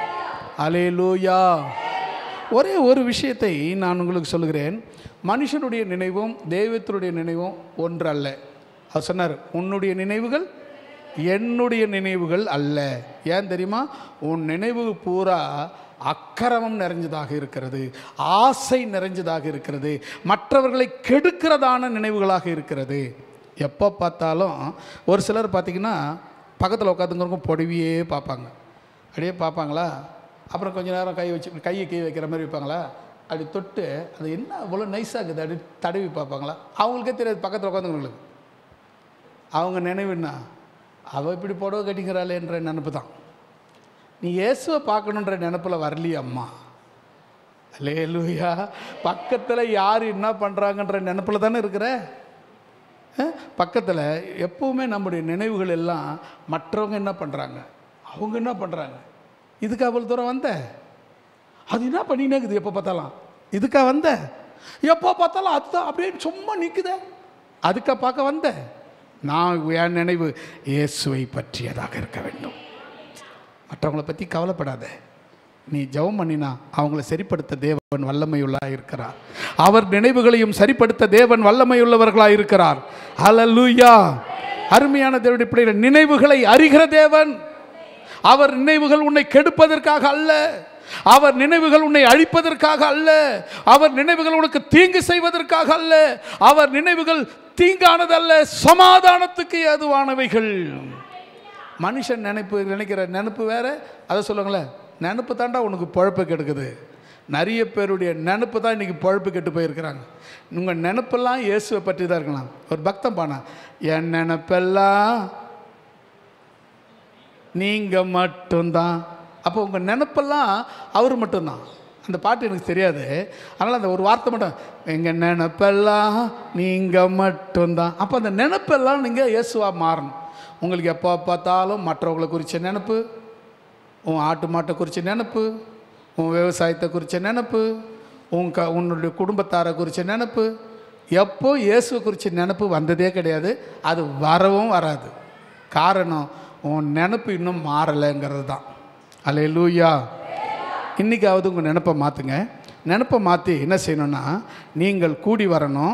அலேலூயா ஒரே ஒரு விஷயத்தை நான் உங்களுக்கு சொல்லுகிறேன் மனுஷனுடைய நினைவும் தெய்வத்தினுடைய நினைவும் ஒன்று அல்ல அவர் சொன்னார் உன்னுடைய நினைவுகள் என்னுடைய நினைவுகள் அல்ல ஏன் தெரியுமா உன் நினைவு பூரா அக்கிரமம் நிறைஞ்சதாக இருக்கிறது ஆசை நிறைஞ்சதாக இருக்கிறது மற்றவர்களை கெடுக்கிறதான நினைவுகளாக இருக்கிறது எப்போ பார்த்தாலும் ஒரு சிலர் பார்த்திங்கன்னா பக்கத்தில் உட்காந்துங்கிறவங்க பொடவியே பார்ப்பாங்க அப்படியே பார்ப்பாங்களா அப்புறம் கொஞ்ச நேரம் கை வச்சு கையை கை வைக்கிற மாதிரி வைப்பாங்களா அப்படி தொட்டு அது என்ன அவ்வளோ நைஸாக இருக்குது அப்படி தடவி பார்ப்பாங்களா அவங்களுக்கே தெரியாது பக்கத்தில் உட்காந்துங்களுக்கு அவங்க நினைவுன்னா அவள் இப்படி புடவை கட்டிக்கிறாளேன்ற நினப்பு தான் நீ இயேசுவை பார்க்கணுன்ற நினப்பில் வரலையே அம்மா லேலுயா பக்கத்தில் யார் என்ன பண்ணுறாங்கன்ற நினப்பில் தானே இருக்கிற பக்கத்தில் எப்போவுமே நம்முடைய நினைவுகள் எல்லாம் மற்றவங்க என்ன பண்ணுறாங்க அவங்க என்ன பண்ணுறாங்க இதுக்கு அவ்வளோ தூரம் வந்த அது என்ன பண்ணினே இருக்குது எப்போ பார்த்தாலும் இதுக்கா வந்த எப்போ பார்த்தாலும் அதுதான் அப்படியே சும்மா நிற்குதே அதுக்கா பார்க்க வந்த நான் என் நினைவு இயேசுவை பற்றியதாக இருக்க வேண்டும் மற்றவங்கள பற்றி கவலைப்படாத நீ ஜெபம் பண்ணினா அவங்கள சரிப்படுத்த தேவன் வல்லமையுள்ளா இருக்கிறார் அவர் நினைவுகளையும் சரிப்படுத்த தேவன் வல்லமையுள்ளவர்களாக இருக்கிறார் ஹalleluya அருமையான தேவனுடைய பிள்ளைகள் நினைவுகளை அறிகிற தேவன் அவர் நினைவுகள் உன்னை கெடுப்பதற்காக அல்ல அவர் நினைவுகள் உன்னை அழிப்பதற்காக அல்ல அவர் நினைவுகள் உனக்கு தீங்கு செய்வதற்காக அல்ல அவர் நினைவுகள் தீங்கானதல்ல சமாதானத்துக்கு ஏதுவானவைகள் மனுஷன் நினைப்பு நினைக்கிற நினப்பு வேற அதை சொல்லுங்களேன் நினப்பு தாண்டா உனக்கு பழப்பு கெடுக்குது நிறைய பேருடைய நினப்பு தான் இன்றைக்கி பழப்பு கெட்டு போயிருக்கிறாங்க உங்கள் நினப்பெல்லாம் இயேசுவை பற்றி தான் இருக்கலாம் ஒரு பக்தம் பானா என் நினப்பெல்லாம் நீங்கள் மட்டும்தான் அப்போ உங்கள் நினப்பெல்லாம் அவர் மட்டும்தான் அந்த பாட்டு எனக்கு தெரியாது அதனால் அந்த ஒரு வார்த்தை மட்டும் எங்கள் நினப்பெல்லாம் நீங்கள் மட்டும்தான் அப்போ அந்த நினப்பெல்லாம் நீங்கள் இயேசுவாக மாறணும் உங்களுக்கு எப்போ பார்த்தாலும் மற்றவங்களை குறித்த நினப்பு உன் ஆட்டு மாட்டை குறித்த நினப்பு உன் விவசாயத்தை குறித்த நினப்பு உன் க உன்னுடைய குடும்பத்தாரை குறித்த நினப்பு எப்போ இயேசுவை குறித்த நினப்பு வந்ததே கிடையாது அது வரவும் வராது காரணம் உன் நினப்பு இன்னும் மாறலைங்கிறது தான் அலே லூயா இன்றைக்காவது உங்கள் நினப்பை மாற்றுங்க நினப்பை மாற்றி என்ன செய்யணும்னா நீங்கள் கூடி வரணும்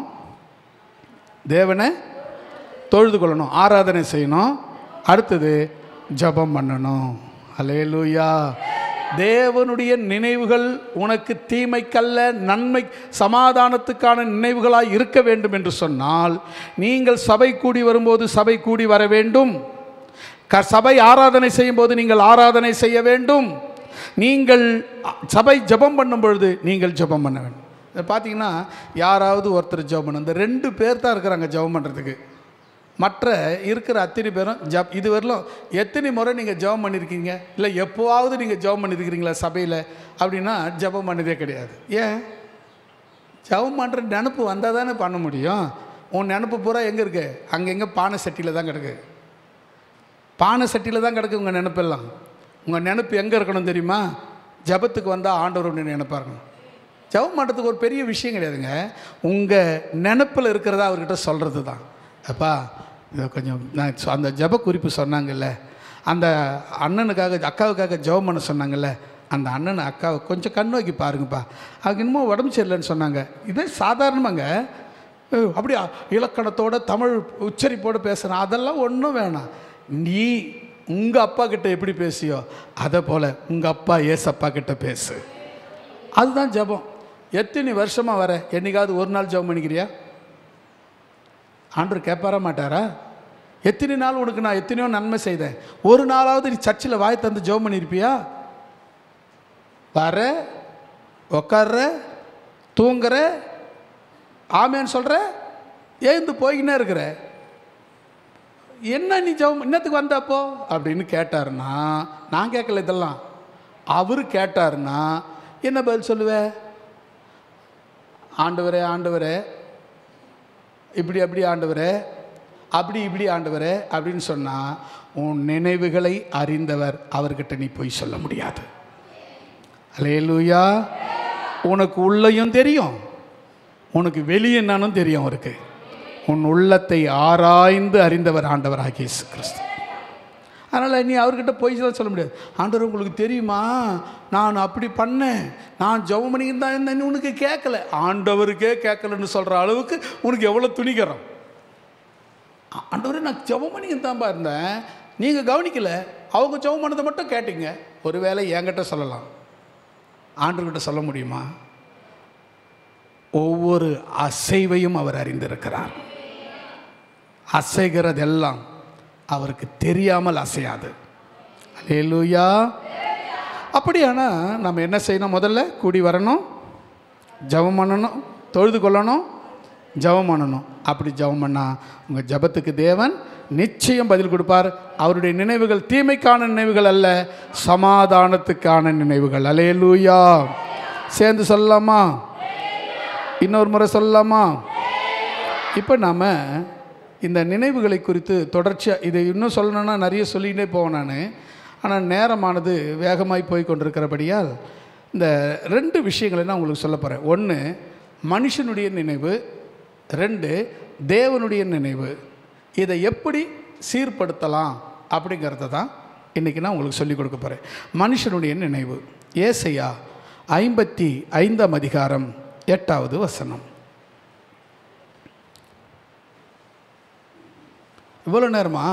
தேவனை தொழுது கொள்ளணும் ஆராதனை செய்யணும் அடுத்தது ஜெபம் பண்ணணும் அலேலூயா தேவனுடைய நினைவுகள் உனக்கு தீமைக்கல்ல நன்மை சமாதானத்துக்கான நினைவுகளாய் இருக்க வேண்டும் என்று சொன்னால் நீங்கள் சபை கூடி வரும்போது சபை கூடி வர வேண்டும் க சபை ஆராதனை செய்யும் போது நீங்கள் ஆராதனை செய்ய வேண்டும் நீங்கள் சபை ஜெபம் பண்ணும் பொழுது நீங்கள் ஜெபம் பண்ண வேண்டும் இதை பார்த்தீங்கன்னா யாராவது ஒருத்தர் ஜெபம் பண்ணணும் இந்த ரெண்டு பேர் தான் இருக்கிறாங்க ஜெபம் பண்ணுறதுக்கு மற்ற இருக்கிற அத்தனை பேரும் ஜப் இது வரலும் எத்தனை முறை நீங்கள் ஜெபம் பண்ணியிருக்கீங்க இல்லை எப்போவாவது நீங்கள் ஜெபம் பண்ணியிருக்கிறீங்களா சபையில் அப்படின்னா ஜெபம் பண்ணதே கிடையாது ஏன் ஜெபம் பண்ணுற நினப்பு வந்தால் தானே பண்ண முடியும் உன் நினப்பு பூரா எங்கே இருக்கு அங்கங்கே பானை சட்டியில் தான் கிடக்கு பானை சட்டியில் தான் கிடக்கு உங்கள் நினப்பெல்லாம் உங்கள் நினப்பு எங்கே இருக்கணும் தெரியுமா ஜபத்துக்கு வந்தால் ஆண்டவருடைய நினைப்பாக இருக்கணும் ஜபம் பண்ணுறதுக்கு ஒரு பெரிய விஷயம் கிடையாதுங்க உங்கள் நினப்பில் இருக்கிறதா அவர்கிட்ட சொல்கிறது தான் அப்பா இதை கொஞ்சம் நான் சொ- அந்த ஜப குறிப்பு சொன்னாங்கல்ல அந்த அண்ணனுக்காக அக்காவுக்காக ஜெபம் பண்ண சொன்னாங்கல்ல அந்த அண்ணன் அக்காவை கொஞ்சம் கண் நோக்கி பாருங்கப்பா அவங்க இன்னமும் உடம்பு சரியில்லைன்னு சொன்னாங்க இதே சாதாரணமாங்க அஹ் அப்படியா இலக்கணத்தோட தமிழ் உச்சரிப்போடு பேசுகிறேன் அதெல்லாம் ஒன்றும் வேணாம் நீ உங்கள் அப்பா கிட்ட எப்படி பேசியோ அதை போல் உங்கள் அப்பா ஏசப்பா கிட்ட பேசு அதுதான் ஜெபம் எத்தனை வருஷமாக வர என்னைக்காவது ஒரு நாள் ஜெபம் பண்ணிக்கிறியா ஆண்டவர் கேட்பாரா மாட்டாரா எத்தனை நாள் உனக்கு நான் எத்தனையோ நன்மை செய்தேன் ஒரு நாளாவது நீ சர்ச்சில் வாய் தந்து ஜெபம் பண்ணியிருப்பியா வர உக்கார்ற தூங்குற ஆமேன்னு சொல்கிற எழுந்து போய்கினே இருக்கிற என்ன நீ ஜெபம் இன்னத்துக்கு வந்தப்போ அப்படின்னு கேட்டாருன்னா நான் கேட்கல இதெல்லாம் அவர் கேட்டாருன்னா என்ன பதில் சொல்லுவ ஆண்டவரே ஆண்டவரே இப்படி அப்படி ஆண்டவரே அப்படி இப்படி ஆண்டவரே அப்படின்னு சொன்னால் உன் நினைவுகளை அறிந்தவர் அவர்கிட்ட நீ போய் சொல்ல முடியாது அலேலூயா உனக்கு உள்ளேயும் தெரியும் உனக்கு வெளியே என்னன்னு தெரியும் அவருக்கு உன் உள்ளத்தை ஆராய்ந்து அறிந்தவர் ஆண்டவர் இயேசு கிறிஸ்து அதனால் நீ அவர்கிட்ட போய் சொல்ல சொல்ல முடியாது ஆண்டவர் உங்களுக்கு தெரியுமா நான் அப்படி பண்ணேன் நான் ஜெபம் பண்ணிக்கிட்டு தான் இருந்தேன் உனக்கு கேட்கல ஆண்டவருக்கே கேட்கலன்னு சொல்கிற அளவுக்கு உனக்கு எவ்வளோ துணிக்கிறோம் ஆண்டவரே நான் ஜெபம் பண்ணிக்கிட்டு தான்ப்பா இருந்தேன் நீங்கள் கவனிக்கல அவங்க ஜெபம் பண்ணதை மட்டும் கேட்டீங்க ஒருவேளை என்கிட்ட சொல்லலாம் ஆண்டவர்கிட்ட சொல்ல முடியுமா ஒவ்வொரு அசைவையும் அவர் அறிந்திருக்கிறார் அசைகிறதெல்லாம் அவருக்கு தெரியாமல் அசையாது அல்லேலூயா அப்படியானா நம்ம என்ன செய்யணும் முதல்ல கூடி வரணும் ஜெபம் பண்ணணும் தொழுது கொள்ளணும் ஜெபம் பண்ணணும் அப்படி ஜெபம் பண்ணா உங்கள் ஜெபத்துக்கு தேவன் நிச்சயம் பதில் கொடுப்பார் அவருடைய நினைவுகள் தீமைக்கான நினைவுகள் அல்ல சமாதானத்துக்கான நினைவுகள் அலேலூயா சேர்ந்து சொல்லலாமா இன்னொரு முறை சொல்லலாமா இப்போ நாம் இந்த நினைவுகளை குறித்து தொடர்ச்சியாக இதை இன்னும் சொல்லணும்னா நிறைய சொல்லிகிட்டே போவேன் நான் ஆனால் நேரமானது வேகமாய் போய் கொண்டிருக்கிறபடியால் இந்த ரெண்டு விஷயங்களை நான் உங்களுக்கு சொல்ல போகிறேன் ஒன்று மனுஷனுடைய நினைவு ரெண்டு தேவனுடைய நினைவு இதை எப்படி சீர்படுத்தலாம் அப்படிங்கிறத தான் இன்றைக்கி நான் உங்களுக்கு சொல்லிக் கொடுக்க போகிறேன் மனுஷனுடைய நினைவு ஏசையா ஐம்பத்தி ஐந்தாம் அதிகாரம் எட்டாவது வசனம் இவ்வளோ நேரமா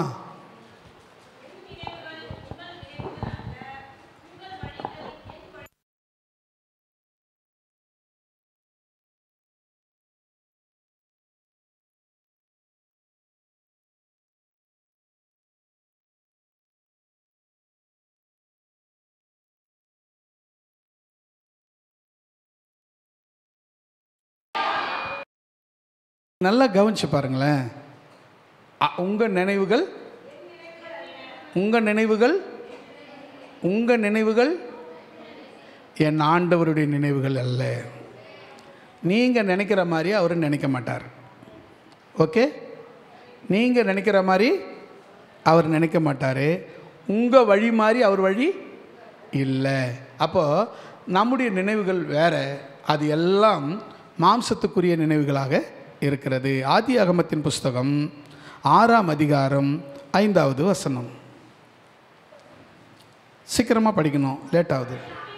நல்லா கவனிச்சு பாருங்களேன் அ- உங்க நினைவுகள் உங்க நினைவுகள் உங்க நினைவுகள் என் ஆண்டவருடைய நினைவுகள் அல்ல நீங்க நினைக்கிற மாதிரி அவர் நினைக்க மாட்டார் ஓகே நீங்க நினைக்கிற மாதிரி அவர் நினைக்க மாட்டார் உங்க வழி மாதிரி அவர் வழி இல்லை அப்போ நம்முடைய நினைவுகள் வேற அது எல்லாம் மாம்சத்துக்குரிய நினைவுகளாக இருக்கிறது ஆதி அகமத்தின் புஸ்தகம் ஆறாம் அதிகாரம் ஐந்தாவது வசனம் சீக்கிரமாக படிக்கணும் லேட் ஆகுது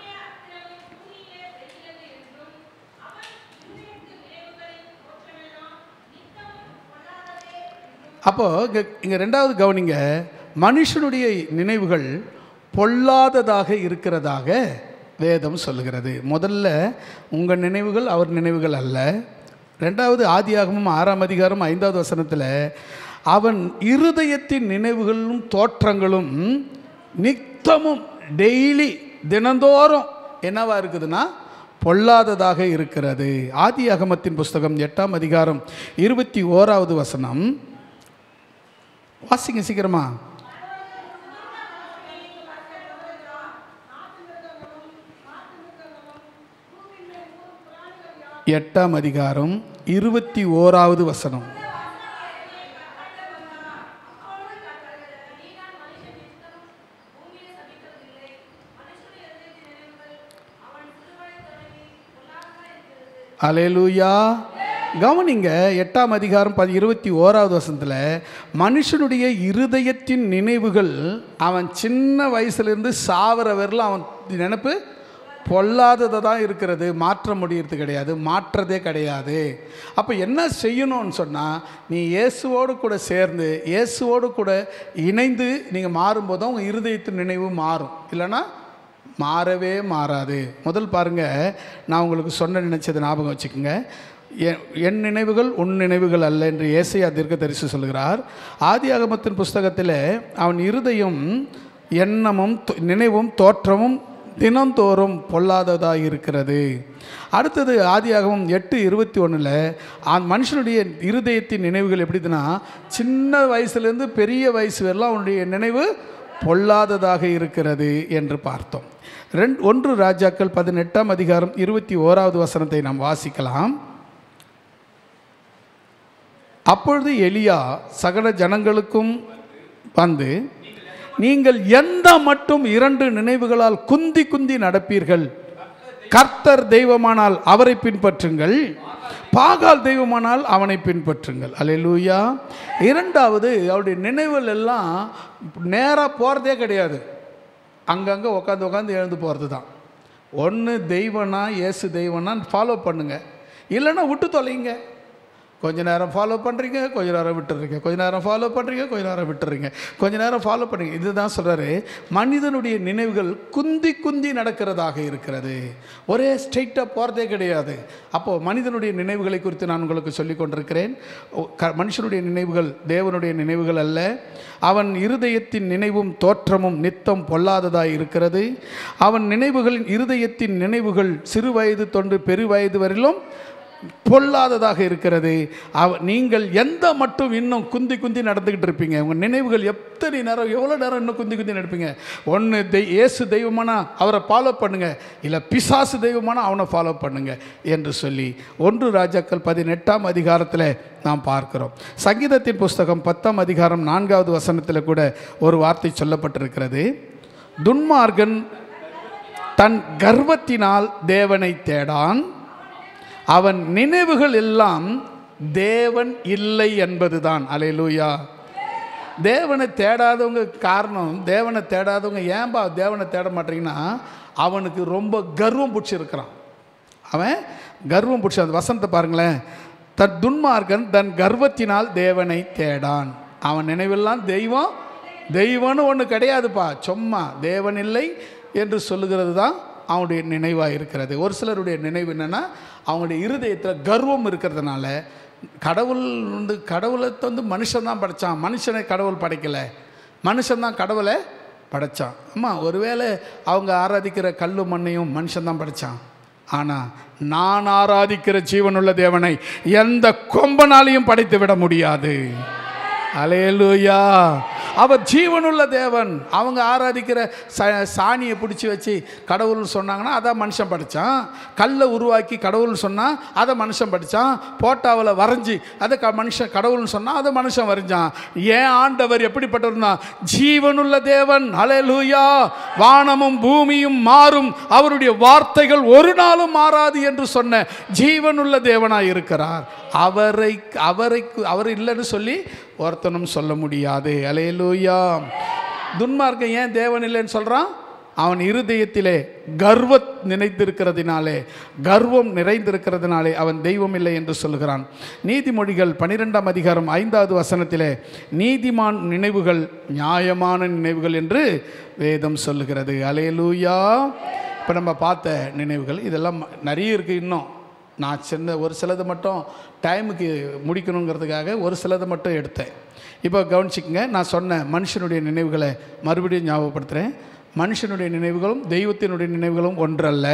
அப்போது இங்கே இங்கே ரெண்டாவது கவனிங்க மனுஷனுடைய நினைவுகள் பொல்லாததாக இருக்கிறதாக வேதம் சொல்லுகிறது முதல்ல உங்கள் நினைவுகள் அவர் நினைவுகள் அல்ல ரெண்டாவது ஆதியாகமும் ஆறாம் அதிகாரம் ஐந்தாவது வசனத்தில் அவன் இருதயத்தின் நினைவுகளும் தோற்றங்களும் நித்தமும் டெய்லி தினந்தோறும் என்னவா இருக்குதுன்னா பொல்லாததாக இருக்கிறது ஆதி அகமத்தின் புஸ்தகம் எட்டாம் அதிகாரம் இருபத்தி ஓராவது வசனம் வாசிங்க சீக்கிரமா எட்டாம் அதிகாரம் இருபத்தி ஓராவது வசனம் அலேலூயா கவனிங்க எட்டாம் அதிகாரம் பதி இருபத்தி ஓராவது வசனத்தில் மனுஷனுடைய இருதயத்தின் நினைவுகள் அவன் சின்ன வயசுலேருந்து சாவர வரல அவன் நினைப்பு பொல்லாததை தான் இருக்கிறது மாற்ற முடியறது கிடையாது மாற்றதே கிடையாது அப்போ என்ன செய்யணும்னு சொன்னால் நீ இயேசுவோடு கூட சேர்ந்து இயேசுவோடு கூட இணைந்து நீங்கள் மாறும்போது தான் உங்கள் இருதயத்தின் நினைவு மாறும் இல்லைன்னா மாறவே மாறாது முதல் பாருங்க நான் உங்களுக்கு சொன்ன நினைச்சது ஞாபகம் வச்சுக்கோங்க என் என் நினைவுகள் உன் நினைவுகள் அல்ல என்று ஏசையா தீர்க்க தரிசி சொல்கிறார் ஆதி ஆகமத்தின் புஸ்தகத்தில் அவன் இருதயம் எண்ணமும் தோ- நினைவும் தோற்றமும் தினந்தோறும் பொல்லாததாக இருக்கிறது அடுத்தது ஆதியாகமம் எட்டு இருபத்தி ஒன்றில் மனுஷனுடைய இருதயத்தின் நினைவுகள் எப்படிதுன்னா சின்ன வயசுலேருந்து பெரிய வயசு வரலாம் அவனுடைய நினைவு பொல்லாததாக இருக்கிறது என்று பார்த்தோம் ரெண்டு ஒன்று ராஜாக்கள் பதினெட்டாம் அதிகாரம் இருபத்தி ஓராவது வசனத்தை நாம் வாசிக்கலாம் அப்பொழுது எலியா சகல ஜனங்களுக்கும் வந்து நீங்கள் எந்த மட்டும் இரண்டு நினைவுகளால் குந்தி குந்தி நடப்பீர்கள் கர்த்தர் தெய்வமானால் அவரை பின்பற்றுங்கள் பாகால் தெய்வமானால் அவனை பின்பற்றுங்கள் அல்லேலூயா இரண்டாவது அவருடைய நினைவுகள் எல்லாம் நேராக போகிறதே கிடையாது அங்கங்கே உட்காந்து உட்காந்து எழுந்து போகிறது தான் ஒன்று தெய்வனா இயேசு தெய்வனா ஃபாலோ பண்ணுங்க இல்லைன்னா விட்டு தொலைங்க கொஞ்ச நேரம் ஃபாலோ பண்ணுறீங்க கொஞ்ச நேரம் விட்டுறீங்க கொஞ்ச நேரம் ஃபாலோ பண்ணுறீங்க கொஞ்ச நேரம் விட்டுறீங்க கொஞ்ச நேரம் ஃபாலோ பண்ணுறீங்க இதுதான் சொல்கிறாரு மனிதனுடைய நினைவுகள் குந்தி குந்தி நடக்கிறதாக இருக்கிறது ஒரே ஸ்ட்ரெயிட்டாக போகிறதே கிடையாது அப்போது மனிதனுடைய நினைவுகளை குறித்து நான் உங்களுக்கு சொல்லிக் கொண்டிருக்கிறேன் ஓ, க மனுஷனுடைய நினைவுகள் தேவனுடைய நினைவுகள் அல்ல அவன் இருதயத்தின் நினைவும் தோற்றமும் நித்தம் பொல்லாததாய் இருக்கிறது அவன் நினைவுகளின் இருதயத்தின் நினைவுகள் சிறு வயது தொன்று பெரு வயது வரையிலும் பொல்லாததாக இருக்கிறது அவ நீங்கள் எந்த மட்டும் இன்னும் குந்தி குந்தி நடந்துக்கிட்டு இருப்பீங்க உங்கள் நினைவுகள் எத்தனை நேரம் எவ்வளோ நேரம் இன்னும் குந்தி குந்தி நடப்பீங்க ஒன்று தெய் இயேசு தெய்வமானா அவரை ஃபாலோ பண்ணுங்க இல்லை பிசாசு தெய்வமானா அவனை ஃபாலோ பண்ணுங்க என்று சொல்லி ஒன்று ராஜாக்கள் பதினெட்டாம் அதிகாரத்தில் நாம் பார்க்கிறோம் சங்கீதத்தின் புஸ்தகம் பத்தாம் அதிகாரம் நான்காவது வசனத்தில் கூட ஒரு வார்த்தை சொல்லப்பட்டிருக்கிறது துன்மார்கன் தன் கர்வத்தினால் தேவனை தேடான் அவன் நினைவுகள் எல்லாம் தேவன் இல்லை என்பதுதான் அலையலூயா தேவனை தேடாதவங்க காரணம் தேவனை தேடாதவங்க ஏன்பா தேவனை தேட மாட்டீங்கன்னா அவனுக்கு ரொம்ப கர்வம் பிடிச்சிருக்கிறான் அவன் கர்வம் பிடிச்ச அந்த வசனத்தை பாருங்களேன் தன் துன்மார்க்கன் தன் கர்வத்தினால் தேவனை தேடான் அவன் நினைவெல்லாம் தெய்வம் தெய்வம்னு ஒன்று கிடையாதுப்பா சும்மா தேவன் இல்லை என்று சொல்லுகிறது தான் அவனுடைய நினைவாக இருக்கிறது ஒரு சிலருடைய நினைவு என்னென்னா அவங்களுடைய இருதயத்தில் கர்வம் இருக்கிறதுனால கடவுள் வந்து கடவுளை வந்து மனுஷன் தான் படைச்சான் மனுஷனை கடவுள் படைக்கலை மனுஷன் தான் கடவுளை படைச்சான் அம்மா ஒருவேளை அவங்க ஆராதிக்கிற கல்லு மண்ணையும் மனுஷன் தான் படைச்சான் ஆனால் நான் ஆராதிக்கிற ஜீவனுள்ள தேவனை எந்த கொம்பனாலையும் படைத்து விட முடியாது அலேலூயா அவர் ஜீவனுள்ள தேவன் அவங்க ஆராதிக்கிற ச சாணியை பிடிச்சி வச்சு கடவுள்னு சொன்னாங்கன்னா அதான் மனுஷன் படித்தான் கல்லை உருவாக்கி கடவுள்னு சொன்னால் அதை மனுஷன் படித்தான் போட்டாவில் வரைஞ்சி அதை க மனுஷன் கடவுள்னு சொன்னால் அதை மனுஷன் வரைஞ்சான் ஏன் ஆண்டவர் எப்படிப்பட்டவர்னா ஜீவனுள்ள தேவன் அலேலூயா வானமும் பூமியும் மாறும் அவருடைய வார்த்தைகள் ஒரு நாளும் மாறாது என்று சொன்ன ஜீவனுள்ள தேவனாய் இருக்கிறார் அவரை அவரை அவர் இல்லைன்னு சொல்லி ஒருத்தனும் சொல்ல முடியாது அலையலூயா துன்மார்க்கம் ஏன் தேவன் இல்லைன்னு சொல்கிறான் அவன் இருதயத்திலே கர்வ நினைத்திருக்கிறதினாலே கர்வம் நிறைந்திருக்கிறதுனாலே அவன் தெய்வம் இல்லை என்று சொல்கிறான் நீதிமொழிகள் பனிரெண்டாம் அதிகாரம் ஐந்தாவது வசனத்திலே நீதிமான் நினைவுகள் நியாயமான நினைவுகள் என்று வேதம் சொல்லுகிறது அலேலூயா இப்போ நம்ம பார்த்த நினைவுகள் இதெல்லாம் நிறைய இருக்குது இன்னும் நான் சின்ன ஒரு சிலது மட்டும் டைமுக்கு முடிக்கணுங்கிறதுக்காக ஒரு சிலதை மட்டும் எடுத்தேன் இப்போ கவனிச்சிக்கங்க நான் சொன்ன மனுஷனுடைய நினைவுகளை மறுபடியும் ஞாபகப்படுத்துகிறேன் மனுஷனுடைய நினைவுகளும் தெய்வத்தினுடைய நினைவுகளும் ஒன்றல்ல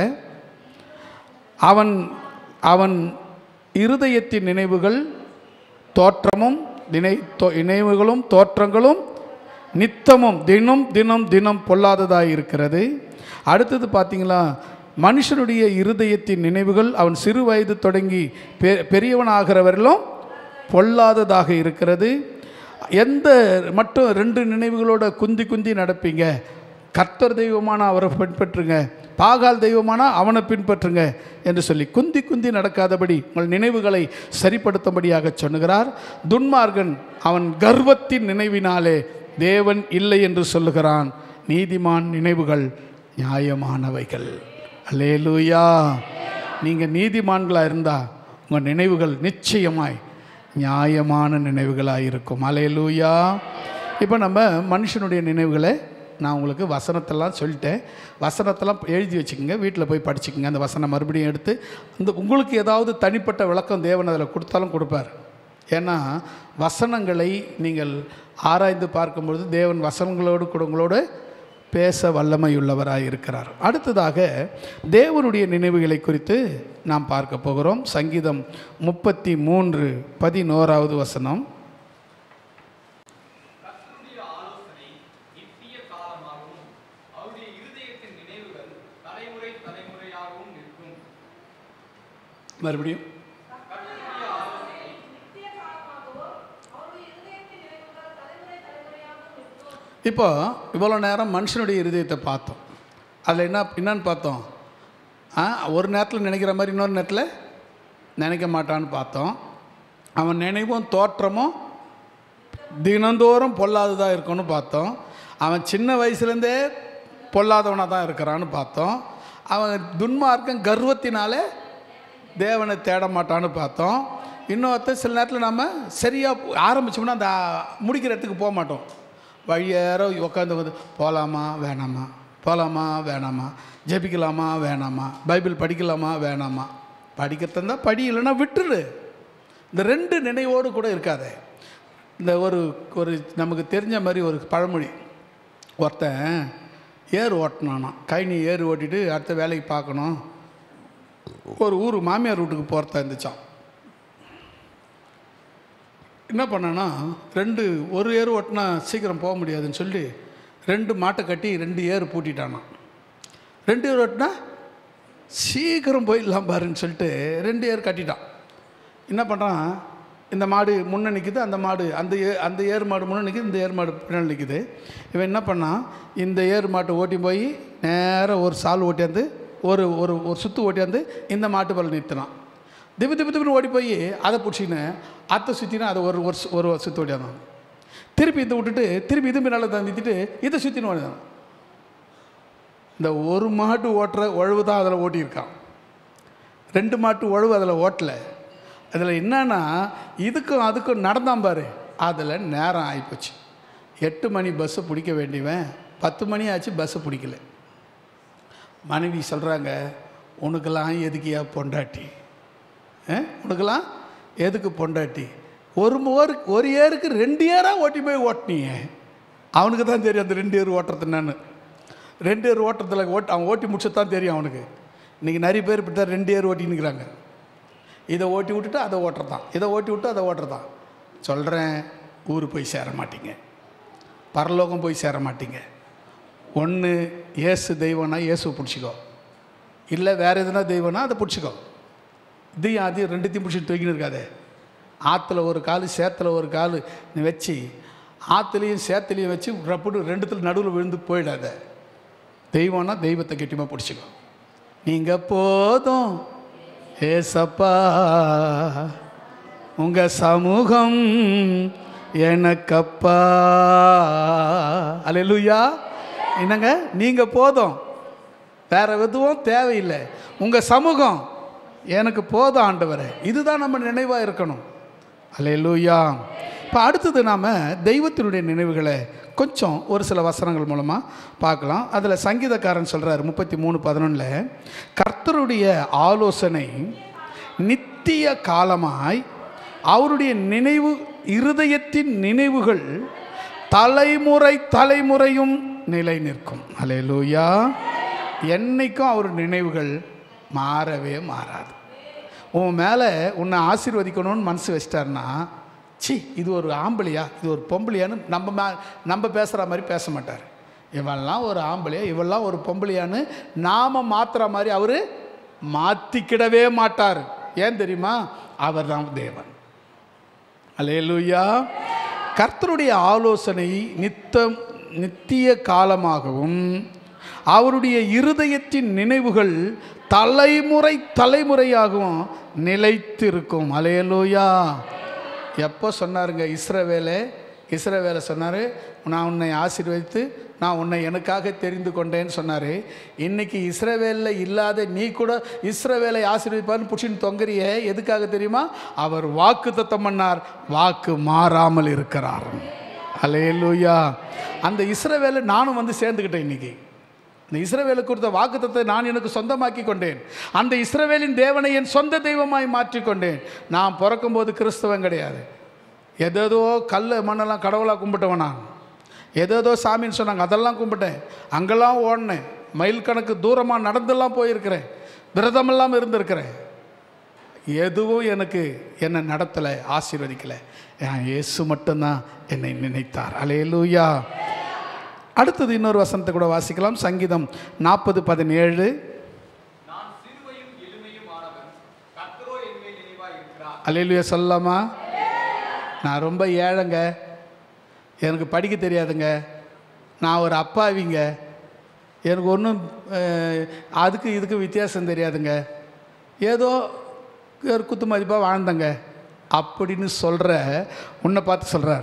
அவன் அவன் இருதயத்தின் நினைவுகள் தோற்றமும் நினை தோ- நினைவுகளும் தோற்றங்களும் நித்தமும் தினம் தினம் தினம் பொல்லாததாக இருக்கிறது அடுத்தது பார்த்தீங்களா மனுஷனுடைய இருதயத்தின் நினைவுகள் அவன் சிறு வயது தொடங்கி பெ பெரியவனாகிறவரிலும் பொல்லாததாக இருக்கிறது எந்த மட்டும் ரெண்டு நினைவுகளோட குந்தி குந்தி நடப்பீங்க கர்த்தர் தெய்வமான அவரை பின்பற்றுங்க பாகால் தெய்வமானா அவனை பின்பற்றுங்க என்று சொல்லி குந்தி குந்தி நடக்காதபடி உங்கள் நினைவுகளை சரிப்படுத்தும்படியாக சொன்னுகிறார் துன்மார்கன் அவன் கர்வத்தின் நினைவினாலே தேவன் இல்லை என்று சொல்லுகிறான் நீதிமான் நினைவுகள் நியாயமானவைகள் அல்லேலூயா நீங்கள் நீதிமான்களாக இருந்தால் உங்கள் நினைவுகள் நிச்சயமாய் நியாயமான நினைவுகளாக இருக்கும் அலையலூயா இப்போ நம்ம மனுஷனுடைய நினைவுகளை நான் உங்களுக்கு வசனத்தெல்லாம் சொல்லிட்டேன் வசனத்தெல்லாம் எழுதி வச்சுக்கோங்க வீட்டில் போய் படிச்சுக்கோங்க அந்த வசனம் மறுபடியும் எடுத்து அந்த உங்களுக்கு ஏதாவது தனிப்பட்ட விளக்கம் தேவன் அதில் கொடுத்தாலும் கொடுப்பார் ஏன்னா வசனங்களை நீங்கள் ஆராய்ந்து பார்க்கும்பொழுது தேவன் வசனங்களோடு கூட உங்களோடு பேச வல்லமையுள்ளவராக இருக்கிறார் அடுத்ததாக தேவனுடைய நினைவுகளை குறித்து நாம் பார்க்க போகிறோம் சங்கீதம் முப்பத்தி மூன்று பதினோராவது வசனம் கர்த்தருடைய ஆலோசனை நித்திய காலமாகவும் அவருடைய இருதயத்தின் நினைவுகள் தலைமுறை தலைமுறையாகவும் நிற்கும் மறுபடியும் இப்போ இவ்வளோ நேரம் மனுஷனுடைய இருதயத்தை பார்த்தோம் அதில் என்ன என்னன்னு பார்த்தோம் ஆ ஒரு நேரத்தில் நினைக்கிற மாதிரி இன்னொரு நேரத்தில் நினைக்க மாட்டான்னு பார்த்தோம் அவன் நினைவும் தோற்றமும் தினந்தோறும் பொல்லாததாக இருக்கும்னு பார்த்தோம் அவன் சின்ன வயசுலேருந்தே பொல்லாதவனாக தான் இருக்கிறான்னு பார்த்தோம் அவன் துன்மார்க்கம் கர்வத்தினாலே தேவனை தேட மாட்டான்னு பார்த்தோம் இன்னொருத்தர் சில நேரத்தில் நம்ம சரியாக ஆரம்பிச்சோம்னா அந்த முடிக்கிற இடத்துக்கு போக மாட்டோம் வழியேற உட்காந்து வந்து போகலாமா வேணாமா போகலாமா வேணாமா ஜெபிக்கலாமா வேணாமா பைபிள் படிக்கலாமா வேணாமா படிக்கிறது இருந்தால் படி இல்லைன்னா விட்டுரு இந்த ரெண்டு நினைவோடு கூட இருக்காதே இந்த ஒரு ஒரு நமக்கு தெரிஞ்ச மாதிரி ஒரு பழமொழி ஒருத்தன் ஏர் ஓட்டினானா கைனி ஏர் ஓட்டிட்டு அடுத்த வேலைக்கு பார்க்கணும் ஒரு ஊர் மாமியார் வீட்டுக்கு போகிறதா இருந்துச்சான் என்ன பண்ணான்னா ரெண்டு ஒரு ஏர் ஓட்டினா சீக்கிரம் போக முடியாதுன்னு சொல்லி ரெண்டு மாட்டை கட்டி ரெண்டு ஏர் பூட்டிட்டானான் ரெண்டு ஏர் ஓட்டினா சீக்கிரம் போயிடலாம் பாருன்னு சொல்லிட்டு ரெண்டு ஏர் கட்டிட்டான் என்ன பண்ணுறான் இந்த மாடு முன்னே நிற்குது அந்த மாடு அந்த ஏ அந்த ஏர் மாடு முன்னே நிற்குது இந்த ஏர் மாடு பின்னாடி நிற்குது இவன் என்ன பண்ணான் இந்த ஏர் மாட்டை ஓட்டி போய் நேராக ஒரு சால் ஓட்டியாந்து ஒரு ஒரு ஒரு சுற்று ஓட்டியாந்து இந்த மாட்டு பல நிறுத்தினான் திப்பு திப்பு திப்புன்னு ஓடி போய் அதை பிடிச்சின்னு அத்தை சுற்றினா அதை ஒரு ஒரு சு- ஒரு சுற்று ஓட்டியாந்தான் திருப்பி இதை விட்டுட்டு திருப்பி இது பின்னால் தான் நிறுத்திட்டு இதை சுற்றின்னு ஓடினான் இந்த ஒரு மாட்டு ஓட்டுற உழவு தான் அதில் ஓட்டியிருக்கான் ரெண்டு மாட்டு உழவு அதில் ஓட்டலை அதில் என்னன்னா இதுக்கும் அதுக்கும் நடந்தான் பாரு அதில் நேரம் ஆகிப்போச்சு எட்டு மணி பஸ்ஸை பிடிக்க வேண்டியவன் பத்து மணி ஆச்சு பஸ்ஸை பிடிக்கல மனைவி சொல்கிறாங்க உனக்கெல்லாம் எதுக்கியா பொண்டாட்டி ஆ? உனக்கெல்லாம் எதுக்கு பொண்டாட்டி ஒரு ஒரு ஒரு ஏருக்கு ரெண்டு ஏராக ஓட்டி போய் ஓட்டினீங்க அவனுக்கு தான் தெரியும் அந்த ரெண்டு ஏர் ஓட்டுறது என்னன்னு ரெண்டு ஏர் ஓட்டுறதுல ஓட்டு அவன் ஓட்டி முடிச்சது தான் தெரியும் அவனுக்கு இன்றைக்கி நிறைய பேர் இப்படி தான் ரெண்டு ஏர் ஓட்டின்னு இருக்கிறாங்க இதை ஓட்டி விட்டுட்டு அதை ஓட்டுறதான் இதை ஓட்டி விட்டு அதை ஓட்டுறதான் சொல்கிறேன் ஊர் போய் சேர மாட்டீங்க பரலோகம் போய் சேர மாட்டீங்க ஒன்று ஏசு தெய்வம்னா இயேசுவை பிடிச்சிக்கோ இல்லை வேறு எதுனா தெய்வம்னா அதை பிடிச்சிக்கோ இதையும் அதையும் ரெண்டுத்தையும் பிடிச்சிட்டு தூக்கின்னு இருக்காதே ஆற்றுல ஒரு கால் சேத்துல ஒரு கால் நீ வச்சு ஆற்றுலையும் சேத்துலையும் வச்சு ரப்புடு ரெண்டுத்துல நடுவில் விழுந்து போயிடாத தெய்வம்னா தெய்வத்தை கெட்டியமாக பிடிச்சிக்கோ நீங்கள் போதும் ஏசப்பா உங்கள் சமூகம் எனக்கப்பா அல்லேலூயா என்னங்க நீங்கள் போதும் வேற எதுவும் தேவையில்லை உங்கள் சமூகம் எனக்கு போதும் ஆண்டவரே இதுதான் நம்ம நினைவாக இருக்கணும் அல்லேலூயா இப்போ அடுத்தது நாம் தெய்வத்தினுடைய நினைவுகளை கொஞ்சம் ஒரு சில வசனங்கள் மூலமாக பார்க்கலாம் அதில் சங்கீதக்காரன் சொல்கிறார் முப்பத்தி மூணு பதினொன்றில் கர்த்தருடைய ஆலோசனை நித்திய காலமாய் அவருடைய நினைவு இருதயத்தின் நினைவுகள் தலைமுறை தலைமுறையும் நிலை நிற்கும் அல்லேலூயா என்னைக்கும் அவர் நினைவுகள் மாறவே மாறாது உன் மேலே உன்னை ஆசீர்வதிக்கணும்னு மனசு வச்சிட்டாருன்னா சி இது ஒரு ஆம்பளையா இது ஒரு பொம்பளையான்னு நம்ம மே நம்ம பேசுகிற மாதிரி பேச மாட்டார் இவெல்லாம் ஒரு ஆம்பளையா இவெல்லாம் ஒரு பொம்பளையான்னு நாம் மாற்றுற மாதிரி அவர் மாற்றிக்கிடவே மாட்டார் ஏன் தெரியுமா அவர் தான் தேவன் அல்லேலூயா கர்த்தருடைய ஆலோசனை நித்தம் நித்திய காலமாகவும் அவருடைய இருதயத்தின் நினைவுகள் தலைமுறை தலைமுறையாகவும் நிலைத்திருக்கும் அலையலூயா எப்போ சொன்னாருங்க இஸ்ரவேலே இஸ்ரவேலை சொன்னார் நான் உன்னை ஆசீர்வதித்து நான் உன்னை எனக்காக தெரிந்து கொண்டேன்னு சொன்னார் இன்னைக்கு இஸ்ரவேலில் இல்லாத நீ கூட இஸ்ரவேலை ஆசீர்வதிப்பார்னு பிடிச்சின்னு தொங்குறியே எதுக்காக தெரியுமா அவர் வாக்கு தத்தம் பண்ணார் வாக்கு மாறாமல் இருக்கிறார் அலையலூயா அந்த இஸ்ரவேலை நானும் வந்து சேர்ந்துக்கிட்டேன் இன்னைக்கு இந்த இஸ்ரவேலுக்கு கொடுத்த வாக்குத்தத்தை நான் எனக்கு சொந்தமாக்கி கொண்டேன் அந்த இஸ்ரவேலின் தேவனை என் சொந்த தெய்வமாய் மாற்றிக்கொண்டேன் நான் பிறக்கும்போது கிறிஸ்தவன் கிடையாது எதேதோ கல் மண்ணெல்லாம் கடவுளாக கும்பிட்டவன் நான் எதேதோ சாமின்னு சொன்னாங்க அதெல்லாம் கும்பிட்டேன் அங்கெல்லாம் ஓடினேன் மைல் கணக்கு தூரமாக நடந்தெல்லாம் போயிருக்கிறேன் விரதமெல்லாம் இருந்திருக்கிறேன் எதுவும் எனக்கு என்னை நடத்தலை ஆசீர்வதிக்கலை என் இயேசு மட்டும்தான் என்னை நினைத்தார் அலேலூயா அடுத்தது இன்னொரு வசனத்தை கூட வாசிக்கலாம் சங்கீதம் நாற்பது பதினேழு நான் சிறுமையும் எளிமையும் ஆனவன் கர்த்தரோ என் மேல் நினைவாய் இருக்கிறார் அலையிலுயா சொல்லாமா நான் ரொம்ப ஏழைங்க எனக்கு படிக்க தெரியாதுங்க நான் ஒரு அப்பாவிங்க எனக்கு ஒன்றும் அதுக்கு இதுக்கு வித்தியாசம் தெரியாதுங்க ஏதோ ஒரு குத்து மதிப்பாக வாழ்ந்தங்க அப்படின்னு சொல்கிற உன்னை பார்த்து சொல்கிறார்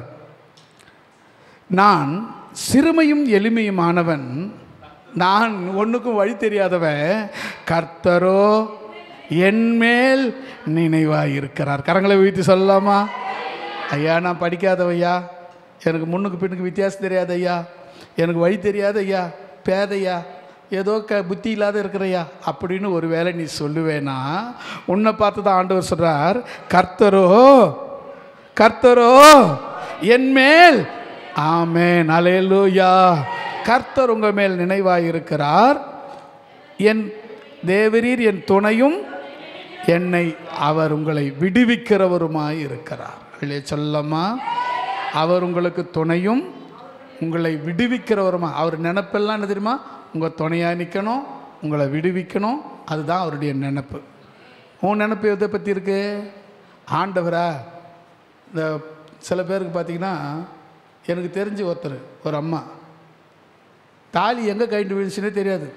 நான் சிறுமையும் எளிமையுமானவன் நான் ஒன்றுக்கும் வழி தெரியாதவன் கர்த்தரோ என்மேல் நினைவாக இருக்கிறார் கரங்களை வைத்து சொல்லலாமா ஐயா நான் படிக்காதவையா எனக்கு முன்னுக்கு பின்னுக்கு வித்தியாசம் தெரியாது ஐயா எனக்கு வழி தெரியாது ஐயா பேதையா ஏதோ க புத்தி இல்லாத இருக்கிறையா அப்படின்னு ஒரு வேளை நீ சொல்லுவேனா உன்னை பார்த்து தான் ஆண்டவர் சொல்கிறார் கர்த்தரோ கர்த்தரோ என்மேல் ஆமென் அலேலூயா கர்த்தர் உங்கள் மேல் நினைவாக இருக்கிறார் என் தேவரீர் என் துணையும் என்னை அவர் உங்களை விடுவிக்கிறவருமாய் இருக்கிறார் இல்லையே சொல்லம்மா அவர் உங்களுக்கு துணையும் உங்களை விடுவிக்கிறவருமா அவர் நினப்பெல்லாம் என்ன தெரியுமா உங்கள் துணையாக நிற்கணும் உங்களை விடுவிக்கணும் அதுதான் அவருடைய நினப்பு உன் நினப்பு எதை பற்றி இருக்கு ஆண்டவரா இந்த சில பேருக்கு பார்த்தீங்கன்னா எனக்கு தெரிஞ்ச ஒருத்தர் ஒரு அம்மா தாலி எங்கே கைண்டு விழுச்சுன்னே தெரியாது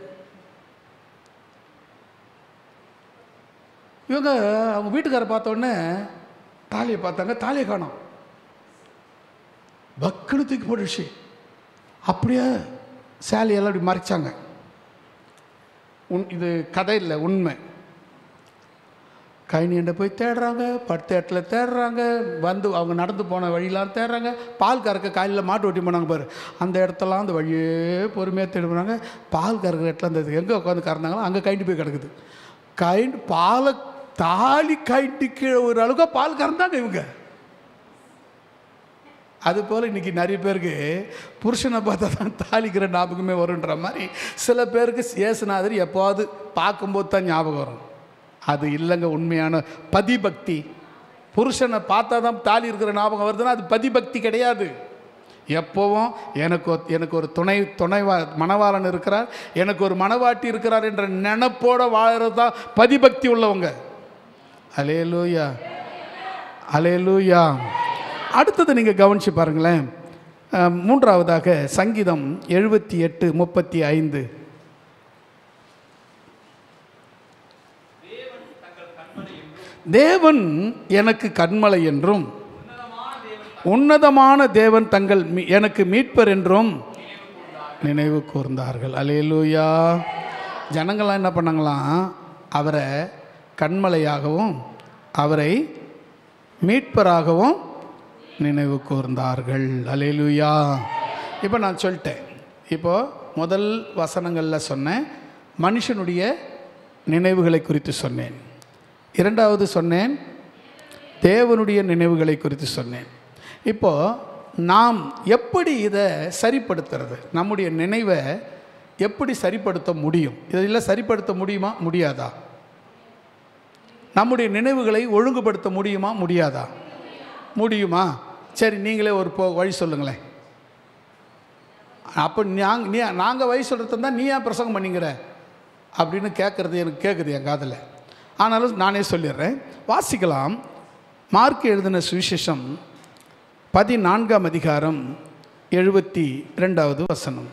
இவங்க அவங்க வீட்டுக்காரை பார்த்த உடனே தாலியை பார்த்தாங்க தாலியை காணோம் பக்குன்னு தூக்கி போட்டுடுச்சு அப்படியே சேலையெல்லாம் அப்படி மறைச்சாங்க உன் இது கதை இல்லை உண்மை கைனியண்ட போய் தேடுறாங்க படுத்த இடத்துல தேடுறாங்க வந்து அவங்க நடந்து போன வழியெலாம் தேடுறாங்க பால் கறக்க காலையில் மாட்டு ஓட்டி போனாங்க பாரு அந்த இடத்தெல்லாம் அந்த வழியே பொறுமையாக தேடி போனாங்க பால் கறக்கிற இடத்துல அந்த எங்கே உட்காந்து கறந்தாங்களோ அங்கே கைண்டு போய் கிடக்குது கைண்டு பாலை தாலி கைட்டு கீழே ஒரு அளவுக்கு பால் கறந்தாங்க இவங்க அது போல் இன்றைக்கி நிறைய பேருக்கு புருஷனை பார்த்தா தான் தாலிக்கிற ஞாபகமே வருன்ற மாதிரி சில பேருக்கு இயேசுநாதர் எப்போவாது பார்க்கும்போது தான் ஞாபகம் வரும் அது இல்லைங்க உண்மையான பதிபக்தி புருஷனை பார்த்தா தான் தாலி இருக்கிற ஞாபகம் வருதுன்னா அது பதிபக்தி கிடையாது எப்போவும் எனக்கு ஒரு- எனக்கு ஒரு துணை துணைவா மணவாளன் இருக்கிறார் எனக்கு ஒரு மணவாட்டி இருக்கிறார் என்ற நினப்போட வாழறது தான் பதிபக்தி உள்ளவங்க அலேலூயா அலேலூயா அடுத்தது நீங்கள் கவனிச்சு பாருங்களேன் அஹ், மூன்றாவதாக சங்கீதம் எழுபத்தி எட்டு முப்பத்தி ஐந்து தேவன் எனக்கு கண்மலை என்றும் உன்னதமான தேவன் தங்கள் மீ- எனக்கு மீட்பர் என்றும் நினைவு கூர்ந்தார்கள் அலேலூயா ஜனங்கள்லாம் என்ன பண்ணாங்களாம் அவரை கண்மலையாகவும் அவரை மீட்பராகவும் நினைவு கூர்ந்தார்கள் அலேலூயா இப்போ நான் சொல்லிட்டேன் இப்போ முதல் வசனங்களில் சொன்னேன் மனுஷனுடைய நினைவுகளை குறித்து சொன்னேன் இரண்டாவது சொன்னேன் தேவனுடைய நினைவுகளை குறித்து சொன்னேன் இப்போ நாம் எப்படி இதை சரிப்படுத்துறது நம்முடைய நினைவை எப்படி சரிப்படுத்த முடியும் இதில் சரிப்படுத்த முடியுமா முடியாதா நம்முடைய நினைவுகளை ஒழுங்குபடுத்த முடியுமா முடியாதா முடியுமா சரி நீங்களே ஒரு போ வழி சொல்லுங்களேன் அப்போ நாங் நீ நாங்கள் வழி சொல்கிறது தான் நீ ஏன் பிரசங்கம் பண்ணிங்கிற அப்படின்னு கேட்குறது எனக்கு கேட்குது என் காதில் ஆனாலும் நானே சொல்லிடுறேன் வாசிக்கலாம் மார்க் எழுதின சுவிசேஷம் பதினான்காம் அதிகாரம் எழுபத்தி ரெண்டாவது வசனம்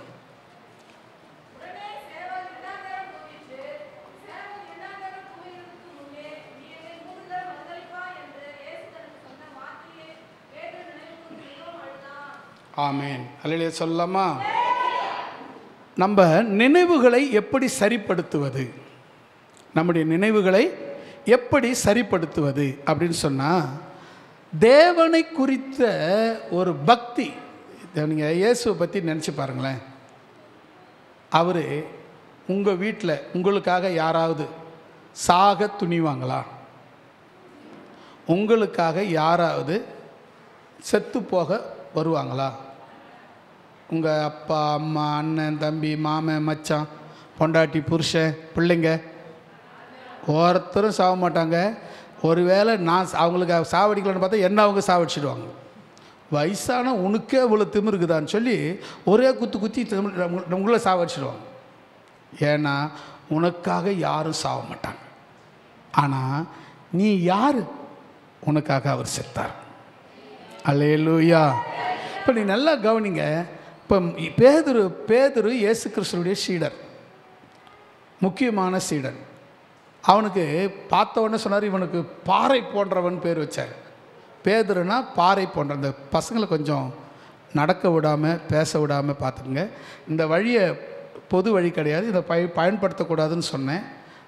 ஆமேன் அல்லையே சொல்லலாமா நம்ம நினைவுகளை எப்படி சரிப்படுத்துவது நம்முடைய நினைவுகளை எப்படி சரிப்படுத்துவது அப்படின்னு சொன்னால் தேவனை குறித்த ஒரு பக்தி நீங்கள் இயேசுவை பற்றி நினச்சி பாருங்களேன் அவர் உங்கள் வீட்டில் உங்களுக்காக யாராவது சாக துணிவாங்களா உங்களுக்காக யாராவது செத்து போக வருவாங்களா உங்கள் அப்பா அம்மா அண்ணன் தம்பி மாமன் மச்சான் பொண்டாட்டி புருஷன் பிள்ளைங்க ஒருத்தரும் சாக மாட்டாங்க ஒருவேளை நான் சா- அவங்களுக்கு சாவடிக்கலன்னு பார்த்தா என்ன அவங்க சாவடிச்சிடுவாங்க வயசான உனக்கே இவ்வளோ திமிரு இருக்குதான்னு சொல்லி ஒரே குத்து குத்தி திமிரு- உங்க- உங்களை சாவடிச்சிடுவாங்க ஏன்னா உனக்காக யாரும் சாக மாட்டாங்க ஆனால் நீ யார் உனக்காக அவர் செத்தார் அல்லேலூயா இப்போ நீ நல்லா கவனிங்க இப்போ பேதுரு பேதுரு இயேசு கிறிஸ்துடைய சீடர் முக்கியமான சீடன் அவனுக்கு பார்த்த உடனே சொன்னார் இவனுக்கு பாறை போன்றவன் பேர் வச்சார் பேதுருனா பாறை போன்ற அந்த பசங்களை கொஞ்சம் நடக்க விடாமல் பேச விடாமல் பார்த்துக்குங்க இந்த வழியை பொது வழி கிடையாது இதை பய பயன்படுத்தக்கூடாதுன்னு சொன்னேன்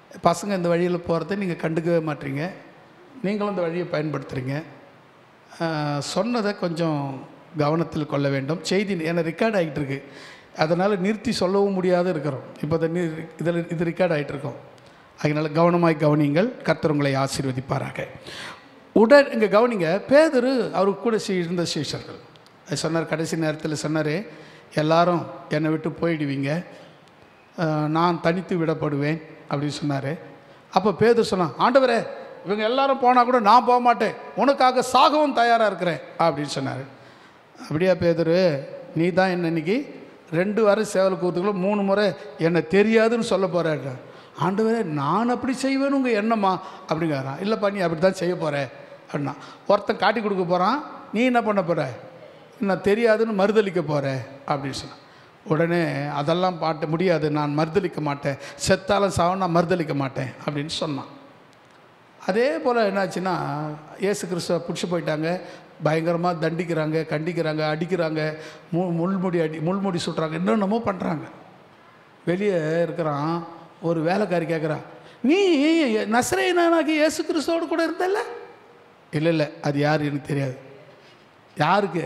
பசங்க இந்த வழியில் போகிறத நீங்கள் கண்டுக்கவே மாட்டீங்க நீங்களும் இந்த வழியை பயன்படுத்துகிறீங்க ஆஹ், சொன்னதை கொஞ்சம் கவனத்தில் கொள்ள வேண்டும் செய்தி ஏன்னா ரெக்கார்ட் ஆகிட்டு இருக்கு அதனால் நிறுத்தி சொல்லவும் முடியாது இருக்கிறோம் இப்போ இதை நீ இதில் இது ரெக்கார்ட் ஆகிட்டு இருக்கோம் அதனால் கவனமாய் கவனிங்கள் கர்த்தர் உங்களை ஆசீர்வதிப்பாராக உடன் இங்கே கவனிங்க பேதரு அவருக்கு கூட சீ- இருந்த சீஷர்கள் அது சொன்னார் கடைசி நேரத்தில் சொன்னார் எல்லாரும் என்னை விட்டு போயிடுவீங்க அஹ், நான் தனித்து விடப்படுவேன் அப்படின்னு சொன்னார் அப்போ பேதர் சொன்னான் ஆண்டவரே இவங்க எல்லாரும் போனால் கூட நான் போக மாட்டேன் உனக்காக சாகவும் தயாராக இருக்கிறேன் அப்படின்னு சொன்னார் அப்படியா பேதரு நீ தான் என்ன இன்னைக்கு ரெண்டு வாரம் சேவல் கூத்துக்குள்ள மூணு முறை என்னை தெரியாதுன்னு சொல்ல போகிறேன் ஆண்டவரே நான் அப்படி செய்வேன்னு உங்கள் எண்ணமா அப்படிங்கிறான் இல்லைப்பா நீ அப்படி தான் செய்ய போகிற அப்படின்னா ஒருத்தன் காட்டி கொடுக்க போகிறான் நீ என்ன பண்ண போகிற நான் தெரியாதுன்னு மறுதளிக்க போகிறேன் அப்படின்னு சொன்னான் உடனே அதெல்லாம் பாட்ட முடியாது நான் மறுதளிக்க மாட்டேன் செத்தாலும் சாவும் நான் மறுதளிக்க மாட்டேன் அப்படின்னு சொன்னான் அதே போல் என்னாச்சுன்னா இயேசு கிறிஸ்துவை பிடிச்சி போயிட்டாங்க பயங்கரமாக தண்டிக்கிறாங்க கண்டிக்கிறாங்க அடிக்கிறாங்க மு முள்முடி அடி முள்முடி சுட்டுறாங்க என்னென்னமோ பண்ணுறாங்க வெளியே இருக்கிறான் ஒரு வேலைக்காரி கேட்குறான் நீ நசரேனாகி இயேசு கிறிஸ்துவோடு கூட இருந்தல்ல இல்லை இல்லை அது யார் எனக்கு தெரியாது யாருக்கு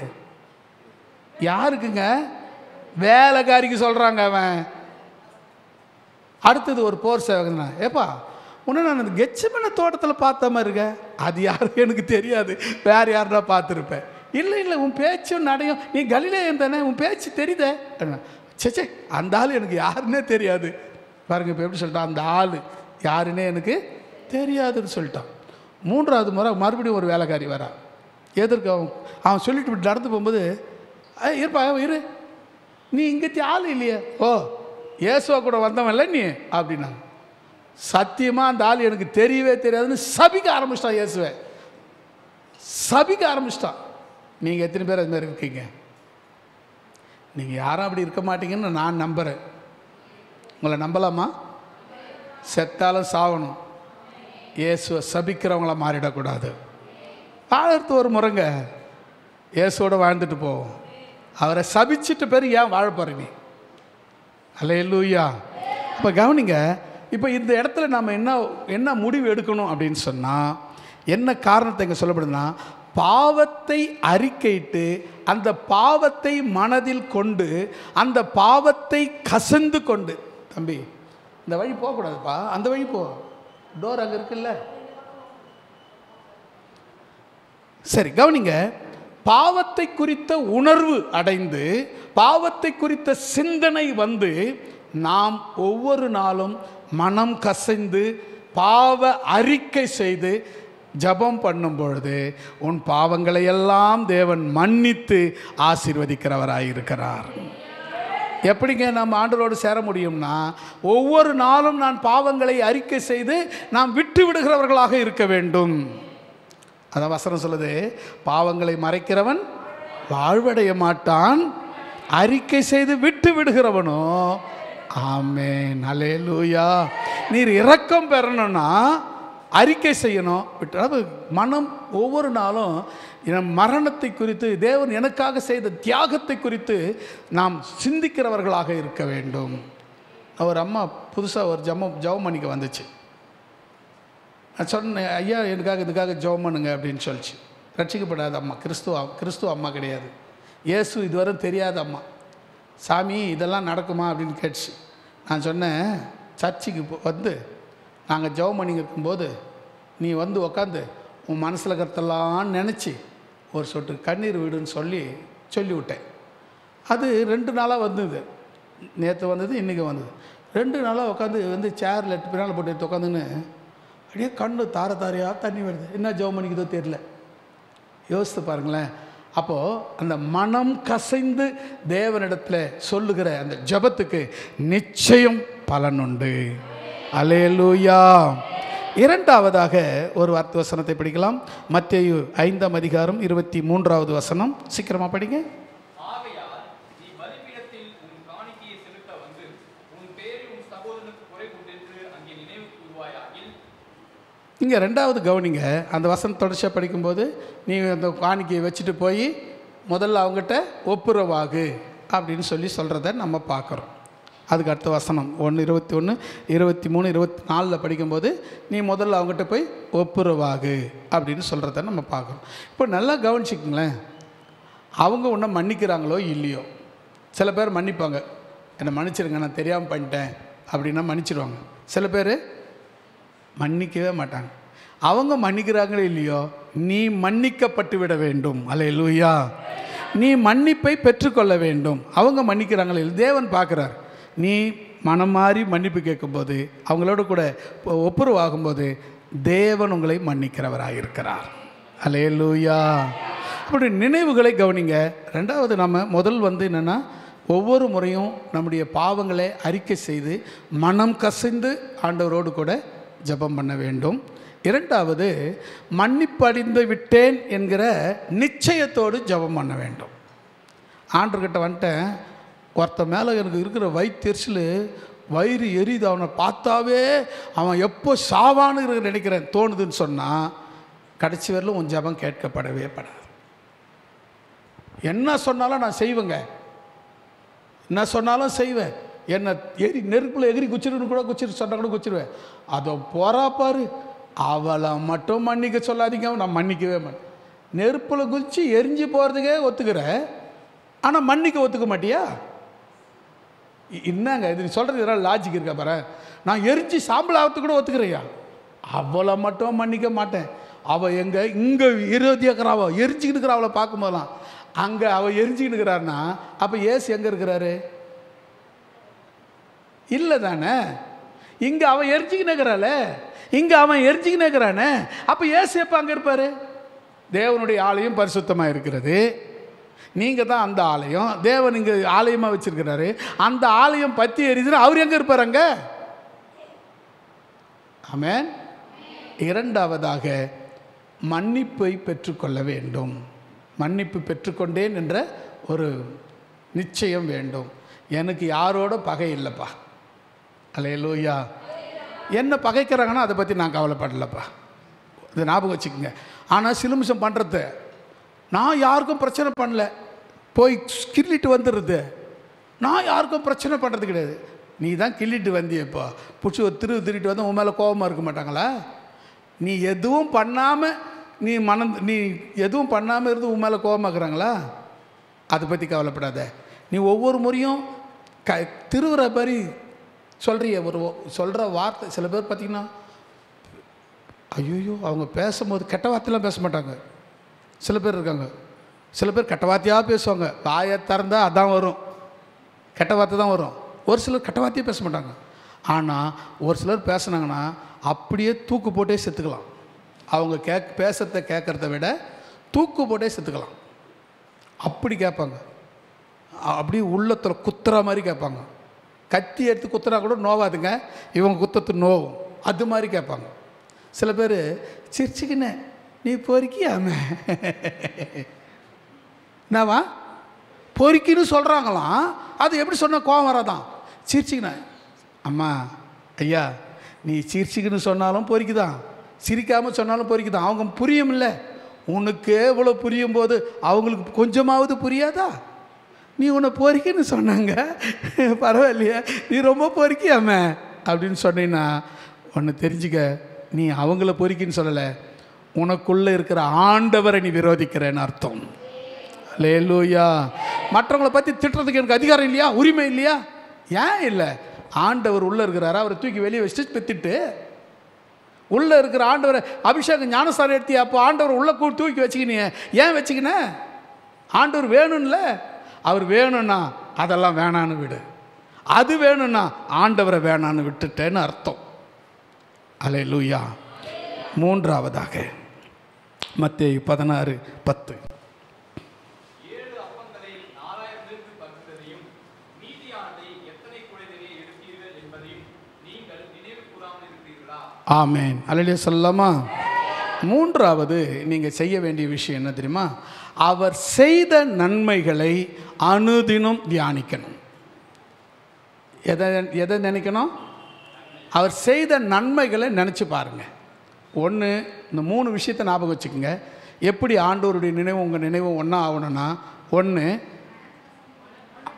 யாருக்குங்க வேலைக்காரிக்கு சொல்கிறாங்க அவன் அடுத்தது ஒரு போர் சேவகன் தான் ஏப்பா உன்னை நான் அந்த கெச்சமன தோட்டத்தில் பார்த்த மாதிரி இருக்க அது யாரும் எனக்கு தெரியாது வேறு யாருனா பார்த்துருப்பேன் இல்லை இல்லை உன் பேச்சும் நடையும் நீ கலிலேயன் தானே உன் பேச்சு தெரியுதே சேச்சே அந்த ஆள் எனக்கு யாருன்னே தெரியாது பாருங்க இப்போ எப்படி சொல்லிட்டான் அந்த ஆள் யாருன்னே எனக்கு தெரியாதுன்னு சொல்லிட்டான் மூன்றாவது முறை மறுபடியும் ஒரு வேலைக்காரி வரா எதற்கு அவன் அவன் சொல்லிட்டு இப்படி நடந்து போகும்போது "ஏய், இருப்பா இரு நீ இங்கத்தி ஆள் இல்லையே ஓ இயேசுவா கூட வந்தவன்ல நீ அப்படின்னாங்க சத்தியமாக அந்த ஆள் எனக்கு தெரியவே தெரியாதுன்னு சபிக்க ஆரம்பிச்சிட்டான் இயேசுவை சபிக்க ஆரம்பிச்சிட்டான் நீங்கள் எத்தனை பேர் அது மாதிரி இருக்கீங்க நீங்கள் யாரும் அப்படி இருக்க மாட்டீங்கன்னு நான் நம்புகிறேன் உங்களை நம்பலாமா செத்தாலும் சாவணும் இயேசுவை சபிக்கிறவங்கள மாறிடக்கூடாது வாழறது ஒரு முறைங்க இயேசுவோட வாழ்ந்துட்டு போவோம் அவரை சபிச்சிட்ட பேர் ஏன் வாழ போகிற நீ அல்லேலூயா இப்போ கவனிங்க இப்போ இந்த இடத்துல நாம் என்ன என்ன முடிவு எடுக்கணும் அப்படின்னு சொன்னால் என்ன காரணத்தை இங்கே சொல்லப்படுதுன்னா பாவத்தை அறிக்கையிட்டு அந்த பாவத்தை மனதில் கொண்டு அந்த பாவத்தை கசந்து கொண்டு தம்பி இந்த வழி போகக்கூடாதுப்பா அந்த வழி போ டோர் அங்கே இருக்குல்ல சரி கவனிங்க பாவத்தை குறித்த உணர்வு அடைந்து பாவத்தை குறித்த சிந்தனை வந்து நாம் ஒவ்வொரு நாளும் மனம் கசைந்து பாவ அறிக்கை செய்து ஜெபம் பண்ணும் பொழுது உன் பாவங்களை எல்லாம் தேவன் மன்னித்து ஆசீர்வதிக்கிறவராயிருக்கிறார் எப்படிங்க நம்ம ஆண்டவரோடு சேர முடியும்னா ஒவ்வொரு நாளும் நான் பாவங்களை அறிக்கை செய்து நாம் விட்டு விடுகிறவர்களாக இருக்க வேண்டும் அதான் வசனம் சொல்லுது பாவங்களை மறைக்கிறவன் வாழ்வடைய மாட்டான் அறிக்கை செய்து விட்டு விடுகிறவனோ ஆமென் ஹalleluya நீர் இரக்கம் பெறணும்னா அறிக்கை செய்யணும் விட்டு அதாவது மனம் ஒவ்வொரு நாளும் என் மரணத்தை குறித்து தேவன் எனக்காக செய்த தியாகத்தை குறித்து நாம் சிந்திக்கிறவர்களாக இருக்க வேண்டும் ஒரு அம்மா புதுசாக ஒரு ஜம்ம ஜவமணிக்கு வந்துச்சு நான் சொன்னேன் ஐயா எனக்காக இதுக்காக ஜெபம் பண்ணுங்க அப்படின்னு சொல்லிச்சு ரட்சிக்கப்படாத அம்மா கிறிஸ்துவ கிறிஸ்துவ அம்மா கிடையாது இயேசு இதுவரை தெரியாத அம்மா சாமி இதெல்லாம் நடக்குமா அப்படின்னு கேட்டுச்சு நான் சொன்னேன் சர்ச்சுக்கு போ- வந்து நாங்கள் ஜெபம் பண்ணிங்க இருக்கும்போது நீ வந்து உக்காந்து உன் மனசில் இருக்கிறதெல்லாம் நினச்சி ஒரு சொட்டு கண்ணீர் விடுன்னு சொல்லி சொல்லி விட்டேன் அது ரெண்டு நாளாக வந்தது நேற்று வந்தது இன்றைக்கி வந்தது ரெண்டு நாளாக உட்காந்து வந்து சேரில் எட்டு பின்னால் போட்டு எடுத்து உட்காந்துன்னு அப்படியே கண்ணு தார தாரையாக தண்ணி வருது என்ன ஜெபம் பண்ணிக்குதோ தெரியல யோசித்து பாருங்களேன் அப்போது அந்த மனம் கசைந்து தேவனிடத்தில் சொல்லுகிற அந்த ஜெபத்துக்கு நிச்சயம் பலனுண்டு அலேலூயா இரண்டாவதாக ஒரு வார்த்தை வசனத்தை படிக்கலாம் மத்தேயு ஐந்தாம் அதிகாரம் இருபத்தி மூன்றாவது வசனம் சீக்கிரமாக படிங்க ஆகையால் நீ பலிபீடத்தில் உன் காணிக்கையை செலுத்த வந்து உன் பேரில் உன் சகோதரனுக்கு குறை உண்டென்று அங்கே நினைவு கூறுவாயாகில் இங்கே ரெண்டாவது கவனிங்க அந்த வசனம் தொடர்ச்சியாக படிக்கும்போது நீ அந்த காணிக்கையை வச்சுட்டு போய் முதல்ல அவங்ககிட்ட ஒப்புரவாகு அப்படின்னு சொல்லி சொல்கிறத நம்ம பார்க்குறோம் அதுக்கு அடுத்த வசனம் ஒன்று இருபத்தி ஒன்று இருபத்தி மூணு இருபத்தி நாலில் படிக்கும்போது நீ முதல்ல அவங்ககிட்ட போய் ஒப்புரவாகு அப்படின்னு சொல்கிறத நம்ம பார்க்குறோம் இப்போ நல்லா கவனிச்சிக்கங்களேன் அவங்க உன்னை மன்னிக்கிறாங்களோ இல்லையோ சில பேர் மன்னிப்பாங்க என்னை மன்னிச்சிருங்க நான் தெரியாமல் பண்ணிட்டேன் அப்படின்னா மன்னிச்சிடுவாங்க சில பேர் மன்னிக்கவே மாட்டாங்க அவங்க மன்னிக்கிறாங்களோ இல்லையோ நீ மன்னிக்கப்பட்டு விட வேண்டும் அல்லேலூயா நீ மன்னிப்பை பெற்றுக்கொள்ள வேண்டும் அவங்க மன்னிக்கிறாங்களோ இல்லை தேவன் பார்க்குறார் நீ மனம் மாறி மன்னிப்பு கேட்கும்போது அவங்களோட கூட ஒ- ஒப்புரவாகும்போது தேவன் உங்களை மன்னிக்கிறவராக இருக்கிறார் அல்லேலூயா அப்படி நினைவுகளை கவனிங்க ரெண்டாவது நம்ம முதல் வந்து என்னென்னா ஒவ்வொரு முறையும் நம்முடைய பாவங்களை அறிக்கை செய்து மனம் கசிந்து ஆண்டவரோடு கூட ஜெபம் பண்ண வேண்டும் இரண்டாவது மன்னிப்படைந்து விட்டேன் என்கிற நிச்சயத்தோடு ஜெபம் பண்ண வேண்டும் ஆண்டர்கிட்ட வந்துட்டேன் ஒருத்த மேலே எனக்கு இருக்கிற வயிற்றுச்சல் வயிறு எரியுது அவனை பார்த்தாவே அவன் எப்போ சாவான்னு இருக்க நினைக்கிறேன் தோணுதுன்னு சொன்னால் கடைசி வரலும் உன் ஜெபம் கேட்கப்படவே படாது என்ன சொன்னாலும் நான் செய்வேங்க என்ன சொன்னாலும் செய்வேன் என்ன எரி நெருப்பில் எகிரி குச்சிருன்னு கூட குச்சிரு சொன்னால் கூட குச்சிருவேன் அதை போறா பாரு அவளை மட்டும் மன்னிக்க சொல்லாதீங்க நான் மன்னிக்கவே மாட்டேன் நெருப்பில் குதிச்சு எரிஞ்சு போகிறதுக்கே ஒத்துக்கிறேன் ஆனால் மன்னிக்க ஒத்துக்க மாட்டியா இ- என்னங்க இது நீ சொல்கிறது இதெல்லாம் லாஜிக் இருக்கா பாரு நான் எரிஞ்சு சாம்பல் ஆகிறதுக்கு கூட ஒத்துக்கிறையா அவளை மட்டும் மன்னிக்க மாட்டேன் அவள் எங்கே இங்கே இருபத்தி ஏக்கராவோ எரிஞ்சிக்கிட்டு இருக்கிற அவளை பார்க்கும்போதெல்லாம் அங்கே அவள் எரிஞ்சிக்கிட்டு இருக்கிறாருன்னா அப்போ ஏசு எங்கே இருக்கிறாரு இல்லை தானே இங்கே அவன் எரிஞ்சிக்கின்னு இருக்கிறாள இங்கே அவன் எரிஞ்சிக்கின்னு இருக்கிறானே அப்போ ஏசு எப்போ அங்கே இருப்பார் தேவனுடைய ஆலயம் பரிசுத்தமாக இருக்கிறது நீங்கள் தான் அந்த ஆலயம் தேவன் இங்கே ஆலயமாக வச்சிருக்கிறாரு அந்த ஆலயம் பற்றி எரியுதுன்னா அவர் எங்கே இருப்பார் அங்கே ஆமென் இரண்டாவதாக மன்னிப்பை பெற்றுக்கொள்ள வேண்டும் மன்னிப்பு பெற்றுக்கொண்டேன் என்ற ஒரு நிச்சயம் வேண்டும் எனக்கு யாரோட பகை இல்லைப்பா அலையலூயா என்ன பகைக்கிறாங்கன்னா அதை பற்றி நான் கவலைப்படலப்பா இது ஞாபகம் வச்சுக்கோங்க ஆனால் சிலுமிஷம் பண்ணுறது நான் யாருக்கும் பிரச்சனை பண்ணல போய் கிள்ளிட்டு வந்துடுறது நான் யாருக்கும் பிரச்சனை பண்ணுறது கிடையாது நீ தான் கிள்ளிட்டு வந்தியப்போ பிடிச்சி ஒரு திரு திருட்டு வந்து உன் மேலே கோபமாக இருக்க மாட்டாங்களா நீ எதுவும் பண்ணாமல் நீ மனம் நீ எதுவும் பண்ணாமல் இருந்து உன் மேலே கோபமாக்குறாங்களா அதை பற்றி கவலைப்படாத நீ ஒவ்வொரு முறையும் க திருவுற மாதிரி சொல்கிறிய ஒரு சொல்கிற வார்த்தை சில பேர் பார்த்தீங்கன்னா ஐயோ அவங்க பேசும்போது கெட்ட வார்த்தைலாம் பேச மாட்டாங்க சில பேர் இருக்காங்க சில பேர் கெட்ட வார்த்தையாக பேசுவாங்க வாயை திறந்தா அதான் வரும் கெட்ட வார்த்தை தான் வரும் ஒரு சிலர் கெட்ட வார்த்தையே பேச மாட்டாங்க ஆனால் ஒரு சிலர் பேசுனாங்கன்னா அப்படியே தூக்கு போட்டே செத்துக்கலாம் அவங்க கேக் பேசுறத கேட்குறத விட தூக்கு போட்டே செத்துக்கலாம் அப்படி கேட்பாங்க அ- அப்படியே உள்ளத்தில் குத்துற மாதிரி கேட்பாங்க கத்தி எடுத்து குத்துனா கூட நோவாதுங்க இவங்க குத்தத்து நோவும் அது மாதிரி கேட்பாங்க சில பேர் சிரிச்சுக்கினே நீ பொறுக்கியாம என்னவா பொறுக்கின்னு சொல்கிறாங்களாம் அது எப்படி சொன்ன கோவம் வராதான் சிரிச்சுக்கினேன் அம்மா ஐயா நீ சிரிச்சுக்கின்னு சொன்னாலும் பொறுக்கிதான் சிரிக்காமல் சொன்னாலும் பொறுக்கிதான் அவங்க புரியுமில்ல உனக்கு எவ்வளோ புரியும் போது அவங்களுக்கு கொஞ்சமாவது புரியாதா நீ உன்னை பொறுக்கின்னு சொன்னாங்க பரவாயில்லையா நீ ரொம்ப பொறுக்கியாம அப்படின்னு சொன்னீங்கன்னா ஒன்று தெரிஞ்சுக்க நீ அவங்கள பொறுக்கின்னு சொல்லலை உனக்குள்ளே இருக்கிற ஆண்டவரை நீ விரோதிக்கிறேன்னு அர்த்தம் லேலூயா மற்றவங்கள பற்றி திட்டுறதுக்கு எனக்கு அதிகாரம் இல்லையா உரிமை இல்லையா ஏன் இல்லை ஆண்டவர் உள்ளே இருக்கிறாரு அவரை தூக்கி வெளியே வச்சுட்டு பெத்திட்டு உள்ளே இருக்கிற ஆண்டவரை அபிஷேகம் ஞானசாரம் எடுத்தி அப்போ ஆண்டவர் உள்ளே கூ தூக்கி வச்சுக்கினீங்க ஏன் வச்சுக்கின ஆண்டவர் வேணும்ல அவர் வேணும்னா அதெல்லாம் வேணான்னு விடு அது வேணும்னா ஆண்டவரை வேணான்னு விட்டுட்டேன்னு அர்த்தம் அலை லூயா மூன்றாவதாக மத்தேயு பதினாறு பத்து ஏழு அப்பங்களை நாலாயிரம் பேருக்கு பகிர்ந்ததையும் மீதியானதை எத்தனை குழைதலே எடுத்தீர்கள் என்பதையும் நீங்கள் நினைவு கூறாமல் இருக்கிறீர்களா ஆமேன் அலையிலே சொல்லலாமா மூன்றாவது நீங்கள் செய்ய வேண்டிய விஷயம் என்ன தெரியுமா அவர் செய்த நன்மைகளை அனுதினம் தியானிக்கணும் எதை எதை நினைக்கணும் அவர் செய்த நன்மைகளை நினச்சி பாருங்கள் ஒன்று இந்த மூணு விஷயத்தை ஞாபகம் வச்சுக்கோங்க எப்படி ஆண்டவருடைய நினைவு உங்கள் நினைவு ஒன்றா ஆகணும்னா ஒன்று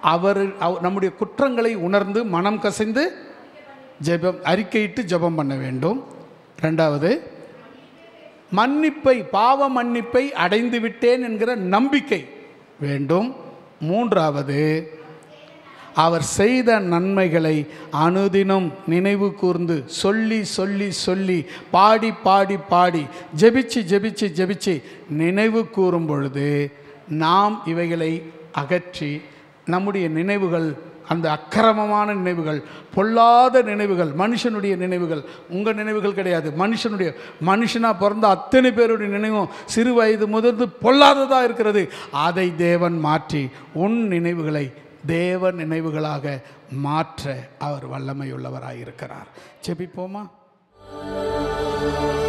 அவர் அவ- நம்முடைய குற்றங்களை உணர்ந்து மனம் கசிந்து ஜெபம் அறிக்கையிட்டு ஜெபம் பண்ண வேண்டும் ரெண்டாவது மன்னிப்பை பாவ மன்னிப்பை அடைந்து விட்டேன் என்கிற நம்பிக்கை வேண்டும் மூன்றாவது அவர் செய்த நன்மைகளை அனுதினம் நினைவு கூர்ந்து சொல்லி சொல்லி சொல்லி பாடி பாடி பாடி ஜெபிச்சு ஜெபிச்சு ஜெபிச்சு நினைவு கூறும் பொழுது நாம் இவைகளை அகற்றி நம்முடைய நினைவுகள் அந்த அக்கிரமமான நினைவுகள் பொல்லாத நினைவுகள் மனுஷனுடைய நினைவுகள் உங்கள் நினைவுகள் கிடையாது மனுஷனுடைய மனுஷனாக பிறந்த அத்தனை பேருடைய நினைவும் சிறு வயது முதல் பொல்லாததாக இருக்கிறது அதை தேவன் மாற்றி உன் நினைவுகளை தேவ நினைவுகளாக மாற்ற அவர் வல்லமையுள்ளவராக இருக்கிறார் ஜெபிப்போமா